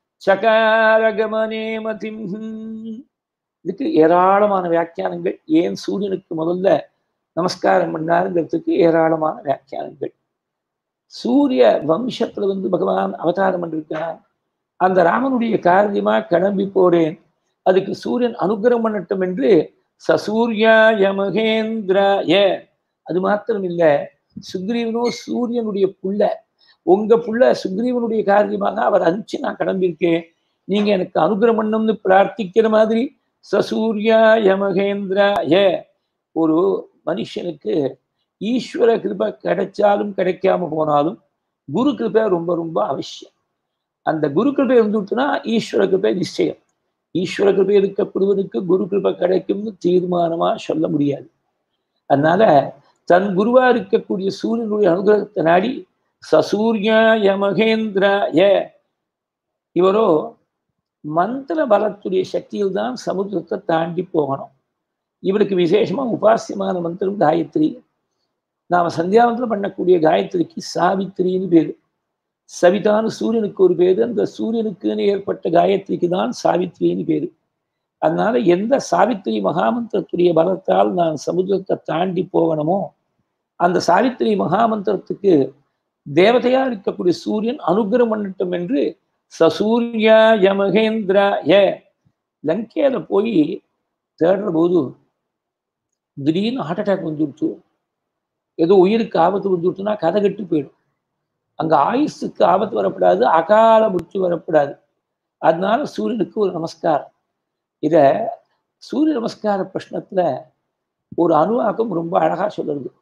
சகாரகமனே மதிம் இதுக்கு ஏராளமான வியாக்கியானங்கள் ஏன் சூரியனுக்கு முதல்ல நமஸ்காரம் பண்ணாருங்கிறதுக்கு ஏராளமான வியாக்கியானங்கள் சூரிய வம்சத்துல வந்து பகவான் அவதாரம் பண்ணிருக்கான் அந்த ராமனுடைய காரியமா கிளம்பி போறேன் அதுக்கு சூரியன் அனுகிரகம் பண்ணட்டும் என்று சசூர்யாய மகேந்திராய அது மாத்திரம் இல்ல சுக்ரீவனோ சூரியனுடைய புள்ள உங்க புள்ள சுக்ரீவனுடைய காரியமாக அவர் அனுப்பிச்சு நான் கிளம்பியிருக்கேன் நீங்க எனக்கு அனுகிரகம் பண்ணணும்னு பிரார்த்திக்கிற மாதிரி சசூர்யாய மகேந்திராய ஒரு மனுஷனுக்கு ஈஸ்வர கிருபை கிடைச்சாலும் கிடைக்காம போனாலும் குரு கிருபை ரொம்ப ரொம்ப அவசியம் அந்த குரு கிருபை இருந்துட்டுனா ஈஸ்வர கிருபை நிச்சயம் ஈஸ்வர கிருபை இருக்கப்படுவதற்கு குரு கிருபை கிடைக்கும்னு தீர்மானமா சொல்ல முடியாது அதனால தன் குருவா இருக்கக்கூடிய சூரியனுடைய அனுகிரகத்தை நாடி சசூர்யாய மகேந்திராய இவரோ மந்திர பலத்துடைய சக்தியில் தான் சமுத்திரத்தை தாண்டி போகணும் இவருக்கு விசேஷமா உபாசியமான மந்திரம் காயத்ரி நாம சந்தியாவந்தில் பண்ணக்கூடிய காயத்ரிக்கு சாவித்திரின்னு பேரு சவிதான்னு சூரியனுக்கு ஒரு பேரு அந்த சூரியனுக்குன்னு ஏற்பட்ட காயத்ரிக்கு தான் சாவித்திரின்னு பேரு அதனால எந்த சாவித்திரி மகாமந்திரத்துடைய பலத்தால் நான் சமுத்திரத்தை தாண்டி போகணுமோ அந்த சாவித்திரி மகாமந்திரத்துக்கு தேவதையா இருக்கக்கூடிய சூரியன் அனுகிரம் பண்ணட்டும் என்று சசூர்யா யமகேந்திராய லங்கையில போய் தேடுற போது திடீர்னு ஹார்ட் அட்டாக் வந்துடுச்சு ஏதோ உயிருக்கு ஆபத்து வந்துடுச்சுன்னா கதை கெட்டு போயிடும் அங்க ஆயுசுக்கு ஆபத்து வரப்படாது அகால முடிச்சு வரப்படாது அதனால சூரியனுக்கு ஒரு நமஸ்காரம் இத சூரிய நமஸ்கார பிரஷ்னத்துல ஒரு அணுவாக்கம் ரொம்ப அழகா சொல்லுறது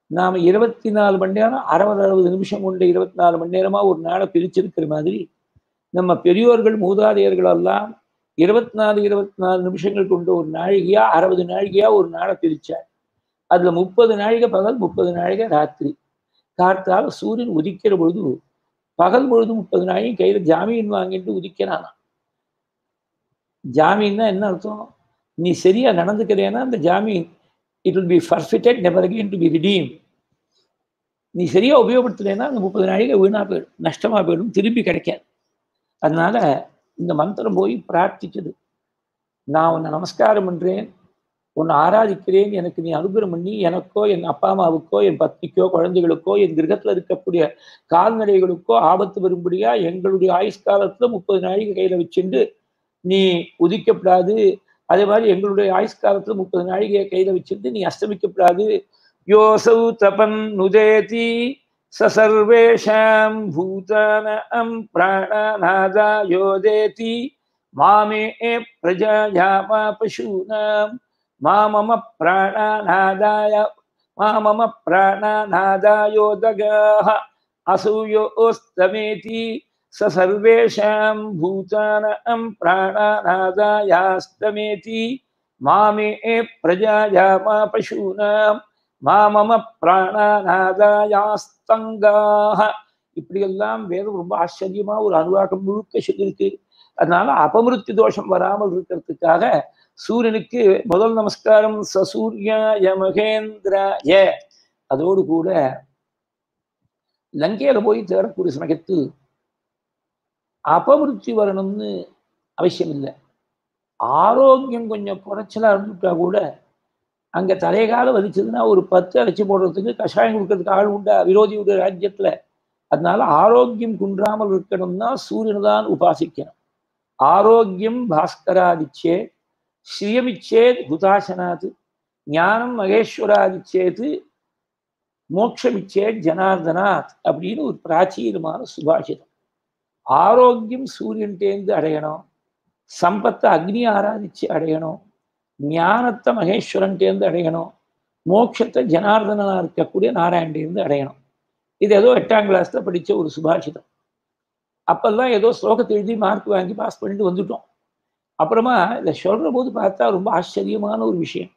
நாம் இருபத்தி நாலு மணி நேரம் அறுபது அறுபது நிமிஷம் கொண்டு இருபத்தி நாலு மணி நேரமாக ஒரு நாளை பிரிச்சிருக்கிற மாதிரி நம்ம பெரியோர்கள் மூதாதையர்கள் எல்லாம் இருபத்தி நாலு இருபத்தி நாலு நிமிஷங்கள் கொண்ட ஒரு நாழிகையா அறுபது நாழிகையா ஒரு நாளை பிரிச்சார் அதுல முப்பது நாழிகை பகல் முப்பது நாழிகை ராத்திரி காத்தால சூரியன் உதிக்கிற பொழுது பகல் பொழுது முப்பது நாளையும் கையில ஜாமீன் வாங்கிட்டு உதிக்கிறானா ஜாமீன்னா என்ன அர்த்தம் நீ சரியா நடந்துக்கிறேன்னா அந்த ஜாமீன் it will be forfeited never again to be redeem நீ சரியா உபயோகப்படுத்தலைன்னா அந்த முப்பது நாழிகை வீணா போயிடும் நஷ்டமா போயிடும் திருப்பி கிடைக்காது அதனால இந்த மந்திரம் போய் பிரார்த்திச்சது நான் உன்னை நமஸ்காரம் பண்றேன் உன்னை ஆராதிக்கிறேன் எனக்கு நீ அனுகிரம் பண்ணி எனக்கோ என் அப்பா அம்மாவுக்கோ என் பத்னிக்கோ குழந்தைகளுக்கோ என் கிரகத்துல இருக்கக்கூடிய கால்நடைகளுக்கோ ஆபத்து வரும்படியா எங்களுடைய ஆயுஷ்காலத்துல முப்பது நாளைக்கு கையில வச்சுண்டு நீ உதிக்கப்படாது அதே மாதிரி எங்களுடைய ஆயுஷ்காலத்துல முப்பது நாழிகையை கையில வச்சுட்டு நீ அஸ்தமிக்கப்படாது யோசௌ தபன் நுதேதி சசர்வேஷாம் பூதானம் பிராணநாதா யோதேதி மாமே பிரஜாயாமா பசூனாம் மாமம பிராணநாதாய மாமம பிராணநாதாயோதகாः அசூயோஸ்தமேதி स सर्वेषां भूतानां प्राणानादायास्तमेति मामे प्रजायामा पशूनां மாமம பிராணநாதாயாஸ்தங்காக இப்படியெல்லாம் வேதம் ரொம்ப ஆச்சரியமா ஒரு அனுவாகம் முழுக்க சொல்லியிருக்கு அதனால அபமிருத்தி தோஷம் வராமல் இருக்கிறதுக்காக சூரியனுக்கு முதல் நமஸ்காரம் சசூர்யாய மகேந்திராய அதோடு கூட லங்கையில போய் தேடக்கூடிய சமயத்தில் அபமிருத்தி வரணும்னு அவசியம் இல்லை ஆரோக்கியம் கொஞ்சம் குறைச்சலா இருந்துட்டா கூட அங்க தலைகால வலிச்சதுன்னா ஒரு பத்து அரைச்சி போடுறதுக்கு கஷாயம் கொடுக்கறதுக்கு ஆள் உண்டா விரோதியுடைய ராஜ்யத்துல அதனால ஆரோக்கியம் குன்றாமல் இருக்கணும்னா சூரியனை தான் உபாசிக்கணும் ஆரோக்கியம் பாஸ்கராதிச்சே ஸ்ரீயமிச்சேத் ஹுதாசனாத் ஞானம் மகேஸ்வராதிச்சேது மோட்சமிச்சேத் ஜனார்தனாத் அப்படின்னு ஒரு பிராச்சீனமான சுபாஷிதம் ஆரோக்கியம் சூரியன்டேந்து அடையணும் சம்பத்தை அக்னி ஆராதிச்சு அடையணும் ஞானத்தை மகேஸ்வரன்டேந்து அடையணும் மோட்சத்தை ஜனார்தனா இருக்கக்கூடிய நாராயண்டேந்து அடையணும் இது ஏதோ எட்டாம் கிளாஸ்ல படிச்ச ஒரு சுபாஷிதம் அப்பெல்லாம் ஏதோ ஸ்லோகத்தை எழுதி மார்க் வாங்கி பாஸ் பண்ணிட்டு வந்துட்டோம் அப்புறமா இதை சொல்ற போது பார்த்தா ரொம்ப ஆச்சரியமான ஒரு விஷயம்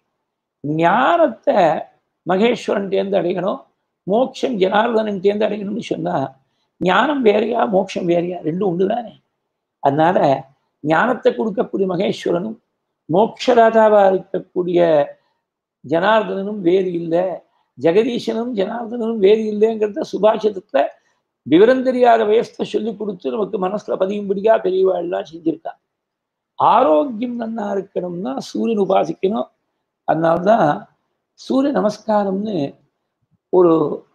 ஞானத்தை மகேஸ்வரன்டேந்து அடையணும் மோட்சம் ஜனார்தனன்டேந்து அடையணும்னு சொன்னா ஞானம் வேறையா மோட்சம் வேறையா ரெண்டும் ஒன்று தானே அதனால ஞானத்தை கொடுக்கக்கூடிய மகேஸ்வரனும் மோட்சராதாவா இருக்கக்கூடிய ஜனார்தனனும் வேறு இல்லை ஜெகதீசனும் ஜனார்தனனும் வேறு இல்லைங்கிறத சுபாஷிதத்துல விவரம் தெரியாத வயசுல சொல்லி கொடுத்து நமக்கு மனசுல பதியும்படியா பெரியவாள்லாம் செஞ்சிருக்கா ஆரோக்கியம் நன்னா இருக்கணும்னா சூரியன் உபாசிக்கணும் அதனால்தான் சூரிய நமஸ்காரம்னு ஒரு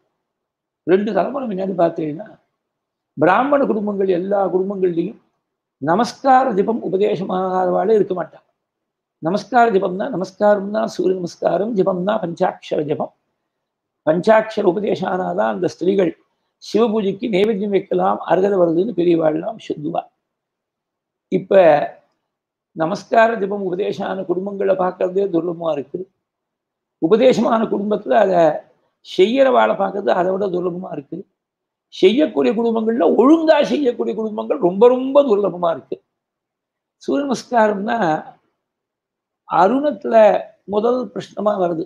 ரெண்டு தலைமுறை முன்னாடி பார்த்தீங்கன்னா பிராமண குடும்பங்கள் எல்லா குடும்பங்கள்லையும் நமஸ்கார ஜபம் உபதேசமாகாதவாளே இருக்க மாட்டாங்க நமஸ்கார ஜபம் தான் நமஸ்காரம் தான் சூரிய நமஸ்காரம் ஜபம் தான் பஞ்சாட்சர ஜபம் பஞ்சாட்சர உபதேசம் ஆனாதான் அந்த ஸ்திரீகள் சிவபூஜைக்கு நைவேத்தியம் வைக்கலாம் அருகதை வருதுன்னு பெரியவாள்லாம் சொல்லுவா இப்ப நமஸ்கார ஜபம் உபதேசமான குடும்பங்களை பார்க்கறதே துர்லபமா இருக்கு உபதேசமான குடும்பத்துல அதை செய்யறவாளை பார்க்கறது அதை விட துர்லபமா இருக்கு செய்யக்கூடிய குடும்பங்கள்ல ஒழுங்கா செய்யக்கூடிய குடும்பங்கள் ரொம்ப ரொம்ப துர்லபமா இருக்கு சூரிய நமஸ்காரம்னா அருணத்துல முதல் பிரശ്னமா வருது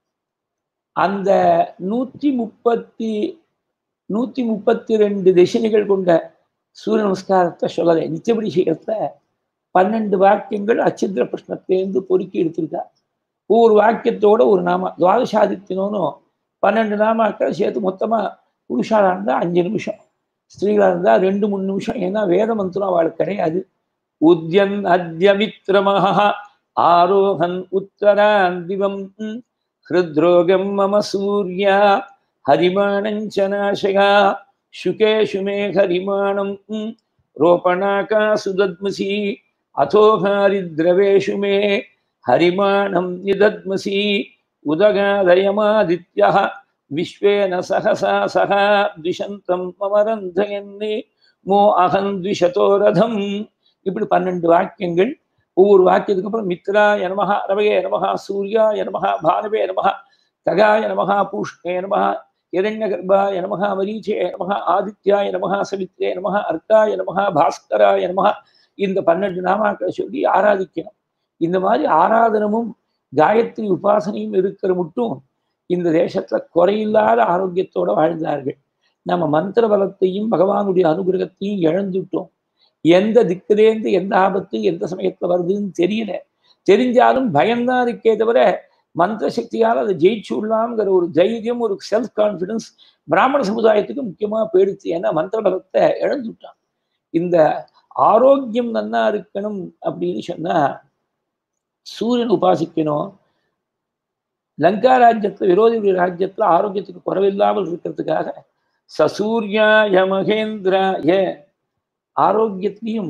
அந்த நூத்தி முப்பத்தி நூத்தி முப்பத்தி ரெண்டு திசைகள் கொண்ட சூரிய நமஸ்காரத்தை சொல்லலை நிச்சயப்படி செய்யறத பன்னெண்டு வாக்கியங்கள் அச்சித்திர பிரஷ்னத்திலேருந்து பொறுக்கி எடுத்திருக்கா ஒவ்வொரு வாக்கியத்தோட ஒரு நாம துவாதசாதித்தினோன்னு பன்னெண்டு நாமாக்கள் சேர்த்து மொத்தமா புருஷாலா இருந்தா அஞ்சு நிமிஷம் ஸ்திரீகளா இருந்தா ரெண்டு மூணு நிமிஷம் ஏன்னா வேத மந்திரம் அவளுக்கு கிடையாது உத்யன் அத்யமித்ரமஹ ஆரோகன் உத்தரான் திவம் ஹிருத்ரோகம் மம சூர்யா ஹரிமாணஞ்ச நாசகா சுகேஷு மே ஹரிமாணம் ரோபணாகா சுதத்மசி அதோஹாரித்ரவேஷு மே ஹரிமாணம் நிதத்மசி உதகாதயமாதித்யா விஸ்வேன சகசா சகா த்விஷந்தம் மமரந்தயன்னே மோ அகன் த்விஷதோ ரதம் இப்படி பன்னெண்டு வாக்கியங்கள் ஒவ்வொரு வாக்கியத்துக்கு அப்புறம் மித்ரா எனமஹா ரவயே நமஹா சூர்யா எனமஹா பானவே நமஹா ககாய நமகா பூஷ்ணே நமகா இரண்யகர்பாய நமகா மரீச்சே நமகா ஆதித்யாய நமகா சவித்ரே நமகா அர்க்காய நமகா பாஸ்கராய நமகா இந்த பன்னெண்டு நாமாக்களை சொல்லி ஆராதிக்கணும் இந்த மாதிரி ஆராதனமும் காயத்ரி உபாசனையும் இருக்கிற மட்டும் இந்த தேசத்துல குறையில்லாத ஆரோக்கியத்தோட வாழ்ந்தார்கள் நம்ம மந்திர பலத்தையும் பகவானுடைய அனுகிரகத்தையும் இழந்துட்டோம் எந்த திக்கிலேருந்து எந்த ஆபத்து எந்த சமயத்துல வருதுன்னு தெரியல தெரிஞ்சாலும் பயம்தான் இருக்கே தவிர மந்திர சக்தியால் அதை ஜெயிச்சு விடலாம்ங்கிற ஒரு தைரியம் ஒரு செல்ஃப் கான்ஃபிடன்ஸ் பிராமண சமுதாயத்துக்கு முக்கியமா போயிடுச்சு ஏன்னா மந்திர பலத்தை இழந்துட்டான் இந்த ஆரோக்கியம் நன்னா இருக்கணும் அப்படின்னு சொன்னா சூரியன் உபாசிக்கணும் லங்கா ராஜ்யத்துல விரோதியுடைய ராஜ்யத்துல ஆரோக்கியத்துக்கு குறைவில்லாமல் இருக்கிறதுக்காக சசூர்யாய மகேந்திராய ஆரோக்கியத்திலையும்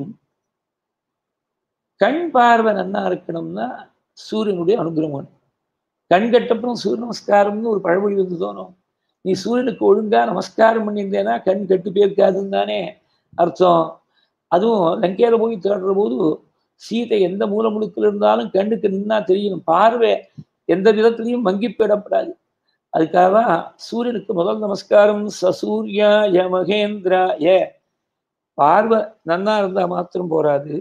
கண் பார்வை நன்னா இருக்கணும்னா சூரியனுடைய அனுகிரகம் கண் கட்டப்புறம் சூரிய நமஸ்காரம்னு ஒரு பழமொழி வந்து தோணும் நீ சூரியனுக்கு ஒழுங்கா நமஸ்காரம் பண்ணியிருந்தேன்னா கண் கெட்டு போயிருக்காதுன்னு தானே அர்த்தம் அதுவும் லங்கையில போய் தேடுற போது சீதை எந்த மூல முழுக்கில் இருந்தாலும் கண்ணுக்கு நின்னா தெரியணும் பார்வை எந்த விதத்திலையும் மங்கி போயிடப்படாது அதுக்காக சூரியனுக்கு முதல் நமஸ்காரம் சசூர்யாய மகேந்திராய பார்வை நன்னா இருந்தா மாத்திரம் போராது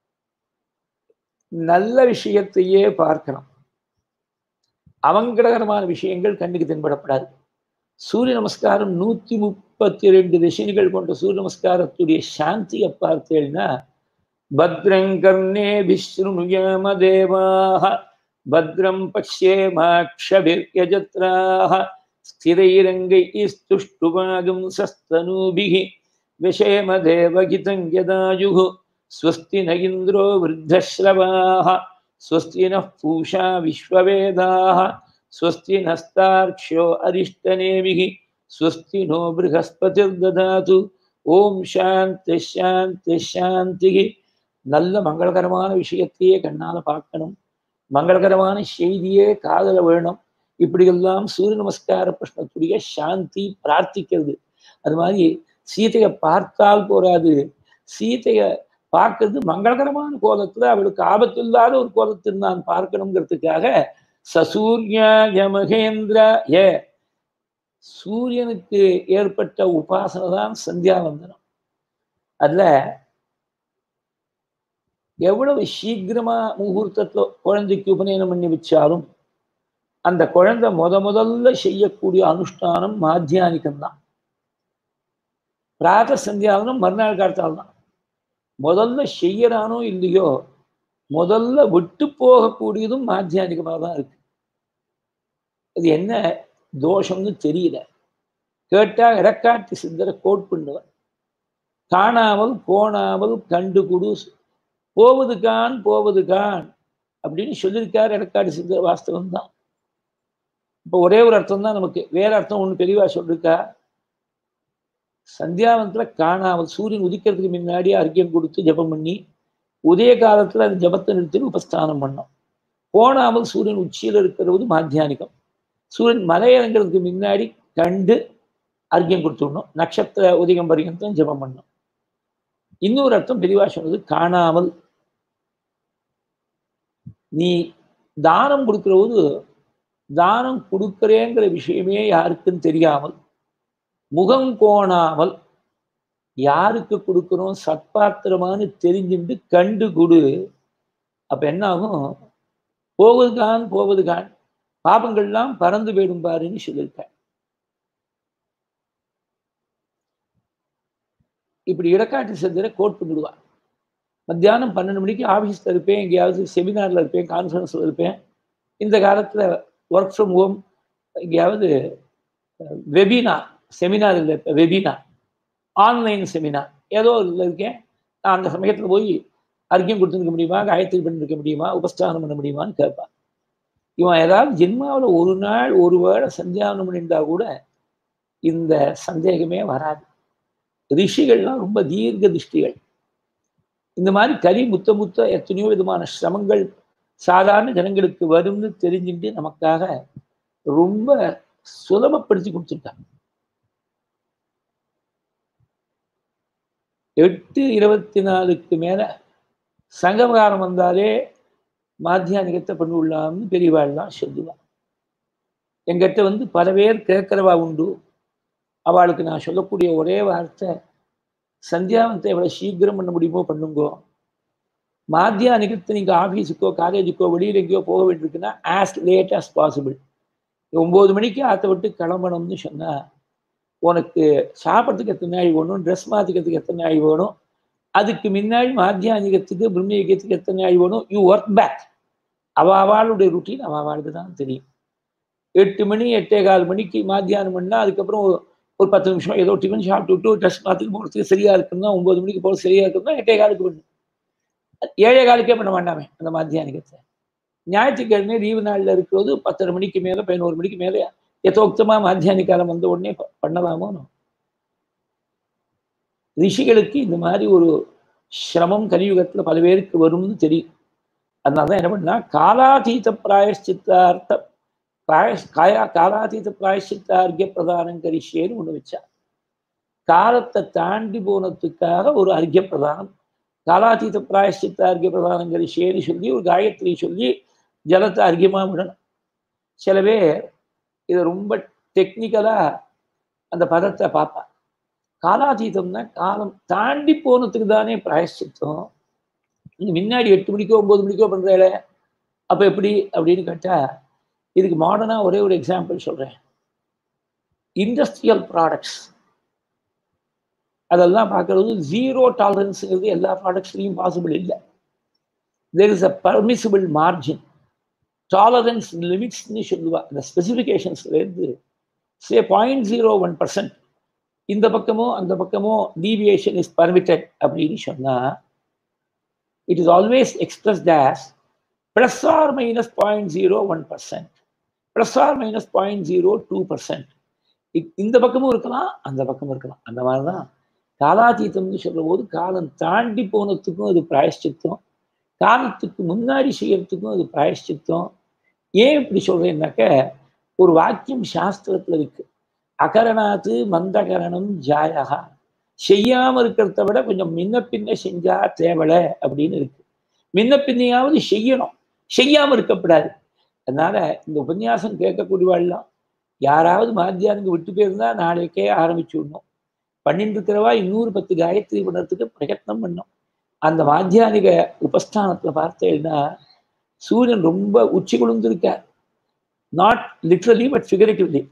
நல்ல விஷயத்தையே பார்க்கணும் அவங்கடகரமான விஷயங்கள் கண்ணுக்கு தென்படப்படாது சூரிய நமஸ்காரம் நூத்தி முப்பத்தி ரெண்டு திசைகள் கொண்ட சூரிய நமஸ்காரத்துடைய சாந்தியை பார்த்தேன்னா பத்ரங்கர்ணே விஷ்ணுயாம தேவாக பத்ரம் பஷ்யேமாக்ஷபிர்யஜத்ராக ஸ்திரைரங்கை ஸ்துஷ்டுபாகும் சஸ்தனூபிகி விஷேம தேவகிதம் யதாயுः स्वस्ति न इन्द्रो वृद्धश्रवाः स्वस्ति नः पूषा विश्ववेदाः स्वस्ति नस्तार्क्ष्यो अरिष्टनेमिः स्वस्ति नो बृहस्पतिर्ददातु ஓம் சாந்தி சாந்தி சாந்திகி நல்ல மங்களகரமான விஷயத்தையே கண்ணால பார்க்கணும் மங்களகரமான செய்தியே காதல வேணும் இப்படியெல்லாம் சூரிய நமஸ்கார பிரஷ்னத்துடைய சாந்தி பிரார்த்திக்கிறது அது மாதிரி சீதையை பார்த்தால் போராது சீதையை பார்க்கறது மங்களகரமான கோலத்துல அவளுக்கு ஆபத்து இல்லாத ஒரு கோலத்தில் நான் பார்க்கணுங்கிறதுக்காக சசூர்யாய மகேந்திராய சூரியனுக்கு ஏற்பட்ட உபாசனை தான் சந்தியாவந்தனம் அதுல எவ்வளவு சீக்கிரமா முகூர்த்தத்துல குழந்தைக்கு உபநயனம் பண்ணி வச்சாலும் அந்த குழந்தை முத முதல்ல செய்யக்கூடிய அனுஷ்டானம் மாத்தியானிக்கம் தான் பிராத சந்தியாவனம் மறுநாள் காலத்தால் தான் முதல்ல செய்யறானோ இல்லையோ முதல்ல விட்டு போகக்கூடியதும் மாத்தியானிகமாக தான் இருக்கு அது என்ன தோஷம்னு தெரியல கேட்டா இடக்காட்டு சிந்தரை கோட் பண்ணுவன் காணாமல் போனாமல் கண்டு குடு போவது கான் போவது கான் அப்படின்னு சொல்லியிருக்காரு இடக்காட்டு சிந்தர வாஸ்தவம் தான் இப்போ ஒரே ஒரு அர்த்தம் தான் நமக்கு வேற அர்த்தம் ஒன்று தெளிவா சொல்லிருக்கா சந்தியாவனத்துல காணாமல் சூரியன் உதிக்கிறதுக்கு முன்னாடி அர்க்கியம் கொடுத்து ஜபம் பண்ணி உதய காலத்துல அந்த ஜபத்தை நிறுத்தி உபஸ்தானம் பண்ணோம் போனாமல் சூரியன் உச்சியில் இருக்கிறது மாத்தியானிகம் சூரியன் மலையிறங்கிறதுக்கு முன்னாடி கண்டு அர்க்கியம் கொடுத்துடணும் நட்சத்திர உதயம் பரியந்தம் ஜபம் பண்ணோம் இன்னொரு அர்த்தம் தெளிவா சொன்னது காணாமல் நீ தானம் கொடுக்கிற போது தானம் கொடுக்கிறேங்கிற விஷயமே யாருக்கும் தெரியாமல் முகம் கோணாமல் யாருக்கு கொடுக்குறோம் சத்பாத்திரமானு தெரிஞ்சுட்டு கண்டு கொடு அப்ப என்ன ஆகும் போவதுகான் போவதுகான் பாபங்கள்லாம் பறந்து போயிடும் பாருன்னு சொல்லியிருக்கேன் இப்படி இடக்காட்டு செஞ்சரை கோட் பண்ணிடுவா மத்தியானம் பன்னெண்டு மணிக்கு ஆஃபீஸில் இருப்பேன் எங்கேயாவது செமினாரில் இருப்பேன் கான்ஃபரன்ஸில் இருப்பேன் இந்த காலத்தில் ஒர்க் ஃப்ரம் ஹோம் எங்கேயாவது வெபினார் செமினார் இல்லை இப்போ வெபினார் ஆன்லைன் செமினார் ஏதோ இதில் இருக்கேன் நான் அந்த சமயத்தில் போய் அர்க்கியம் கொடுத்துருக்க முடியுமா காயத்ரி பண்ணிருக்க முடியுமா உபஸ்தானம் பண்ண முடியுமான்னு கேட்பான் இவன் ஏதாவது ஜென்மாவில் ஒரு நாள் ஒரு வேளை சந்தியாவனம் பண்ணியிருந்தா கூட இந்த சந்தேகமே வராது ரிஷிகள்லாம் ரொம்ப தீர்க்க திருஷ்டிகள் இந்த மாதிரி கரி முத்த முத்த எத்தனையோ விதமான சிரமங்கள் சாதாரண ஜனங்களுக்கு வரும்னு தெரிஞ்சுட்டு நமக்காக ரொம்ப சுலபப்படுத்தி கொடுத்துருக்காங்க எட்டு இருபத்தி நாலுக்கு மேல சங்கமகாரம் வந்தாலே மாத்தியானிகத்தை பண்ணிவிடலாம்னு பெரியவாள்லாம் சொல்லுவான் எங்கிட்ட வந்து பல பேர் கேட்கிறவா உண்டு அவளுக்கு நான் சொல்லக்கூடிய ஒரே வார்த்தை சந்தியாவந்தத்தை எவ்வளோ சீக்கிரம் பண்ண முடியுமோ பண்ணுங்கோ மாத்தியானிகத்தை நீங்கள் ஆஃபீஸுக்கோ காலேஜுக்கோ வெளியில் எங்கேயோ போக வேண்டியிருக்குன்னா ஆஸ் லேட் ஆஸ் பாசிபிள் ஒம்பது மணிக்கு ஆற்ற விட்டு கிளம்பணும்னு சொன்னால் உனக்கு சாப்பிட்றதுக்கு எத்தனை நாள் வேணும் ட்ரெஸ் மாற்றிக்கிறதுக்கு எத்தனை நாள் வேணும் அதுக்கு முன்னாடி மாத்தியானிகத்துக்கு பிரம்மயகத்துக்கு எத்தனை நாள் வேணும் யூ ஒர்க் பேக் அவ அவளுடைய ருட்டீன் அவ அவளுக்கு தான் தெரியும் எட்டு மணி எட்டே கால் மணிக்கு மாத்தியானம் பண்ணால் அதுக்கப்புறம் ஒரு பத்து நிமிஷம் ஏதோ டிஃபன் சாப்பிட்டு விட்டு ட்ரெஸ் மாற்றிட்டு போகிறதுக்கு சரியாக இருக்குன்னா ஒம்பது மணிக்கு போகிறது சரியாக இருக்குன்னா எட்டே காலுக்கு பண்ணு ஏழே காலுக்கே பண்ண வேண்டாமே அந்த மாத்தியானிகத்தை ஞாயிற்றுக்கிழமை லீவு நாளில் இருக்கிறது பத்தரை மணிக்கு மேலே பதினோரு மணிக்கு மேலே யதோக்தமாக மாத்தியானி காலம் வந்த உடனே பண்ணலாமோ ரிஷிகளுக்கு இந்த மாதிரி ஒரு சிரமம் கலியுகத்தில் பல பேருக்கு வரும்னு தெரியும் அதனால தான் என்ன பண்ணா காலாதீத பிராயஷ்சித்தார்த்த பிராயஷ் காயா காலாதீத பிராயஷ்சித்தார்கிய பிரதானம் கரிஷேன்னு ஒன்று வச்சா காலத்தை தாண்டி போனதுக்காக ஒரு அர்க்கிய பிரதானம் காலாதீத பிராயஷ்சித்தார்கிய பிரதானம் கரிஷேன்னு சொல்லி ஒரு காயத்ரி சொல்லி ஜலத்தை அர்க்கியமாக விடணும் சில பேர் இதை ரொம்ப டெக்னிக்கலாக அந்த பதத்தை பார்ப்பா காலாதீதம்னா காலம் தாண்டி போனதுக்கு தானே பிராயஷ்சித்தம் நீங்க முன்னாடி எட்டு மணிக்கோ ஒன்பது மணிக்கோ பண்றேல அப்ப எப்படி அப்படின்னு கேட்டா இதுக்கு மாடர்னா ஒரே ஒரு எக்ஸாம்பிள் சொல்றேன் இண்டஸ்ட்ரியல் ப்ராடக்ட்ஸ் அதெல்லாம் பார்க்கறது ஜீரோ டாலரன்ஸுங்கிறது எல்லா ப்ராடக்ட்ஸ்லையும் பாசிபிள் இல்லை there is a permissible margin tolerance லிமிட்ஸ்னு சொல்லுவா அந்த ஸ்பெசிஃபிகேஷன்ஸ்லேருந்து say point zero one percent இந்த பக்கமோ அந்த பக்கமோ டீவியேஷன் இஸ் பர்மிட்டட் அப்படின்னு சொன்னால் it is always expressed as plus or minus 0.01%, plus or minus 0.02%. இந்த பக்கமும் இருக்கலாம் அந்த பக்கமும் இருக்கலாம் அந்த மாதிரி தான் காலாதீதம்னு சொல்ற போது காலம் தாண்டி போனதுக்கும் அது பிராயஷ்சித்தம் காலத்துக்கு முன்னாடி செய்யறதுக்கும் அது பிராயஷ்சித்தம் ஏன் இப்படி சொல்றேன்னாக்க ஒரு வாக்கியம் சாஸ்திரத்துல இருக்கு அகரணாத்து மந்தகரணம் ஜாயகா செய்யாம இருக்கிறத விட கொஞ்சம் முன்ன பின்ன செஞ்சா தேவலை அப்படின்னு இருக்கு முன்ன பின்னையாவது செய்யணும் செய்யாம இருக்கக்கூடாது அதனால இந்த உபன்யாசம் கேட்கக்கூடியவாள்லாம் யாராவது மாத்தியானுக்கு விட்டு போயிருந்தா நாளைக்கே ஆரம்பிச்சு விடணும் பண்ணிட்டு இருக்கிறவா இன்னொரு பத்து காயத்ரி பண்ணுறதுக்கு பிரயத்னம் பண்ணும் அந்த மாத்தியானிக உபஸ்தானத்துல பார்த்தேன்னா சூரியன் ரொம்ப உச்சி குளிர்ந்திருக்கார் நாட் லிட்ரலி பட் ஃபிகரேட்டிவ்லி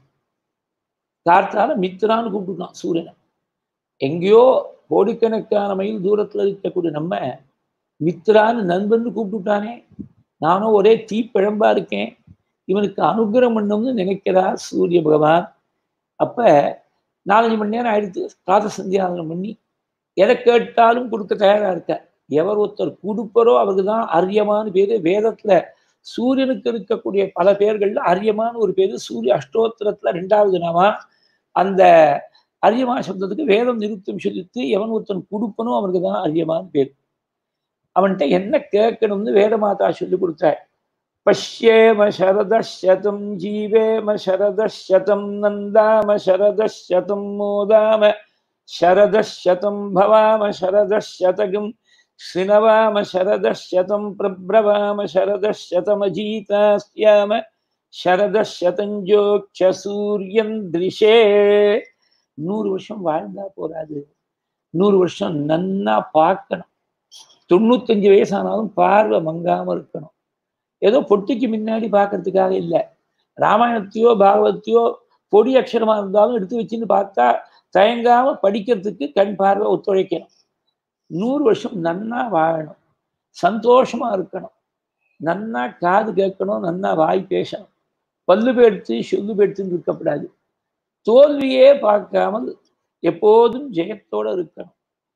கார்த்தால மித்ரான்னு கூப்பிட்டுட்டான் சூரியனை எங்கேயோ கோடிக்கணக்கான மைல் தூரத்துல இருக்கக்கூடிய நம்ம மித்ரான்னு நண்பன் கூப்பிட்டுட்டானே நானும் ஒரே தீப்பிழம்பா இருக்கேன் இவனுக்கு அனுகிரகம் பண்ணணும்னு நினைக்கிறார் சூரிய பகவான் அப்ப நாலஞ்சு மணி நேரம் ஆயிடுத்து காத சந்தியாதனம் பண்ணி எதை கேட்டாலும் கொடுக்க தயாரா இருக்க எவர் ஒருத்தர் கொடுப்பரோ அவருக்கு தான் அரியமான பேரு வேதத்துல சூரியனுக்கு இருக்கக்கூடிய பல பேர்கள்ல அரியமான ஒரு பேரு சூரிய அஷ்டோத்திரத்துல ரெண்டாவது நாமா அந்த அரியமா சப்தத்துக்கு வேதம் நிறுத்தம் சொல்லித்து எவன் ஒருத்தன் கொடுப்பனும் அவனுக்கு தான் அரியமான பேர் அவன்கிட்ட என்ன கேட்கணும்னு வேதமாதா சொல்லி கொடுத்தாள் பஷ்யேம சரதம் ஜீவேம சரதம் நந்தாம சரதம் மோதாம சரதம் பவாம சரதம் ஸ்ரினவாம சரதம் பிரபிரவாம சரதமஜீதாஸ்யாம சரதஞ்சோக்ஷ சூரியன் திரிஷே நூறு வருஷம் வாழ்ந்தா போறாது நூறு வருஷம் நன்னா பார்க்கணும் தொண்ணூத்தஞ்சு வயசானாலும் பார்வை மங்காம இருக்கணும் ஏதோ பொட்டிக்கு முன்னாடி பார்க்கறதுக்காக இல்லை ராமாயணத்தையோ பாகவத்தையோ பொடி அக்ஷரமா இருந்தாலும் எடுத்து வச்சுன்னு பார்த்தா தயங்காம படிக்கிறதுக்கு கண் பார்வை ஒத்துழைக்கணும் நூறு வருஷம் நன்னா வாழணும் சந்தோஷமா இருக்கணும் நன்னா காது கேட்கணும் நன்னா வாய் பேசணும் பல்லு பேடுத்து சொல்லு பேடுத்துன்னு இருக்கப்படாது தோல்வியே பார்க்காமல் எப்போதும் ஜெயத்தோட இருக்கணும்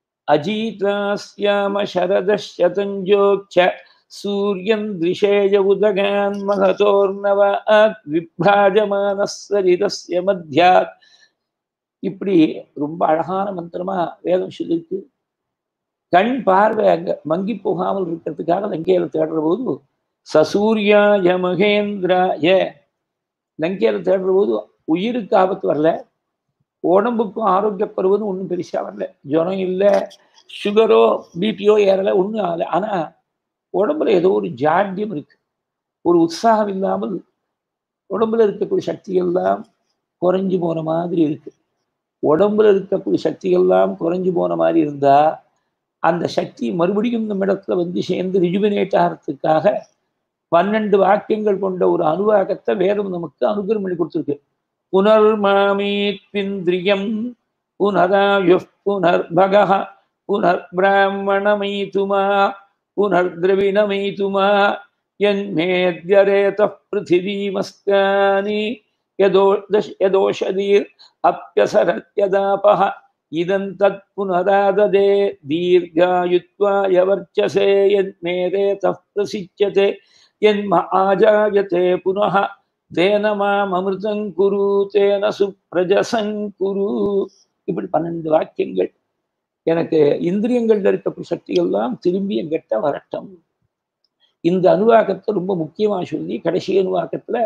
அஜீதாஸ்யாம சரதசதஞ்சோக்ஷ சூரியன் திரிஷேய உதகான் மகதோர்ணவாத் விப்ராஜமானஸ்வரிதஸ்ய மத்தியாத் இப்படி ரொம்ப அழகான மந்திரமா வேதம் சொல்லிருக்கு கண் பார்வை அங்க மங்கி போகாமல் இருக்கிறதுக்காக லங்கையில தேடுற போது சசூரியாய மகேந்திராய லங்கையில தேடுற போது உயிருக்கு ஆபத்து வரல உடம்புக்கும் ஆரோக்கியப்படுவதும் ஒன்றும் பெருசா வரல ஜுரம் இல்லை சுகரோ பிபியோ ஏறல ஒன்றும் ஆகலை ஆனா உடம்புல ஏதோ ஒரு ஜாண்டியம் இருக்கு ஒரு உற்சாகம் இல்லாமல் உடம்புல இருக்கக்கூடிய சக்தி எல்லாம் குறைஞ்சு போன மாதிரி இருக்கு உடம்புல இருக்கக்கூடிய சக்தி எல்லாம் குறைஞ்சு போன மாதிரி இருந்தா அந்த சக்தி மறுபடியும் நம்ம இடத்துல வந்து சேர்ந்து ரிஜுவினேட் ஆகிறதுக்காக பன்னெண்டு வாக்கியங்கள் கொண்ட ஒரு அனுவாகத்தை வேதம் நமக்கு அனுகிரம் பண்ணி கொடுத்துருக்கு புனர் மாமீத்விந்திரியம் புனராயு புனர் பகஹ புனர் பிராமணமைதுமா புனர் திரவிணமைதுமா यन्मेद्यरेतः पृथिवीमस्कानि यदो दश यदोषधीर् अप्यसरत्यदापः इदं तत्पुनराददे दीर्घायुत्वाय वर्चसे यन्मेरेतः प्रसिच्यते यन्म आजायते पुनः तेन मामृतं कुरु तेन சுப்ரஜசங்குரு இப்படி பன்னெண்டு வாக்கியங்கள் எனக்கு இந்திரியங்கள்ல இருக்க சக்தி எல்லாம் திரும்பி எங்கிட்ட வரட்டும் இந்த அனுவாக்கத்தை ரொம்ப முக்கியமா சொல்லி கடைசி அனுவாக்கத்துல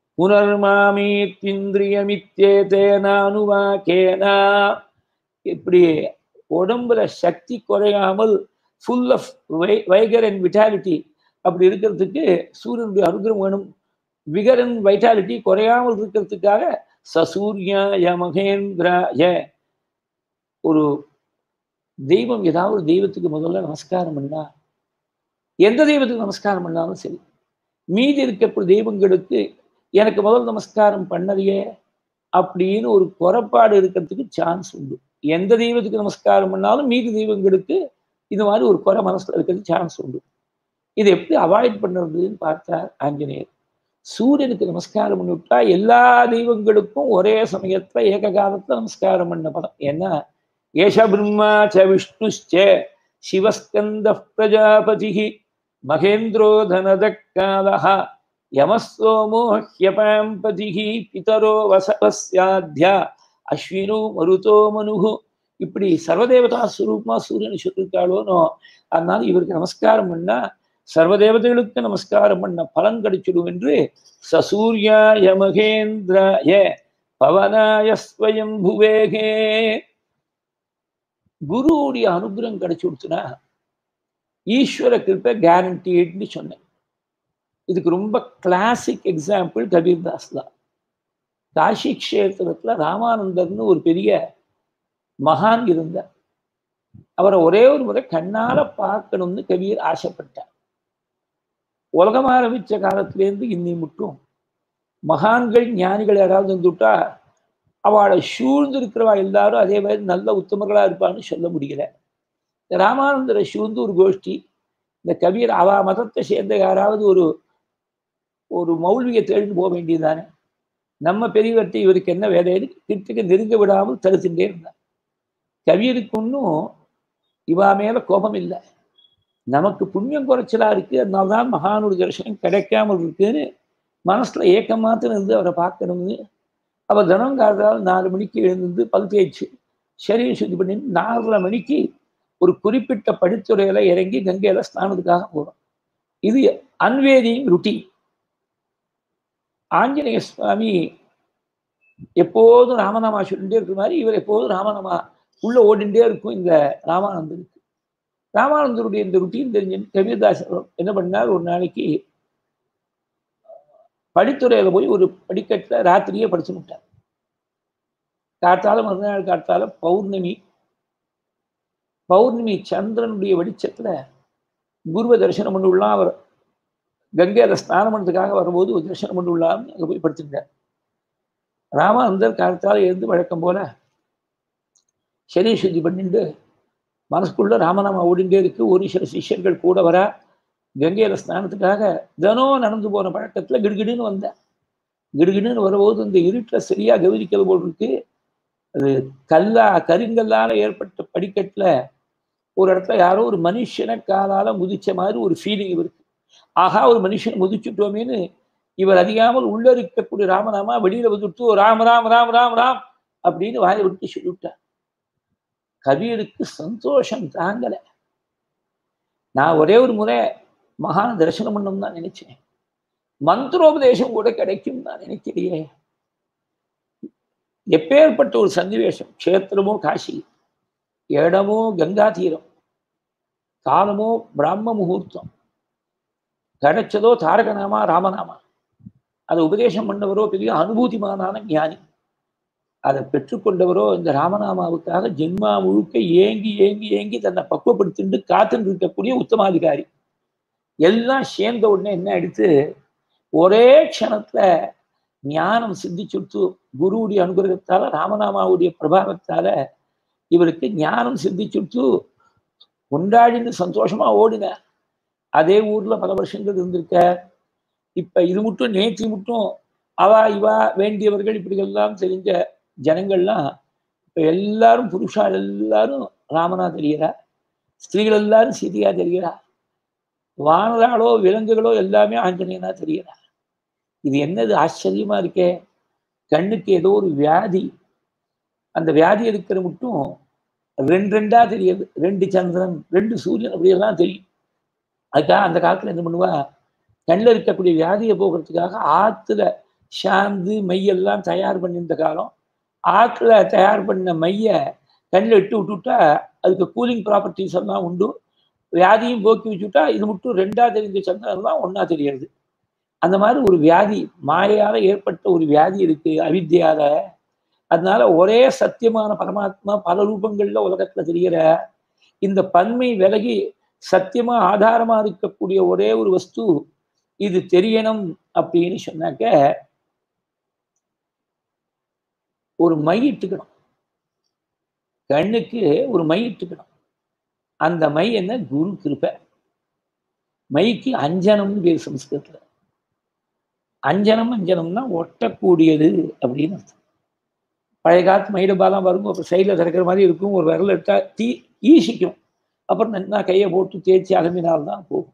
புனர்மாமீத்திந்திரியமித்தேதேன அனுவாக்கேனா இப்படி உடம்புல சக்தி குறையாமல் full of vigour and vitality அப்படி இருக்கிறதுக்கு சூரியனுடைய அனுகிரம் வேணும் விகர் அண்ட் வைட்டாலிட்டி குறையாமல் இருக்கிறதுக்காக சசூர்யாய மகேந்திராய ஒரு தெய்வம் ஏதாவது ஒரு தெய்வத்துக்கு முதல்ல நமஸ்காரம் பண்ணா எந்த தெய்வத்துக்கு நமஸ்காரம் பண்ணாலும் சரி மீதி இருக்கக்கூடிய தெய்வங்களுக்கு எனக்கு முதல் நமஸ்காரம் பண்ணலையே அப்படின்னு ஒரு குறைபாடு இருக்கிறதுக்கு சான்ஸ் உண்டு எந்த தெய்வத்துக்கு நமஸ்காரம் பண்ணாலும் மீதி தெய்வங்களுக்கு இது மாதிரி ஒரு குறை மனசுல இருக்கிறது சான்ஸ் உண்டு இதை எப்படி அவாய்ட் பண்ணுறதுன்னு பார்த்தார் ஆஞ்சநேயர் சூரியனுக்கு நமஸ்காரம் பண்ணிவிட்டா எல்லா தெய்வங்களுக்கும் ஒரே சமயத்துல ஏக காலத்துல நமஸ்காரம் பண்ண பதம் ஏன்னா ஏஷ பிரம்மா ச விஷ்ணுச்ச சிவஸ்கந்த பிரஜாபதி மகேந்திரோ தனதக்காலः யமசோமோ ஹ்யபாம்பதி பிதரோ வசவஸ்யாத்யா அஸ்வினோ மருதோ மனுகு இப்படி சர்வதேவதா ஸ்வரூபமா சூரியன் சொல்லியிருக்காளோனோ அதனால இவருக்கு நமஸ்காரம் பண்ணா சர்வதேவதைகளுக்கு நமஸ்காரம் பண்ண பலன் கிடைச்சிடும் என்று சசூர்யாய மகேந்திராய பவனாய ஸ்வயம் புவேகே குருவுடைய அனுகிரகம் கிடைச்சி கொடுத்துனா ஈஸ்வர கிருப்பை கேரண்டீட்னு சொன்னேன் இதுக்கு ரொம்ப கிளாசிக் எக்ஸாம்பிள் கபீர்தாஸ் தான் காஷி கஷேத்திரத்துல ராமானந்தர்னு ஒரு பெரிய மகான் இருந்தார் அவரை ஒரே ஒரு முறை கண்ணால பார்க்கணும்னு கபீர் ஆசைப்பட்டார் உலகம் ஆரம்பிச்ச காலத்திலேருந்து இன்னி மட்டும் மகான்கள் ஞானிகள் யாராவது வந்துட்டா அவளை சூழ்ந்து இருக்கிறவா எல்லாரும் அதே மாதிரி நல்ல உத்தமர்களா இருப்பான்னு சொல்ல முடியல இந்த ராமானந்தரை சூழ்ந்து ஒரு கோஷ்டி இந்த கபீர் அவ மதத்தை சேர்ந்த யாராவது ஒரு ஒரு மௌல்வியை தேடி போக வேண்டியதுதானே நம்ம பெரியவர்கிட்ட இவருக்கு என்ன வேலைன்னு கிட்டக்க நெருங்க விடாமல் தடுத்துட்டே இருந்தார் கவியருக்கு ஒன்றும் இவா மேல கோபம் இல்லை நமக்கு புண்ணியம் குறைச்சலா இருக்கு அதனால்தான் மகானுடைய தரிசனம் கிடைக்காமல் இருக்குன்னு மனசுல ஏக்கம் மாத்திரம் இருந்து அவரை பார்க்கணும்னு அவர் தினம் காலத்தால் நாலு மணிக்கு எழுந்து பல் தேய்ச்சி சரீரம் சுத்தி பண்ணி நாலரை மணிக்கு ஒரு குறிப்பிட்ட படித்துறையில இறங்கி கங்கையில ஸ்நானத்துக்காக போறோம் இது அன்வேதியின் ருட்டி ஆஞ்சநேய சுவாமி எப்போதும் ராமநாமா சொல்லிட்டே இருக்கிற மாதிரி இவர் எப்போதும் ராமநாமா உள்ள ஓடிண்டே இருக்கும் இந்த ராமானந்தருக்கு ராமானந்தருடைய இந்த ருட்டீன் தெரிஞ்சு கபீர்தாஸ் என்ன பண்ணார் ஒரு நாளைக்கு படித்துறையில போய் ஒரு படிக்கட்டில் ராத்திரியே படிச்சு விட்டார் காத்தால மறுநாள் காத்தால பௌர்ணமி பௌர்ணமி சந்திரனுடைய வெளிச்சத்துல குருவை தரிசனம் பண்ணிவிடலாம் அவர் கங்கையில ஸ்நானம் பண்ணதுக்காக வரும்போது ஒரு தரிசனம் பண்ணிவிடலாம்னு அங்கே போய் படுத்துட்டார் ராமானந்தர் காலத்தால இருந்து வழக்கம் போல சரி சுத்தி பண்ணிட்டு மனசுக்குள்ள ராமநாமா ஓடிண்டே இருக்கு ஒரு சில சிஷ்யர்கள் கூட வரா கங்கையில ஸ்நானத்துக்காக தினம் நடந்து போன பழக்கத்துல கிடுகிடுன்னு வந்தேன் கிடுகிடுன்னு வரும்போது இந்த இருட்டில் சரியா கவனிக்கிறது போல் இருக்கு அது கல்லா கருங்கல்லால ஏற்பட்ட படிக்கட்டுல ஒரு இடத்துல யாரோ ஒரு மனுஷனை காலால முதிச்ச மாதிரி ஒரு ஃபீலிங் இவருக்கு ஆஹா ஒரு மனுஷனை முதிச்சுட்டோமேன்னு இவர் அறியாமல் உள்ள இருக்கக்கூடிய ராமநாமா வெளியில வந்துட்டு ராம் ராம் ராம் ராம் ராம் அப்படின்னு வாயை விட்டு சொல்லிவிட்டார் கபீருக்கு சந்தோஷம் தாங்கல நான் ஒரே ஒரு முறை மகான தரிசனம் பண்ணணும் தான் நினைச்சேன் மந்திரோபதேசம் கூட கிடைக்கும் தான் நினைக்கிறியே எப்பேற்பட்ட ஒரு சன்னிவேஷம் க்ஷேத்திரமோ காசி இடமோ கங்கா தீரம் காலமோ பிராம முகூர்த்தம் கிடைச்சதோ தாரகநாமா ராமநாமா அதை உபதேசம் பண்ணவரோ பெரிய அனுபூதிமானான ஞானி அதை பெற்றுக்கொண்டவரோ இந்த ராமநாமாவுக்காக ஜென்மா முழுக்க ஏங்கி ஏங்கி ஏங்கி தன்னை பக்குவப்படுத்திட்டு காத்துட்டு இருக்கக்கூடிய உத்தமாதிகாரி எல்லாம் சேர்ந்த உடனே என்ன எடுத்து ஒரே க்ஷணத்துல ஞானம் சித்திச்சுட்டு குருவுடைய அனுகிரகத்தால ராமநாமாவுடைய பிரபாவத்தால இவருக்கு ஞானம் சித்திச்சுட்டு கொண்டாடின்னு சந்தோஷமா ஓடின அதே ஊர்ல பல வருஷங்கள் இருந்திருக்க இப்ப இது மட்டும் நேற்று மட்டும் அவா இவா வேண்டியவர்கள் இப்படி எல்லாம் தெரிஞ்ச ஜனங்கள்லாம் இப்ப எல்லாரும் புருஷா எல்லாரும் ராமனா தெரிகிறா ஸ்திரீகள் எல்லாரும் சீதையா தெரிகிறா வானராளோ விலங்குகளோ எல்லாமே ஆஞ்சநேயனா தெரிகிறா இது என்னது ஆச்சரியமா இருக்கே கண்ணுக்கு ஏதோ ஒரு வியாதி அந்த வியாதி இருக்கிற மட்டும் ரெண்டு ரெண்டா தெரியுது ரெண்டு சந்திரன் ரெண்டு சூரியன் அப்படியெல்லாம் தெரியும் அதுக்காக அந்த காலத்துல என்ன பண்ணுவா கண்ணில் இருக்கக்கூடிய வியாதியை போகிறதுக்காக ஆத்துல ஷாந்து மையெல்லாம் தயார் பண்ணியிருந்த காலம் ஆற்றுல தயார் பண்ண மைய கண்ணில் இட்டு விட்டுவிட்டா அதுக்கு கூலிங் ப்ராப்பர்ட்டிஸ் எல்லாம் உண்டு வியாதியும் போக்கி வச்சுட்டா இது மட்டும் ரெண்டா தெரிஞ்ச சந்திரன் தான் ஒன்னா தெரியறது அந்த மாதிரி ஒரு வியாதி மாயால ஏற்பட்ட ஒரு வியாதி இருக்கு அவித்தியால அதனால ஒரே சத்தியமான பரமாத்மா பல ரூபங்கள்ல உலகத்துல தெரிகிற இந்த பன்மை விலகி சத்தியமா ஆதாரமா இருக்கக்கூடிய ஒரே ஒரு வஸ்து இது தெரியணும் அப்படின்னு சொன்னாக்க ஒரு மை இட்டுக்கணும் கண்ணுக்கு ஒரு மை இட்டுக்கணும் அந்த மை என்ன குரு கிருப்பை மைக்கு அஞ்சனம்னு பேர் சம்ஸ்கிருதத்துல அஞ்சனம் அஞ்சனம்னா ஒட்டக்கூடியது அப்படின்னு அர்த்தம் பழைய காலத்து மைடபாலாம் வரும் அப்புறம் சைடில் திறக்கிற மாதிரி இருக்கும் ஒரு விரல் எடுத்தா தீ ஈசிக்கும் அப்புறம் நல்லா கையை போட்டு தேய்ச்சி அலம்பினால்தான் போகும்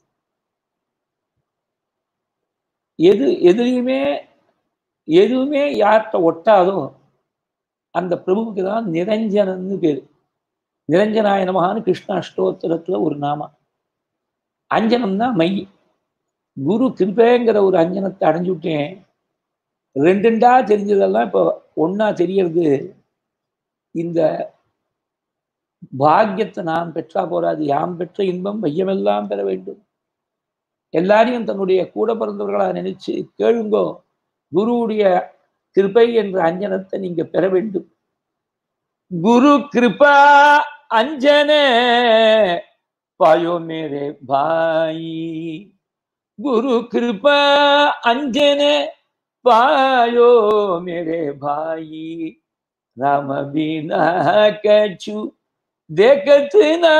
எது எதுலையுமே எதுவுமே யார்கிட்ட ஒட்டாதோ அந்த பிரபுவுக்கு தான் நிரஞ்சனன்னு பேர் நிரஞ்சனாய நமகான்னு கிருஷ்ண அஷ்டோத்தரத்துல ஒரு நாமா அஞ்சனம்னா மை குரு கிருப்பேங்கிற ஒரு அஞ்சனத்தை அடைஞ்சு விட்டேன் ரெண்டுண்டா தெரிஞ்சதெல்லாம் இப்போ ஒன்னா தெரியறது இந்த பாக்கியத்தை நாம் பெற்றா போராது யாம் பெற்ற இன்பம் வையமெல்லாம் பெற வேண்டும் எல்லாரையும் தன்னுடைய கூட பிறந்தவர்களா நினைச்சு கேளுங்கோ குருவுடைய கிருபை என்ற அஞ்சனத்தை நீங்க பெற வேண்டும் குரு கிருபா அஞ்சனே பாயோ மேரே பாயி குரு கிருபா அஞ்சனே पायो मेरे भाई राम बिना कछु देखत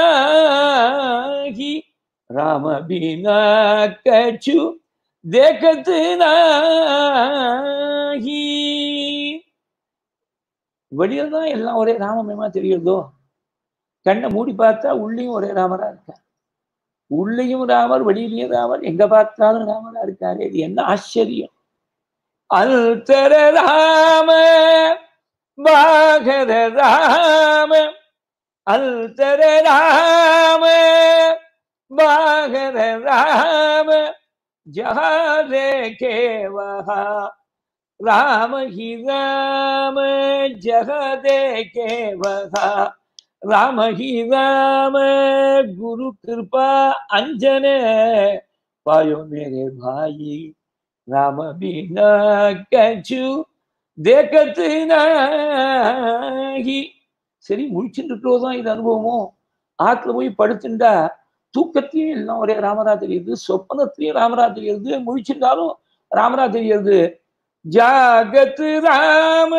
नाही राम बिना कछु देखत नाही வெளியில தான் எல்லாம் ஒரே ராமமயமா தெரியுதோ கண்ணை மூடி பார்த்தா உள்ளேயும் ஒரே ராமரா இருக்கா உள்ளேயும் ராமர் வெளியிலையும் ராமர் எங்க பார்த்தாலும் ராமரா இருக்காரு இது என்ன ஆச்சரியம் அல்தர ராம பாகர ராம அல்தர ராம பாகர ராம ஜஹாரே கேவஹா ராம ஹி ராம ஜகதே கேவஹா ராம ஹி ராம குரு கிருபா அஞ்சனே பாயோ மேரே பாயி ராம பினா கச்சு தேக்கத்து நாகி சரி முழிச்சுட்டு தான் இது அனுபவமோ ஆத்துல போய் படுத்துண்டா தூக்கத்தையும் எல்லாம் ஒரே ராமரா தெரியுது சொப்பனத்திலையும் ராமரா தெரியுது முழிச்சுட்டாலும் ராமரா தெரியுது ஜாகத்து ராம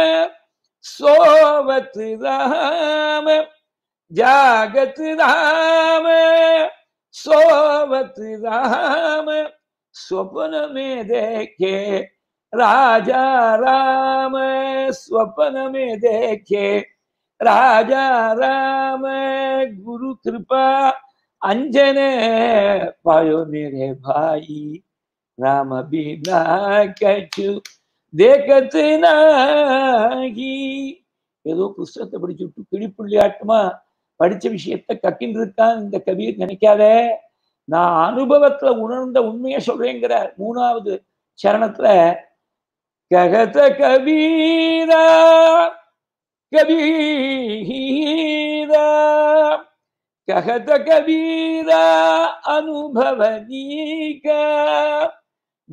சோவத்து ராம ஜாகத்து ராம சோவத்து ராம स्वप्न में देखे राजा राम स्वप्न में देखे राजा राम गुरु कृपा अंजने पायो मेरे भाई राम बिना कछु देखत நாகி ஏதோ புஸ்தகத்தை படிச்சுட்டு கிளிப்புள்ளி ஆட்டமா படிச்ச விஷயத்த கக்கின்னு இருக்கான் இந்த கவியை நினைக்காத நான் அனுபவத்துல உணர்ந்த உண்மையை சொல்றேங்கிறார் மூணாவது சரணத்துல ககத கபீரா கபீரா ககத கபீரா அனுபவ நீக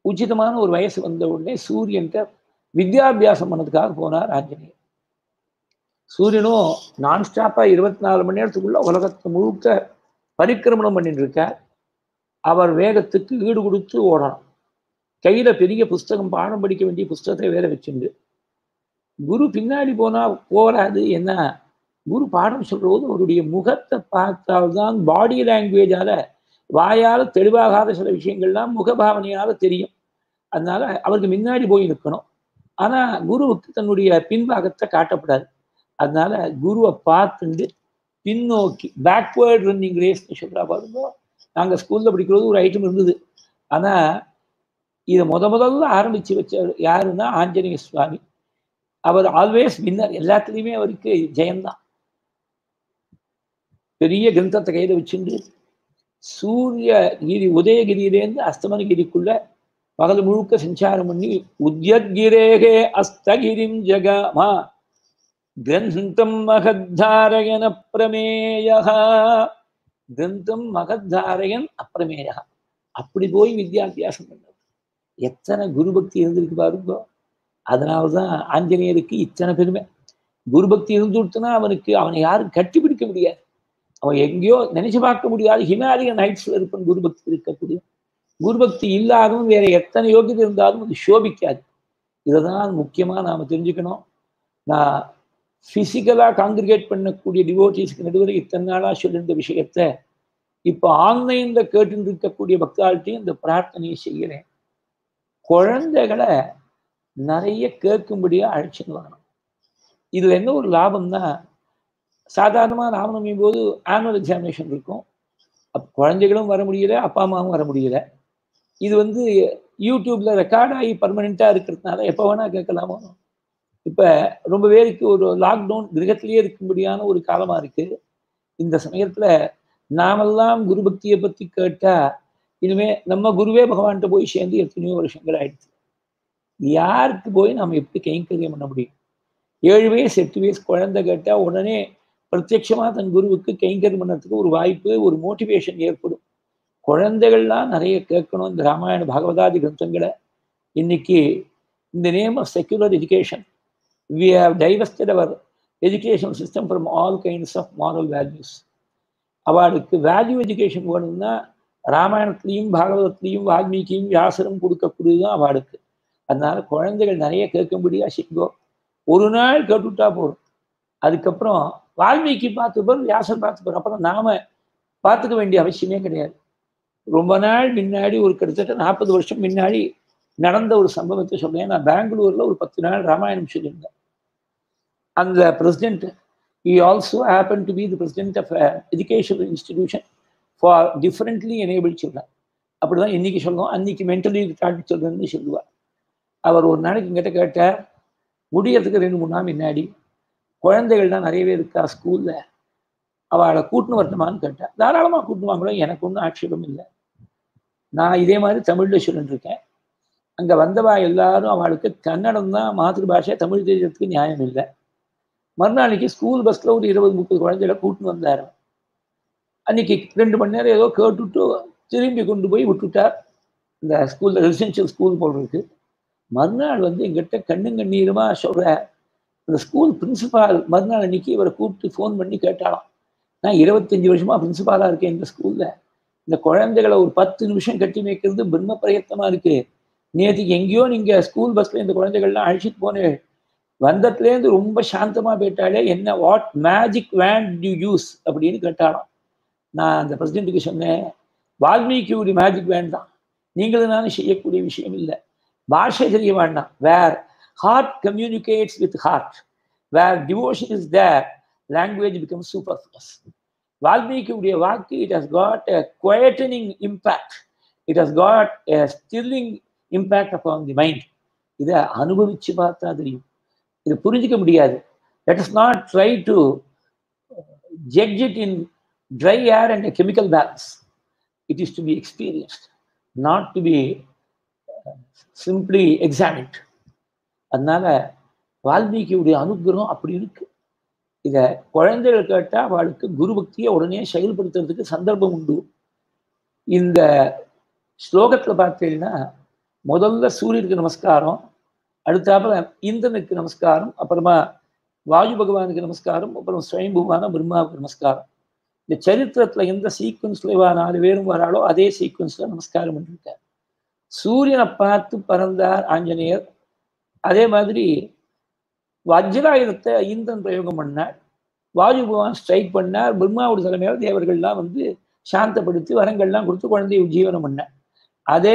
உச்சிதமான ஒரு வயசு வந்த உடனே சூரியன்ட்ட வித்யாபியாசம் பண்ணதுக்காக போனார் ஆஞ்சநேயர் சூரியனும் நான் ஸ்டாப்பா இருபத்தி நாலு மணி நேரத்துக்குள்ள உலகத்தை முழுக்க பரிக்கிரமணம் பண்ணிட்டு இருக்கார் அவர் வேகத்துக்கு ஈடு கொடுத்து ஓடணும் கையில பெரிய புஸ்தகம் பாடம் படிக்க வேண்டிய புஸ்தகத்தை வேற வச்சுண்டு குரு பின்னாடி போனா போராது என்ன குரு பாடம் சொல்றது அவருடைய முகத்தை பார்த்தால்தான் பாடி லாங்குவேஜால வாயால தெளிவாகாத சில விஷயங்கள்லாம் முகபாவனையால தெரியும் அதனால அவருக்கு முன்னாடி போய் நிற்கணும் ஆனா குருவுக்கு தன்னுடைய பின்பாகத்தை காட்டப்படாது அதனால குருவை பார்த்துண்டு பின்னோக்கி பேக்வேர்ட் ரன்னிங் ரேஸ்னு சொல்றா பாருங்க நாங்க ஸ்கூல்ல படிக்கிறது ஒரு ஐட்டம் இருந்தது ஆனா இதை முத முதல்ல ஆரம்பிச்சு வச்ச யாருன்னா ஆஞ்சநேய சுவாமி அவர் ஆல்வேஸ் வின்னர் எல்லாத்துலேயுமே அவருக்கு ஜெயம்தான் பெரிய கிரந்தத்தை கையில வச்சுண்டு சூரிய கிரி உதயகிரியிலேருந்து அஸ்தமனகிரிக்குள்ள பகல் முழுக்க சஞ்சாரம் பண்ணி உத்யத்கிரேகே அஸ்தகிரிம் ஜகமா கிரந்தம் மகத்தாரயன் அப்பிரமேய கிரந்தம் மகத்தாரயன் அப்பிரமேய அப்படி போய் வித்யாபியாசம் பண்ணது எத்தனை குரு பக்தி இருந்திருக்கு பாருங்க அதனால்தான் ஆஞ்சநேயருக்கு இத்தனை பெருமை குரு பக்தி இருந்துட்டுனா அவனுக்கு அவனை யாரும் கட்டிப்பிடிக்க முடியாது அவன் எங்கேயோ நினைச்சு பார்க்க முடியாது ஹிமாலயன் ஹைட்ஸ்ல இருப்பன் குரு பக்தி இருக்கக்கூடிய குரு பக்தி இல்லாதவன் வேற எத்தனை யோகியதை இருந்தாலும் அது சோபிக்காது இதை தான் முக்கியமாக நாம் தெரிஞ்சுக்கணும் நான் ஃபிசிக்கலாக காங்கிரிகேட் பண்ணக்கூடிய டிவோட்டிஸ்க்கு நடுவில் இத்தனை நாளாக சொல்லியிருந்த விஷயத்த இப்போ ஆன்லைனில் கேட்டு இருக்கக்கூடிய பக்தாள்கிட்டையும் இந்த பிரார்த்தனையை செய்கிறேன் குழந்தைகளை நிறைய கேட்கும்படியாக அழைச்சின்னு வரணும் இதில் என்ன ஒரு லாபம்னா சாதாரணமாக ராமநவமி போது ஆனுவல் எக்ஸாமினேஷன் இருக்கும் அப்போ குழந்தைகளும் வர முடியல அப்பா அம்மாவும் வர முடியல இது வந்து யூடியூப்ல ரெக்கார்ட் ஆகி பர்மனெண்ட்டாக இருக்கிறதுனால எப்போ வேணால் கேட்கலாமோ இப்போ ரொம்ப பேருக்கு ஒரு லாக்டவுன் கிரகத்திலேயே இருக்கும்படியான ஒரு காலமாக இருக்குது இந்த சமயத்தில் நாமெல்லாம் குரு பக்தியை பற்றி கேட்டால் இனிமே நம்ம குருவே பகவான்கிட்ட போய் சேர்ந்து எத்தனையோ வருஷங்கள் ஆயிடுச்சு யாருக்கு போய் நம்ம எப்படி கைங்கரியம் பண்ண முடியும் ஏழு வயசு எட்டு வயசு குழந்தை கேட்டால் உடனே பிரத்யட்சமாக தன் குருவுக்கு கைங்கரியம் பண்ணுறதுக்கு ஒரு வாய்ப்பு ஒரு மோட்டிவேஷன் ஏற்படும் குழந்தைகள்லாம் நிறைய கேட்கணும் இந்த ராமாயண பகவதாதி கிரந்தங்களை இன்னைக்கு இந்த name of secular education we have divested our education system from all kinds of moral values அவளுக்கு வேல்யூ எஜுகேஷன் வேணும்னா ராமாயணத்துலேயும் பாகவதத்துலேயும் வால்மீகியும் வியாசரும் கொடுக்கக்கூடியதுதான் அவளுக்கு அதனால குழந்தைகள் நிறைய கேட்கும்படியா சிங்கோ ஒரு நாள் கேட்டுவிட்டா போதும் அதுக்கப்புறம் வால்மீகி பார்த்துப்பார் வியாசர் பார்த்துப்பார் அப்புறம் நாம பார்த்துக்க வேண்டிய அவசியமே கிடையாது ரொம்ப நாள் முன்னாடி ஒரு கிட்டத்தட்ட நாற்பது வருஷம் முன்னாடி நடந்த ஒரு சம்பவத்தை சொல்றேன் நான் பெங்களூர்ல ஒரு பத்து நாள் ராமாயணம் சொல்லியிருந்தேன் அந்த president he also happen to be the president of educational institution for differently enable children அப்படிதான் இன்னைக்கு சொல்லுவோம் அன்னைக்கு மென்டலி ரிட்டார்ட் சில்ட்ரன் சொல்லுவார் அவர் ஒரு நாளைக்கு எங்கிட்ட கேட்டார் முடியறதுக்கு ரெண்டு மூணு நாள் முன்னாடி குழந்தைகள்லாம் நிறையவே இருக்கா ஸ்கூல்ல அவளை கூட்டுன்னு வரட்டுமான்னு கேட்டேன் தாராளமாக கூட்டுன்னு வாங்கலாம் எனக்கு ஒன்றும் ஆட்சேபம் இல்லை நான் இதே மாதிரி தமிழில் சொல்லிட்டு இருக்கேன் அங்கே வந்தவா எல்லாரும் அவளுக்கு கன்னடம் தான் மாதృபாஷை தமிழ் தெரியறதுக்கு நியாயம் இல்லை மறுநாளைக்கு ஸ்கூல் பஸ்ஸில் ஒரு இருபது முப்பது குழந்தைகளை கூட்டின்னு வந்தார் அன்னைக்கு ரெண்டு மணி நேரம் ஏதோ கேட்டுட்டு திரும்பி கொண்டு போய் விட்டுட்டார் இந்த ஸ்கூலில் ரெசிடென்ஷியல் ஸ்கூல் போல் இருக்கு மறுநாள் வந்து எங்கிட்ட கண்ணும் கண்ணீருமா சொல்கிற அந்த ஸ்கூல் பிரின்சிபால் மறுநாள் அன்னைக்கு இவரை கூப்பிட்டு ஃபோன் பண்ணி கேட்டாலாம் நான் இருபத்தஞ்சி வருஷமா பிரின்சிபாலாக இருக்கேன் இந்த ஸ்கூலில் இந்த குழந்தைகளை ஒரு பத்து நிமிஷம் கட்டி வைக்கிறது பிரம்ம பிரயத்தமாக இருக்கு நேற்றுக்கு எங்கேயோ நீங்கள் ஸ்கூல் பஸ்ஸில் இந்த குழந்தைகள்லாம் அழைச்சிட்டு போனேன் வந்ததுலேருந்து ரொம்ப சாந்தமாக போயிட்டாலே என்ன what magic when you use அப்படின்னு கேட்டாலாம் நான் அந்த பிரசிடென்ட்டுக்கு சொன்னேன் வால்மீகியுடைய மேஜிக் வேன் தான் நீங்களும் நானும் செய்யக்கூடிய விஷயம் இல்லை பாஷை தெரிய வேண்டாம் where heart communicates with heart where devotion is there language become superfluous வால்மீகியுடைய வாக்கு it has got a quietening impact it has got a stilling impact upon the mind இதை அனுபவிச்சு பார்த்தா தெரியும் இதை புரிஞ்சிக்க முடியாது let is not try to judge it in dry air and chemical balance it is to be experienced not to be simply examined அதனால வால்மீகியுடைய அனுகிரகம் அப்படி இருக்கு இதை குழந்தைகள் கேட்டால் அவளுக்கு குரு பக்தியை உடனே செயல்படுத்துறதுக்கு சந்தர்ப்பம் உண்டு இந்த ஸ்லோகத்தில் பார்த்தீங்கன்னா முதல்ல சூரியனுக்கு நமஸ்காரம் அடுத்தாப்புல இந்திரனுக்கு நமஸ்காரம் அப்புறமா வாயு பகவானுக்கு நமஸ்காரம் அப்புறம் ஸ்வயம்புவான பிரம்மாவுக்கு நமஸ்காரம் இந்த சரித்திரத்துல எந்த சீக்வன்ஸ்ல இவா நாலு பேரும் வராளோ அதே சீக்வன்ஸ்ல நமஸ்காரம் பண்ணிருக்கார் சூரியனை பார்த்து பறந்தார் ஆஞ்சநேயர் அதே மாதிரி வஜ்ராயுதத்தை இந்திரன் பிரயோகம் பண்ணார் வாயு பகவான் ஸ்ட்ரைக் பண்ணார் பிரம்மாவோட தலைமையால் தேவர்கள்லாம் வந்து சாந்தப்படுத்தி வரங்கள்லாம் கொடுத்து குழந்தைய உஜ்ஜீவனம் பண்ணார் அதே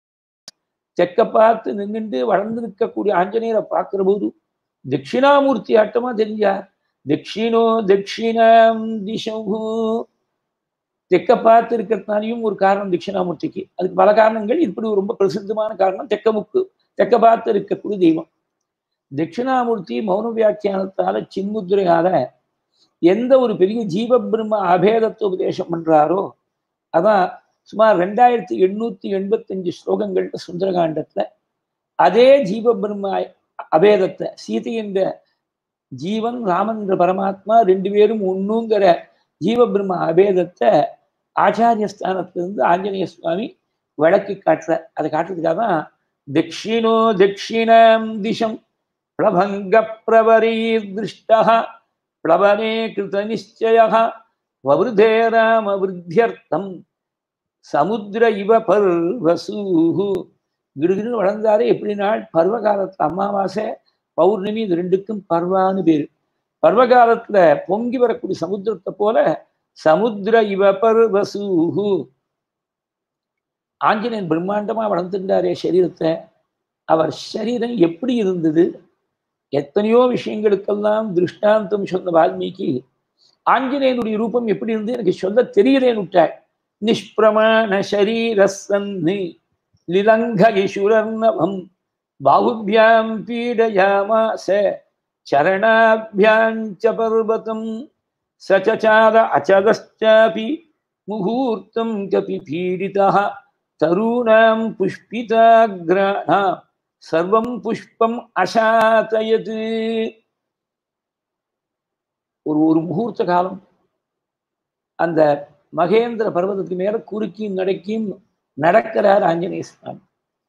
தெக்க பார்த்து நின்றுட்டு வளர்ந்து நிற்கக்கூடிய ஆஞ்சநேயரை பார்க்கிற போது தட்சிணாமூர்த்தி ஆட்டமா தெரிஞ்சார் தட்சிணோ தட்சிணாம் திசகு தெக்க பார்த்து இருக்கிறதுனாலையும் ஒரு காரணம் தட்சிணாமூர்த்திக்கு அதுக்கு பல காரணங்கள் இப்படி ரொம்ப பிரசித்தமான காரணம் தெக்க முக்கு தெக்க பார்த்து இருக்கக்கூடிய தெய்வம் தட்சிணாமூர்த்தி மௌன வியாக்கியானத்தால சின்முத்திரையால எந்த ஒரு பெரிய ஜீவ பிரம்ம அபேதத்தை உபதேசம் பண்றாரோ அதான் சுமார் ரெண்டாயிரத்தி எண்ணூத்தி எண்பத்தஞ்சு ஸ்லோகங்கள்ல சுந்தரகாண்டத்துல அதே ஜீவ பிரம்ம அபேதத்தை சீதை என்ற ஜீவன் ராமன் என்ற பரமாத்மா ரெண்டு பேரும் ஒண்ணுங்கிற ஜீவ பிரம்ம அபேதத்தை ஆச்சாரிய ஸ்தானத்திலிருந்து ஆஞ்சநேய சுவாமி வழக்கு காட்டுற அதை காட்டுறதுக்காக தான் தட்சிணோ தட்சிணாம் திசம் பிளபங்க பிரவரீர் திருஷ்டா பிளவனே கிருத நிச்சய வவிருதே ராம விருத்தியர்த்தம் சமுத்திர இவ பர்வசூஹு கிடுகிடுன்னு வளர்ந்தாரே எப்படி நாள் பருவ காலத்துல அமாவாசை பௌர்ணமி இது ரெண்டுக்கும் பர்வான்னு பேரு பர்வ காலத்துல பொங்கி வரக்கூடிய சமுத்திரத்தை போல சமுத்திர இவ பர்வசூஹு ஆஞ்சநேயன் பிரம்மாண்டமா வளர்ந்துட்டாரே சரீரத்தை அவர் சரீரம் எப்படி இருந்தது எத்தனையோ விஷயங்களுக்கெல்லாம் திருஷ்டாந்தம் சொன்ன வால்மீகி ஆஞ்சநேயனுடைய ரூபம் எப்படி இருந்து எனக்கு சொல்ல தெரியலேன்னு விட்டாள் நிஷ்பிரமாண சரீரசன்னு லிலங்ககிஷுரர்ணவம் பாகுபியாம் பீடயாமாச சரணாபியாஞ்ச பர்வதம் சச்சார அச்சதச்சாபி முகூர்த்தம் கபி பீடிதா தருணாம் புஷ்பிதாகிராணாம் சர்வம் புஷ்பம் அசாத்தயது ஒரு ஒரு முகூர்த்த காலம் அந்த மகேந்திர பர்வதத்துக்கு மேல குறுக்கியும் நடக்கியும் நடக்கிறார் ஆஞ்சநேய சுவாமி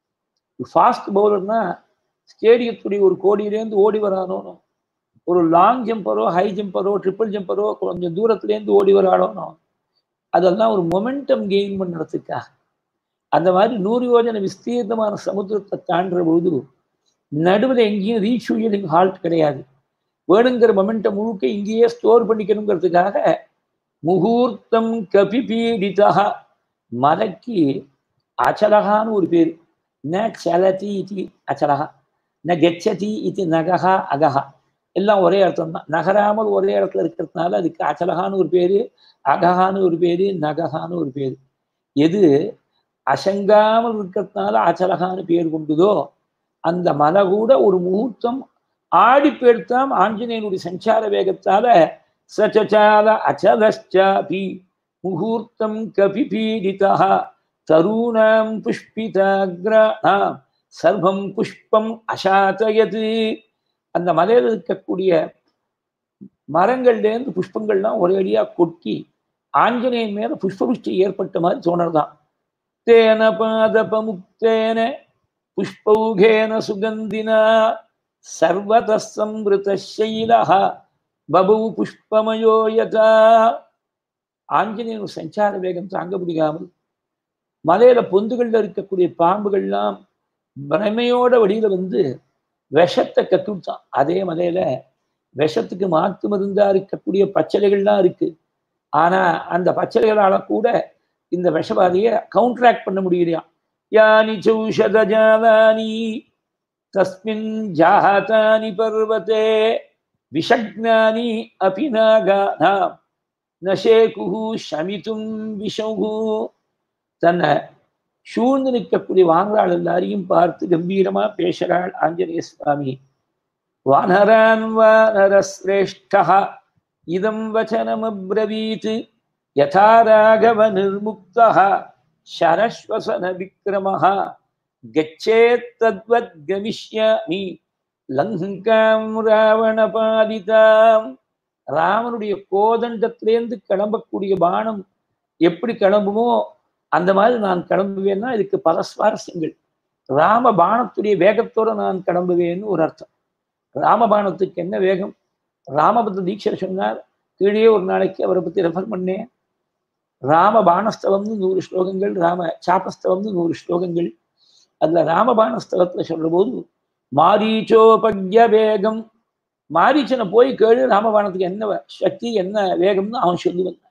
ஃபாஸ்ட் பவுலர்னா ஸ்டேடியத்துடைய ஒரு கோடியிலேருந்து ஓடி வரானோனோ ஒரு லாங் ஜம்பரோ ஹை ஜம்பரோ ட்ரிபிள் ஜம்பரோ கொஞ்சம் தூரத்துலேருந்து ஓடி வரானோ அதெல்லாம் ஒரு மொமெண்டம் கெயின் பண்ணுறதுக்காக அந்த மாதிரி நூறு யோஜனை விஸ்தீர்ணமான சமுத்திரத்தை தாண்டுற போது நடுவில் எங்கேயும் ரீஃபியூயலிங் ஹால்ட் கிடையாது வேணுங்கிற மொமெண்டம் முழுக்க இங்கேயே ஸ்டோர் பண்ணிக்கணுங்கிறதுக்காக முகூர்த்தம் கபிபீடிதா மலைக்கு அச்சலகான்னு ஒரு பேர் ந சலதி இது அச்சலகா ந கச்சதி இது நகஹா அகஹா எல்லாம் ஒரே அர்த்தம் தான் நகராமல் ஒரே இடத்துல இருக்கிறதுனால அதுக்கு அச்சலகான்னு ஒரு பேரு அகஹான்னு ஒரு பேரு நகஹான்னு ஒரு பேரு எது அசங்காமல் இருக்கிறதுனால அச்சலகான்னு பேர் கொண்டுதோ அந்த மலை கூட ஒரு முகூர்த்தம் ஆடி போய்த்தாம் ஆஞ்சநேயனுடைய சஞ்சார வேகத்தால சச்சால அச்சலச்சாபி முகூர்த்தம் கபிபீடிதா தருணாம் புஷ்பிதாகிராணாம் சர்வம் புஷ்பம் அசாத்தயது அந்த மலையில் இருக்கக்கூடிய மரங்கள்லேருந்து புஷ்பங்கள்லாம் ஒரேடியா கொட்டி ஆஞ்சநேயன் மேல புஷ்பபுஷ்டி ஏற்பட்ட மாதிரி தோணர்தான் தேன பாதபமுக்தேன புஷ்பௌகேன சுகந்தினா சர்வத சம்ருத சைலஹ பபு புஷ்பமயோ யதா ஆஞ்சநேயன் சஞ்சார வேகம் தாங்க முடியாமல் மலையில பொந்துகள்ல இருக்கக்கூடிய பாம்புகள்லாம் பிரமையோட வழியில வந்து விஷத்தை கத்துட்டான் அதே மலையில விஷத்துக்கு மாத்து மருந்தா இருக்கக்கூடிய பச்சளைகள்லாம் இருக்கு ஆனா அந்த பச்சளைகளால கூட இந்த விஷபாதையை கவுண்டராக்ட் பண்ண முடியலையா யானி சௌஷதஜாலானி தஸ்மின் ஜாதானி பர்வதே விஷக்னானி அபிநாகானாம் நஷேகுஹு ஷமிதும் விஷகு தன்னை சூழ்ந்து நிற்கக்கூடிய வாங்கலாள் எல்லாரையும் பார்த்து கம்பீரமா பேசுறாள் ஆஞ்சநேய சுவாமி வானரான் வானரஸ்ரேஷ்டா இதம் வச்சனமப்ரவீத் யதா ராகவ நிர்முக்தா சரஸ்வசன விக்ரமः கச்சேத் தத்வத் கமிஷ்யாமி லங்காம் ராவணபாலிதாம் ராமனுடைய கோதண்டத்திலேருந்து கிளம்பக்கூடிய பானம் எப்படி கிளம்புமோ அந்த மாதிரி நான் கிளம்புவேன்னா இதுக்கு பல சுவாரஸ்யங்கள் ராம பாணத்துடைய வேகத்தோட நான் கிளம்புவேன்னு ஒரு அர்த்தம் ராமபாணத்துக்கு என்ன வேகம் ராமபத்த தீட்சர் சொன்னார் கீழே ஒரு நாளைக்கு அவரை பத்தி ரெஃபர் பண்ணேன் ராம பாணஸ்தவம்னு நூறு ஸ்லோகங்கள் ராம சாபஸ்தவம்னு நூறு ஸ்லோகங்கள் அதுல ராமபாணஸ்தவத்துல சொல்ற போது மாரீச்சோபக்ய வேகம் மாரீச்சனை போய் கேளு ராமபாணத்துக்கு என்ன சக்தி என்ன வேகம்னு அவன் சொல்லி வந்தான்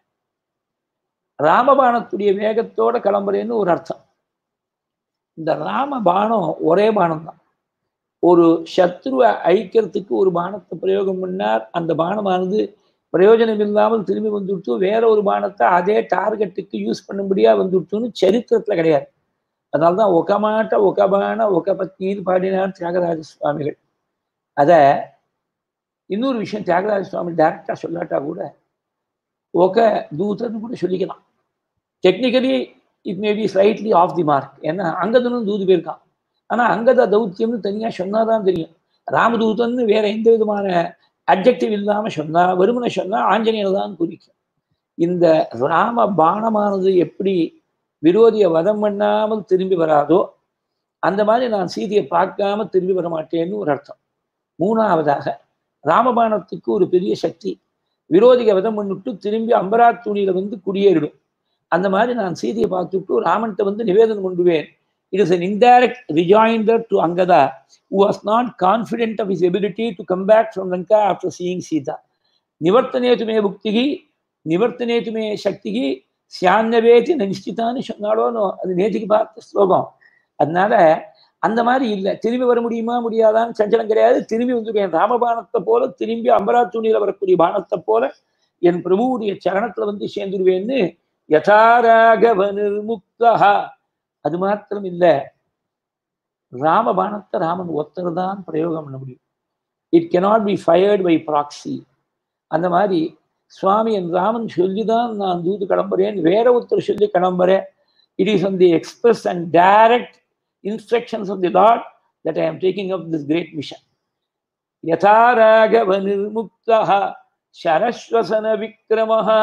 ராமபாணத்துடைய வேகத்தோட கிளம்புறேன்னு ஒரு அர்த்தம் இந்த ராம பானம் ஒரே பானம் தான் ஒரு சத்ருவை அழிக்கிறதுக்கு ஒரு பானத்தை பிரயோகம் பண்ணார் அந்த பானமானது பிரயோஜனம் இல்லாமல் திரும்பி வந்துவிட்டு வேற ஒரு பானத்தை அதே டார்கெட்டுக்கு யூஸ் பண்ணும்படியா வந்துவிட்டுன்னு சரித்திரத்துல கிடையாது அதனால்தான் ஒகமாட்ட ஒகபான ஒகபத்னின்னு பாடினார் தியாகராஜ சுவாமிகள் அத இன்னொரு விஷயம் தியாகராஜ சுவாமி டைரக்டா சொல்லாட்டா கூட ஒக தூதன்னு கூட சொல்லிக்கலாம் technically it may be slightly off the mark ஏன்னா அங்கதனும் தூது போயிருக்கான் ஆனா அங்கத தௌத்தியம்னு தனியா சொன்னாதான் தெரியும் ராமதூதன்னு வேற எந்த விதமான அப்ஜெக்டிவ் இல்லாம சொன்னா வெறுமனை சொன்னா ஆஞ்சநேயர் தான் குறிக்கும் இந்த ராம பானமானது எப்படி விரோதியை வதம் பண்ணாமல் திரும்பி வராதோ அந்த மாதிரி நான் சீதையை பார்க்காம திரும்பி வர மாட்டேன்னு ஒரு அர்த்தம் மூணாவதாக ராமபாணத்துக்கு ஒரு பெரிய சக்தி விரோதிக வதம் பண்ணிட்டு திரும்பி அம்பராத் துணியில வந்து குடியேறிடும் அந்த மாதிரி நான் சீதையை பார்த்துட்டு ராமன்கிட்ட வந்து நிவேதனம் பண்ணுவேன் it is an indirect rejoinder to Angada who was not confident of his ability to come back from Lanka after seeing Sita. நிவர்த்தனேதுமே புக்திகி நிவர்த்தனேதுமே சக்திகி சியான்னவேதி நிச்சித்தான்னு சொன்னாலோனோ அது நேற்றுக்கு பார்த்த ஸ்லோகம் அதனால அந்த மாதிரி இல்லை திரும்பி வர முடியுமா முடியாதான்னு சஞ்சலம் கிடையாது திரும்பி வந்துருக்கேன் ராமபானத்தை போல திரும்பி அம்பராத்துணியில வரக்கூடிய பானத்தை போல என் பிரபுவுடைய சரணத்துல வந்து சேர்ந்துருவேன்னு யதாராகவ நிர்முக்தா அது மாத்திரம் இல்லை ராமபானத்தை ராமன் ஒருத்தர் தான் பிரயோகம் பண்ண முடியும் it cannot be fired by proxy அந்த மாதிரி சுவாமி என் ராமன் சொல்லி தான் நான் தூது கிளம்புறேன் வேற ஒருத்தர் சொல்லி கிளம்புறேன் it is on the express and direct instructions of the lord that I am taking up this great mission யதாராகவ நிர்முக்தா சரஸ்வசன விக்ரமஹா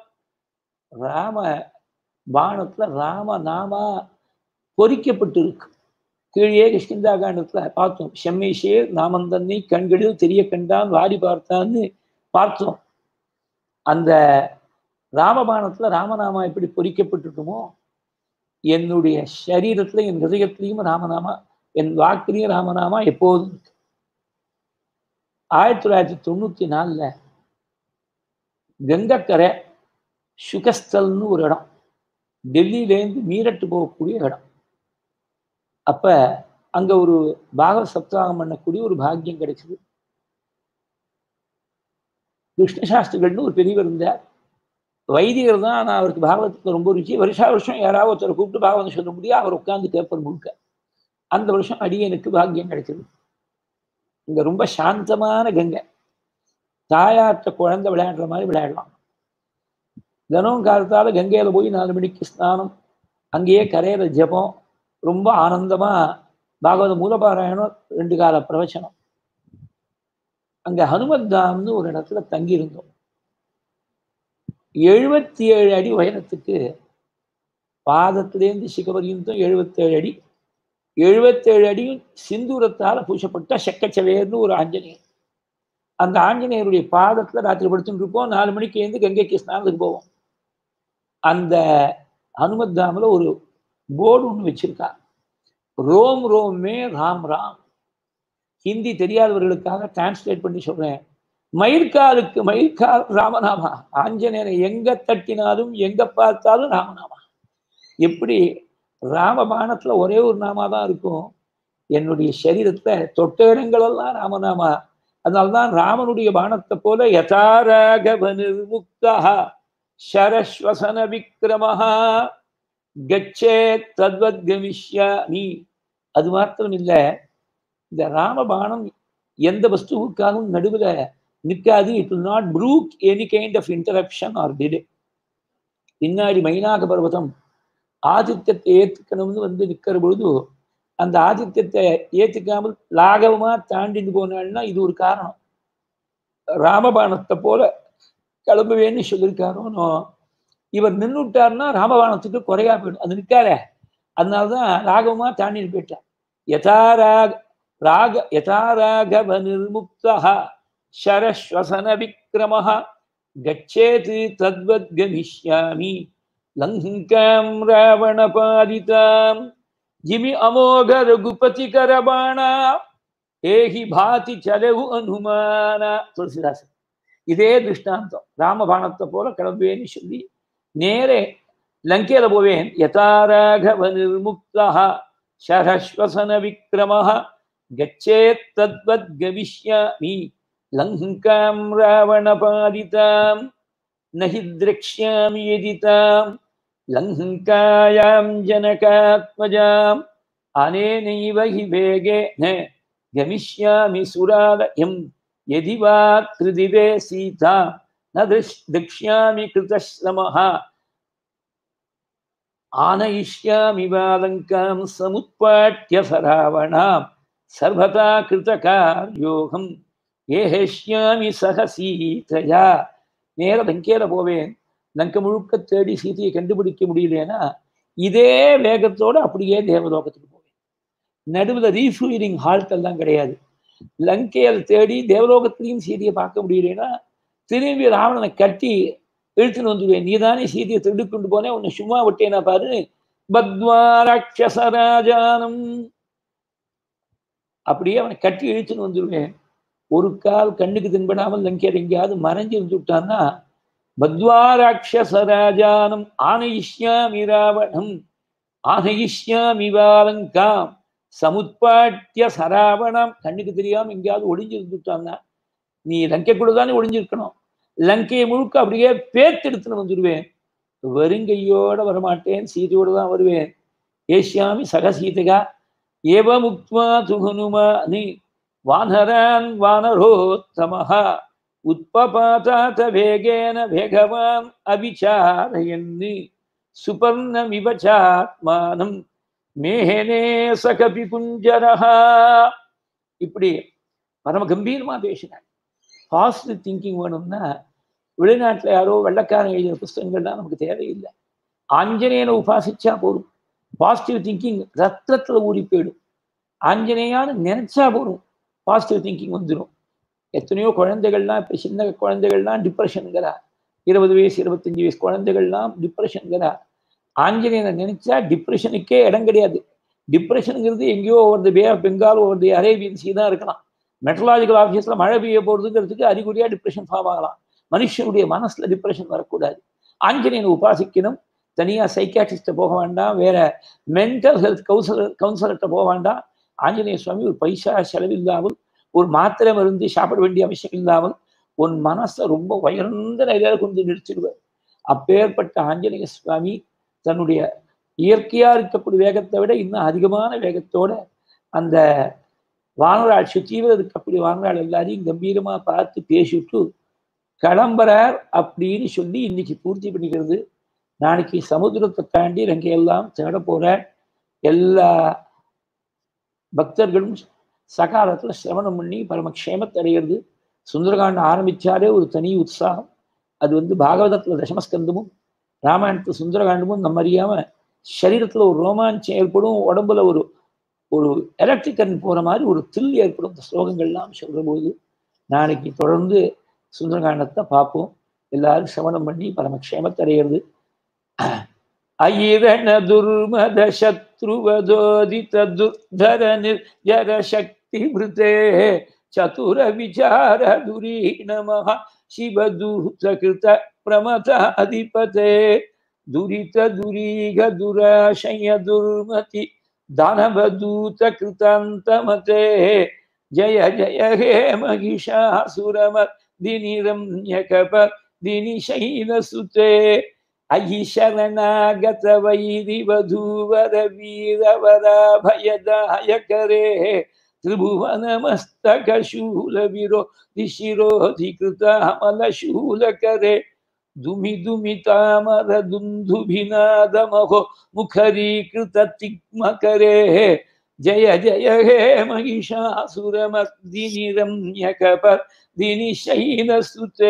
ராம பானத்துல ராம நாமா பொறிக்கப்பட்டு இருக்கு கீழே கிருஷ்ணந்தா காண்டத்துல பார்த்தோம் செம்மைஷேர் நாமந்தன்னை கண்களில் தெரிய கண்டான் வாரி பார்த்தான்னு பார்த்தோம் அந்த ராமபானத்துல ராமநாமா எப்படி பொறிக்கப்பட்டிருக்குமோ என்னுடைய சரீரத்துல என் ஹிருதயத்திலையும் ராமநாமா என் வாக்கிலையும் ராமநாமா எப்போதும் இருக்கு ஆயிரத்தி தொள்ளாயிரத்தி தொண்ணூத்தி நாலுல கங்கக்கரை சுகஸ்தல்னு ஒரு இடம் டெல்லியிலேருந்து மீரட்டு போகக்கூடிய இடம் அப்ப அங்க ஒரு பாகவத சப்தாகம் பண்ணக்கூடிய ஒரு பாக்கியம் கிடைச்சது கிருஷ்ணசாஸ்திரிகள்னு ஒரு பெரியவர் இருந்தார் வைதிகர் தான் ஆனால் அவருக்கு பாகவதத்துக்கு ரொம்ப ருச்சி வருஷா வருஷம் யாராவது ஒருத்தரை கூப்பிட்டு பாகவதம் சொல்ல முடியும் அவர் உட்காந்து கேட்பர் முழுக்க அந்த வருஷம் அடியனுக்கு பாக்கியம் கிடைச்சது இங்க ரொம்ப சாந்தமான கங்கை தாயாற்ற குழந்தை விளையாடுற மாதிரி விளையாடலாம் தினம் காலத்தால கங்கையில போய் நாலு மணிக்கு ஸ்நானம் அங்கேயே கரையிற ஜபம் ரொம்ப ஆனந்தமா பாகவத மூலபாராயணம் ரெண்டு கால பிரவச்சனம் அங்க ஹனுமத் தாம்னு ஒரு இடத்துல தங்கி இருந்தோம் எழுபத்தி ஏழு அடி உயரத்துக்கு பாதத்திலேருந்து சிகபரியந்தம் எழுபத்தேழு அடி எழுபத்தேழு அடியும் சிந்தூரத்தால பூசப்பட்ட செக்கச்சவேர்னு ஒரு ஆஞ்சநேயர் அந்த ஆஞ்சநேயருடைய பாதத்துல ராத்திரி படுத்துட்டு இருப்போம் நாலு மணிக்கு எழுந்து கங்கைக்கு ஸ்நானத்துக்கு போவோம் அந்த ஹனுமத் தாமில் ஒரு போர்டு ஒன்று வச்சிருக்கா ரோம் ரோமே ராம் ராம் ஹிந்தி தெரியாதவர்களுக்காக டிரான்ஸ்லேட் பண்ணி சொல்றேன் மயிர்காலுக்கு மயிர்கால் ராமநாமா ஆஞ்சநேயரை எங்க தட்டினாலும் எங்க பார்த்தாலும் ராமநாமா எப்படி ராமபானத்துல ஒரே ஒரு நாமா தான் இருக்கும் என்னுடைய சரீரத்துல தொட்ட இடங்களெல்லாம் ராமநாமா அதனால்தான் ராமனுடைய பானத்தை போல யதாராகவ நிர்முக்தா சரஸ்வசன விக்ரமஹா கச்சே தத்வத் கமிஷ்யாமி அது மாத்திரம் இல்ல இந்த ராமபானம் எந்த வஸ்துவுக்காகவும் நடுவில் நிற்காது it will not brook any kind of interruption or delay பின்னாடி மைனாக பர்வதம் ஆதித்யத்தை ஏத்துக்கணும்னு வந்து நிற்கிற பொழுது அந்த ஆதித்யத்தை ஏத்துக்காமல் லாகவமா தாண்டிட்டு போனாள்னா இது ஒரு காரணம் ராமபானத்தை போல கிளம்புவேன்னு சொல்லியிருக்காரோனோ இவர் நின்றுட்டார்னா ராமபானத்துக்கு குறையா போயிடும் அது நிற்காத அதனாலதான் ராகவமா தாண்டிட்டு போயிட்டார் யதாராக ராக யதாராகவ நிர்முக்தः शरश्वसन विक्रमः गच्छेत् तद्वद् गमिष्यामि लङ्कां रावणपालितां जिमि अमोघ रघुपतिकरबाणा ஏஹி பாதி சலவு அனுமான துளசிதாசன் இதே திருஷ்டாந்தம் ராமபாணத்தை போல கிளம்புவேன்னு சொல்லி நேரே லங்கையில போவேன் யதாராகவ நிர்முக்தா சரஸ்வசன விக்ரமः கச்சேத் தத்வத் கவிஷ்யாமி லங்காம் ராவணபாலிதாம் நஹி திரக்ஷ்யாமி யதி தாம் லங்காயாம் ஜனகாத்மஜாம் அனேனைவ ஹி வேகேன கமிஷ்யாமி சுராலயம் யதி வா கிருதிவே சீதா ந திருஷ் திக்ஷ்யாமி கிருதஸ்ரமः ஆனயிஷ்யாமி வாலங்காம் சமுத்பாட்ய சராவணாம் சர்வதா கிருதகார்யோகம் ஏஹேஷ்யாமி சக சீதையா நேர லங்கையில போவேன் லங்கை முழுக்க தேடி சீதையை கண்டுபிடிக்க முடியலன்னா இதே வேகத்தோட அப்படியே தேவலோகத்துக்கு போவேன் நடுவில் ரீஃபியூரிங் ஹால்ட் எல்லாம் கிடையாது லங்கையில் தேடி தேவலோகத்திலையும் சீதையை பார்க்க முடியலன்னா திரும்பி ராவணனை கட்டி இழுத்துன்னு வந்துடுவேன் நீ தானே சீதையை திருடி கொண்டு போனேன் உன்னை சும்மா விட்டேனா பாரு பத்வா ராட்சசராஜானம் அப்படியே அவனை கட்டி இழுத்துன்னு வந்துடுவேன் ஒரு கால் கண்ணுக்கு தென்படாமல் லங்கையில் எங்கேயாவது மறைஞ்சு இருந்து விட்டான்னா பத்வா ராட்சசராஜானம் ஆனயிஷ்யாமி ராவணம் ஆனயிஷ்யாமி வாலங்காம் சமுத்பாட்டிய சராவணம் கண்ணுக்கு தெரியாம எங்கேயாவது ஒளிஞ்சு இருந்துட்டான்னா நீ லங்கைக்குள்ள தானே ஒளிஞ்சிருக்கணும் லங்கையை முழுக்க அப்படியே பேத்தெடுத்துன்னு வந்துடுவேன் வெறுங்கையோட வரமாட்டேன் சீதையோட தான் வருவேன் ஏஷ்யாமி சகசீதகா ஏவ முக்வா துகுனுமானி வானரான் வானரோத்தமः உத்பபாதாத வேகேன வேகவான் அபிச்சாரயன்னு சுபர்ணமிவ சாத்மானம் மேஹனே சகபி குஞ்சரஹா இப்படி பரம கம்பீரமா பேசினார் பாசிட்டிவ் திங்கிங் வேணும்னா வெளிநாட்டில் யாரோ வெள்ளக்காரன் எழுதிய புஸ்தகங்கள்லாம் நமக்கு தேவையில்லை ஆஞ்சநேயனை உபாசிச்சா போதும் பாசிட்டிவ் திங்கிங் ரத்தத்தில் ஊறி போயிடும் ஆஞ்சநேயான்னு நினைச்சா போதும் பாசிட்டிவ் திங்கிங் வந்துடும் எத்தனையோ குழந்தைகள்லாம் இப்போ சின்ன குழந்தைகள்லாம் டிப்ரெஷனுங்கிறா இருபது வயசு இருபத்தஞ்சி வயசு குழந்தைகள்லாம் டிப்ரெஷனுங்கிறா ஆஞ்சநேயனை நினைச்சா டிப்ரெஷனுக்கே இடம் கிடையாது டிப்ரெஷனுங்கிறது எங்கேயோ ஒரு பே ஆஃப் பெங்கால் ஒரு அரேபியன் சீ தான் இருக்கலாம் மெட்ரலாஜிக்கல் ஆஃபீஸில் மழை பெய்ய போகிறதுங்கிறதுக்கு அறிகுறியாக டிப்ரெஷன் ஃபார்ம் ஆகலாம் மனுஷனுடைய மனசில் டிப்ரெஷன் வரக்கூடாது ஆஞ்சநேயனை உபாசிக்கணும் தனியாக சைக்காட்ரிஸ்ட்டை போக வேண்டாம் வேற மென்டல் ஹெல்த் கவுன்சிலர் கவுன்சிலர்கிட்ட போக வேண்டாம் ஆஞ்சநேய சுவாமி ஒரு பைசா செலவில்லாமல் ஒரு மாத்திரை மருந்து சாப்பிட வேண்டிய அவசியம் இல்லாமல் உன் மனசை ரொம்ப உயர்ந்த நிலையில கொண்டு நிறுத்திடுவார் அப்பேற்பட்ட ஆஞ்சநேய சுவாமி தன்னுடைய இயற்கையா இருக்கக்கூடிய வேகத்தை விட இன்னும் அதிகமான வேகத்தோட அந்த வானராள் சுத்தீவில் இருக்கக்கூடிய வானராள் எல்லாரையும் கம்பீரமா பார்த்து பேசிட்டு கிளம்புறார் அப்படின்னு சொல்லி இன்னைக்கு பூர்த்தி பண்ணிக்கிறது நாளைக்கு சமுத்திரத்தை தாண்டி எல்லாம் தேட போறார் எல்லா பக்தர்களும் சகாலத்துல சிரவணம் பண்ணி பரமக்ஷேமத்தை அடைகிறது சுந்தரகாண்டம் ஆரம்பிச்சாலே ஒரு தனி உற்சாகம் அது வந்து பாகவதத்துல தசமஸ்கந்தமும் ராமாயணத்துல சுந்தரகாண்டமும் நம்ம அறியாம சரீரத்துல ஒரு ரோமாஞ்சம் ஏற்படும் உடம்புல ஒரு ஒரு எலக்ட்ரிக் கரண்ட் போற மாதிரி ஒரு தில் ஏற்படும் இந்த ஸ்லோகங்கள்லாம் சொல்ற போது நாளைக்கு தொடர்ந்து சுந்தரகாண்டத்தை பார்ப்போம் எல்லாரும் சிரவணம் பண்ணி பரமக்ஷேமத்தை அடைகிறது ஐரண துர்மத சத்ருவதோதித துர்தர நிர்ஜர சக்தி மிருதே சதுர விசார துரீ நம சிவதூத கிருத பிரமதாதிபதே துரித துரீக துராசய துர்மதி தானவதூத கிருதாந்தமதே ஜய ஜய ஹே மகிஷாசுரமர்தினிரம்யகப தினிஷைலசுதே அயி சரணாகத வைரி வதூவர வீரவராபயதாயகரே त्रिभुवनमस्तकशूल विरोधि कृतामलशूलकरे दुमि दुमितामर दुन्दुभिनादमहो मुखरीकृततिग्मकरे जय जय हे महिषासुरमर्दिनिरम्यकपर्दिनि शैलसुते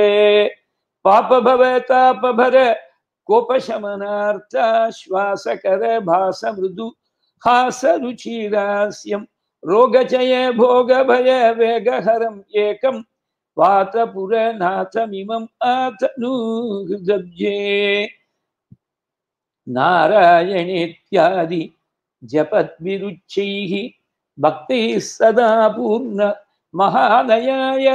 पापभवतापभर कोपशमनार्थ श्वासकर भास मृदु हासरुचिरास्यं रोगचय भोगभय वेगहरम् एकं वातपुरनाथमिमम् आतनूहृदब्जे नारायणेत्यादि जपद्विरुच्चैः भक्तैः सदा पूर्ण महादयाय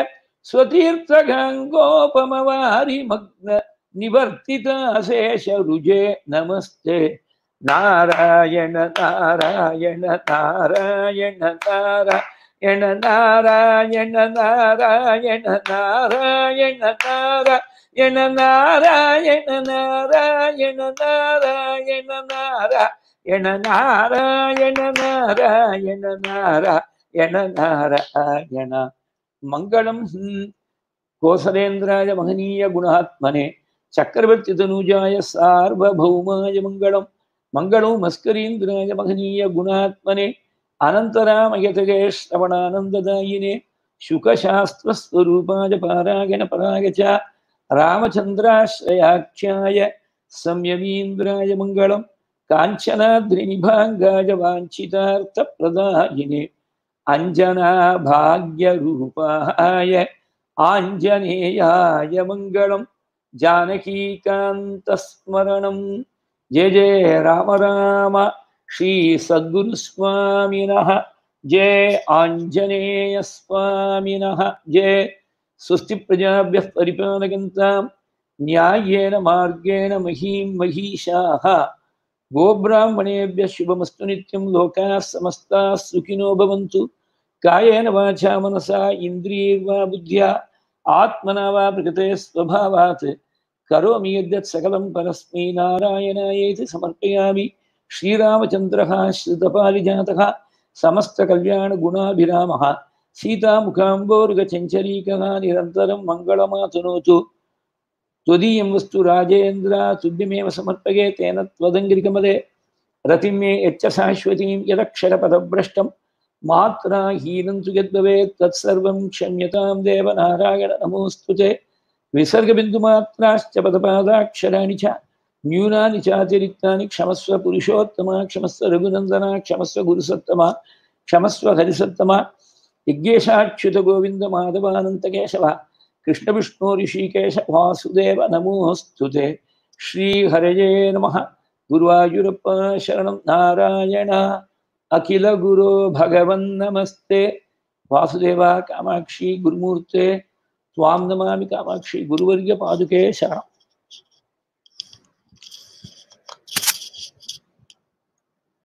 स्वतीर्थगाङ्गोपमवारिमग्न निवर्तिताशेषरुजे नमस्ते नारायण नारायण नारायण नारायण नारायण नारायण नारायण नारायण नारायण नारायण नारायण नारायण नारायण नारायण नारायण नारायण मङ्गलं कोसलेन्द्राय महनीय गुणात्मने चक्रवर्तितनूजाय सार्वभौमाय मङ्गलं मङ्गलो मस्करीन्द्राय महनीय गुणात्मने अनन्तरामयतगे श्रवणानन्ददायिने शुकशास्त्रस्वरूपाय पारायणपराय च रामचन्द्राश्रयाख्याय संयमीन्द्राय मङ्गलं काञ्चनाद्रिनिभाङ्गाय वाञ्छितार्थप्रदायिने अञ्जनाभाग्यरूपाय आञ्जनेयाय मङ्गलं जानकीकान्तस्मरणं जय जय राम राम श्रीसद्गुरुस्वामिनः जय आञ्जनेयस्वामिनः जय स्वस्ति प्रजाभ्यः परिपालयन्तां न्याय्येन मार्गेण महीं महीषाः गोब्राह्मणेभ्यः शुभमस्तु नित्यं लोकाः समस्ताः सुखिनो भवन्तु कायेन वाचा मनसा इन्द्रियैर्वा बुद्ध्या आत्मना वा प्रकृते स्वभावात् करोमि यद्यत् सकलं परस्मै नारायणायेति समर्पयामि श्रीरामचन्द्रः श्रुतपारिजातः समस्तकल्याणगुणाभिरामः सीतामुखाम्बोरुगचञ्चरीकः निरन्तरं मङ्गलमातनोतु त्वदीयं वस्तु राजेन्द्र तुभ्यमेव समर्पये तेन त्वदङ्गिरिकमदे रतिं मे यच्च शाश्वतीं यदक्षरपदभ्रष्टं मात्रा हीनं तु यद्भवेत् तत्सर्वं क्षम्यतां देवनारायण नमोऽस्तु ते विसर्गबिन्दुमात्राश्च पदपादाक्षराणि च न्यूनानि चातिरिक्तानि क्षमस्व पुरुषोत्तमा क्षमस्व रघुनन्दना क्षमस्व गुरुसत्तमा क्षमस्व हरिसत्तमा यज्ञेशाच्युत माधवानन्तकेशव कृष्णविष्णु ऋषिकेश वासुदेव नमोऽस्तु ते श्रीहरये नमः गुरुवायुरप्प शरणं नारायण अखिलगुरो भगवन्नमस्ते वासुदेवा कामाक्षी गुरुमूर्ते त्वां नमामि कामाक्षी गुरुवर्यपादुके शरणम्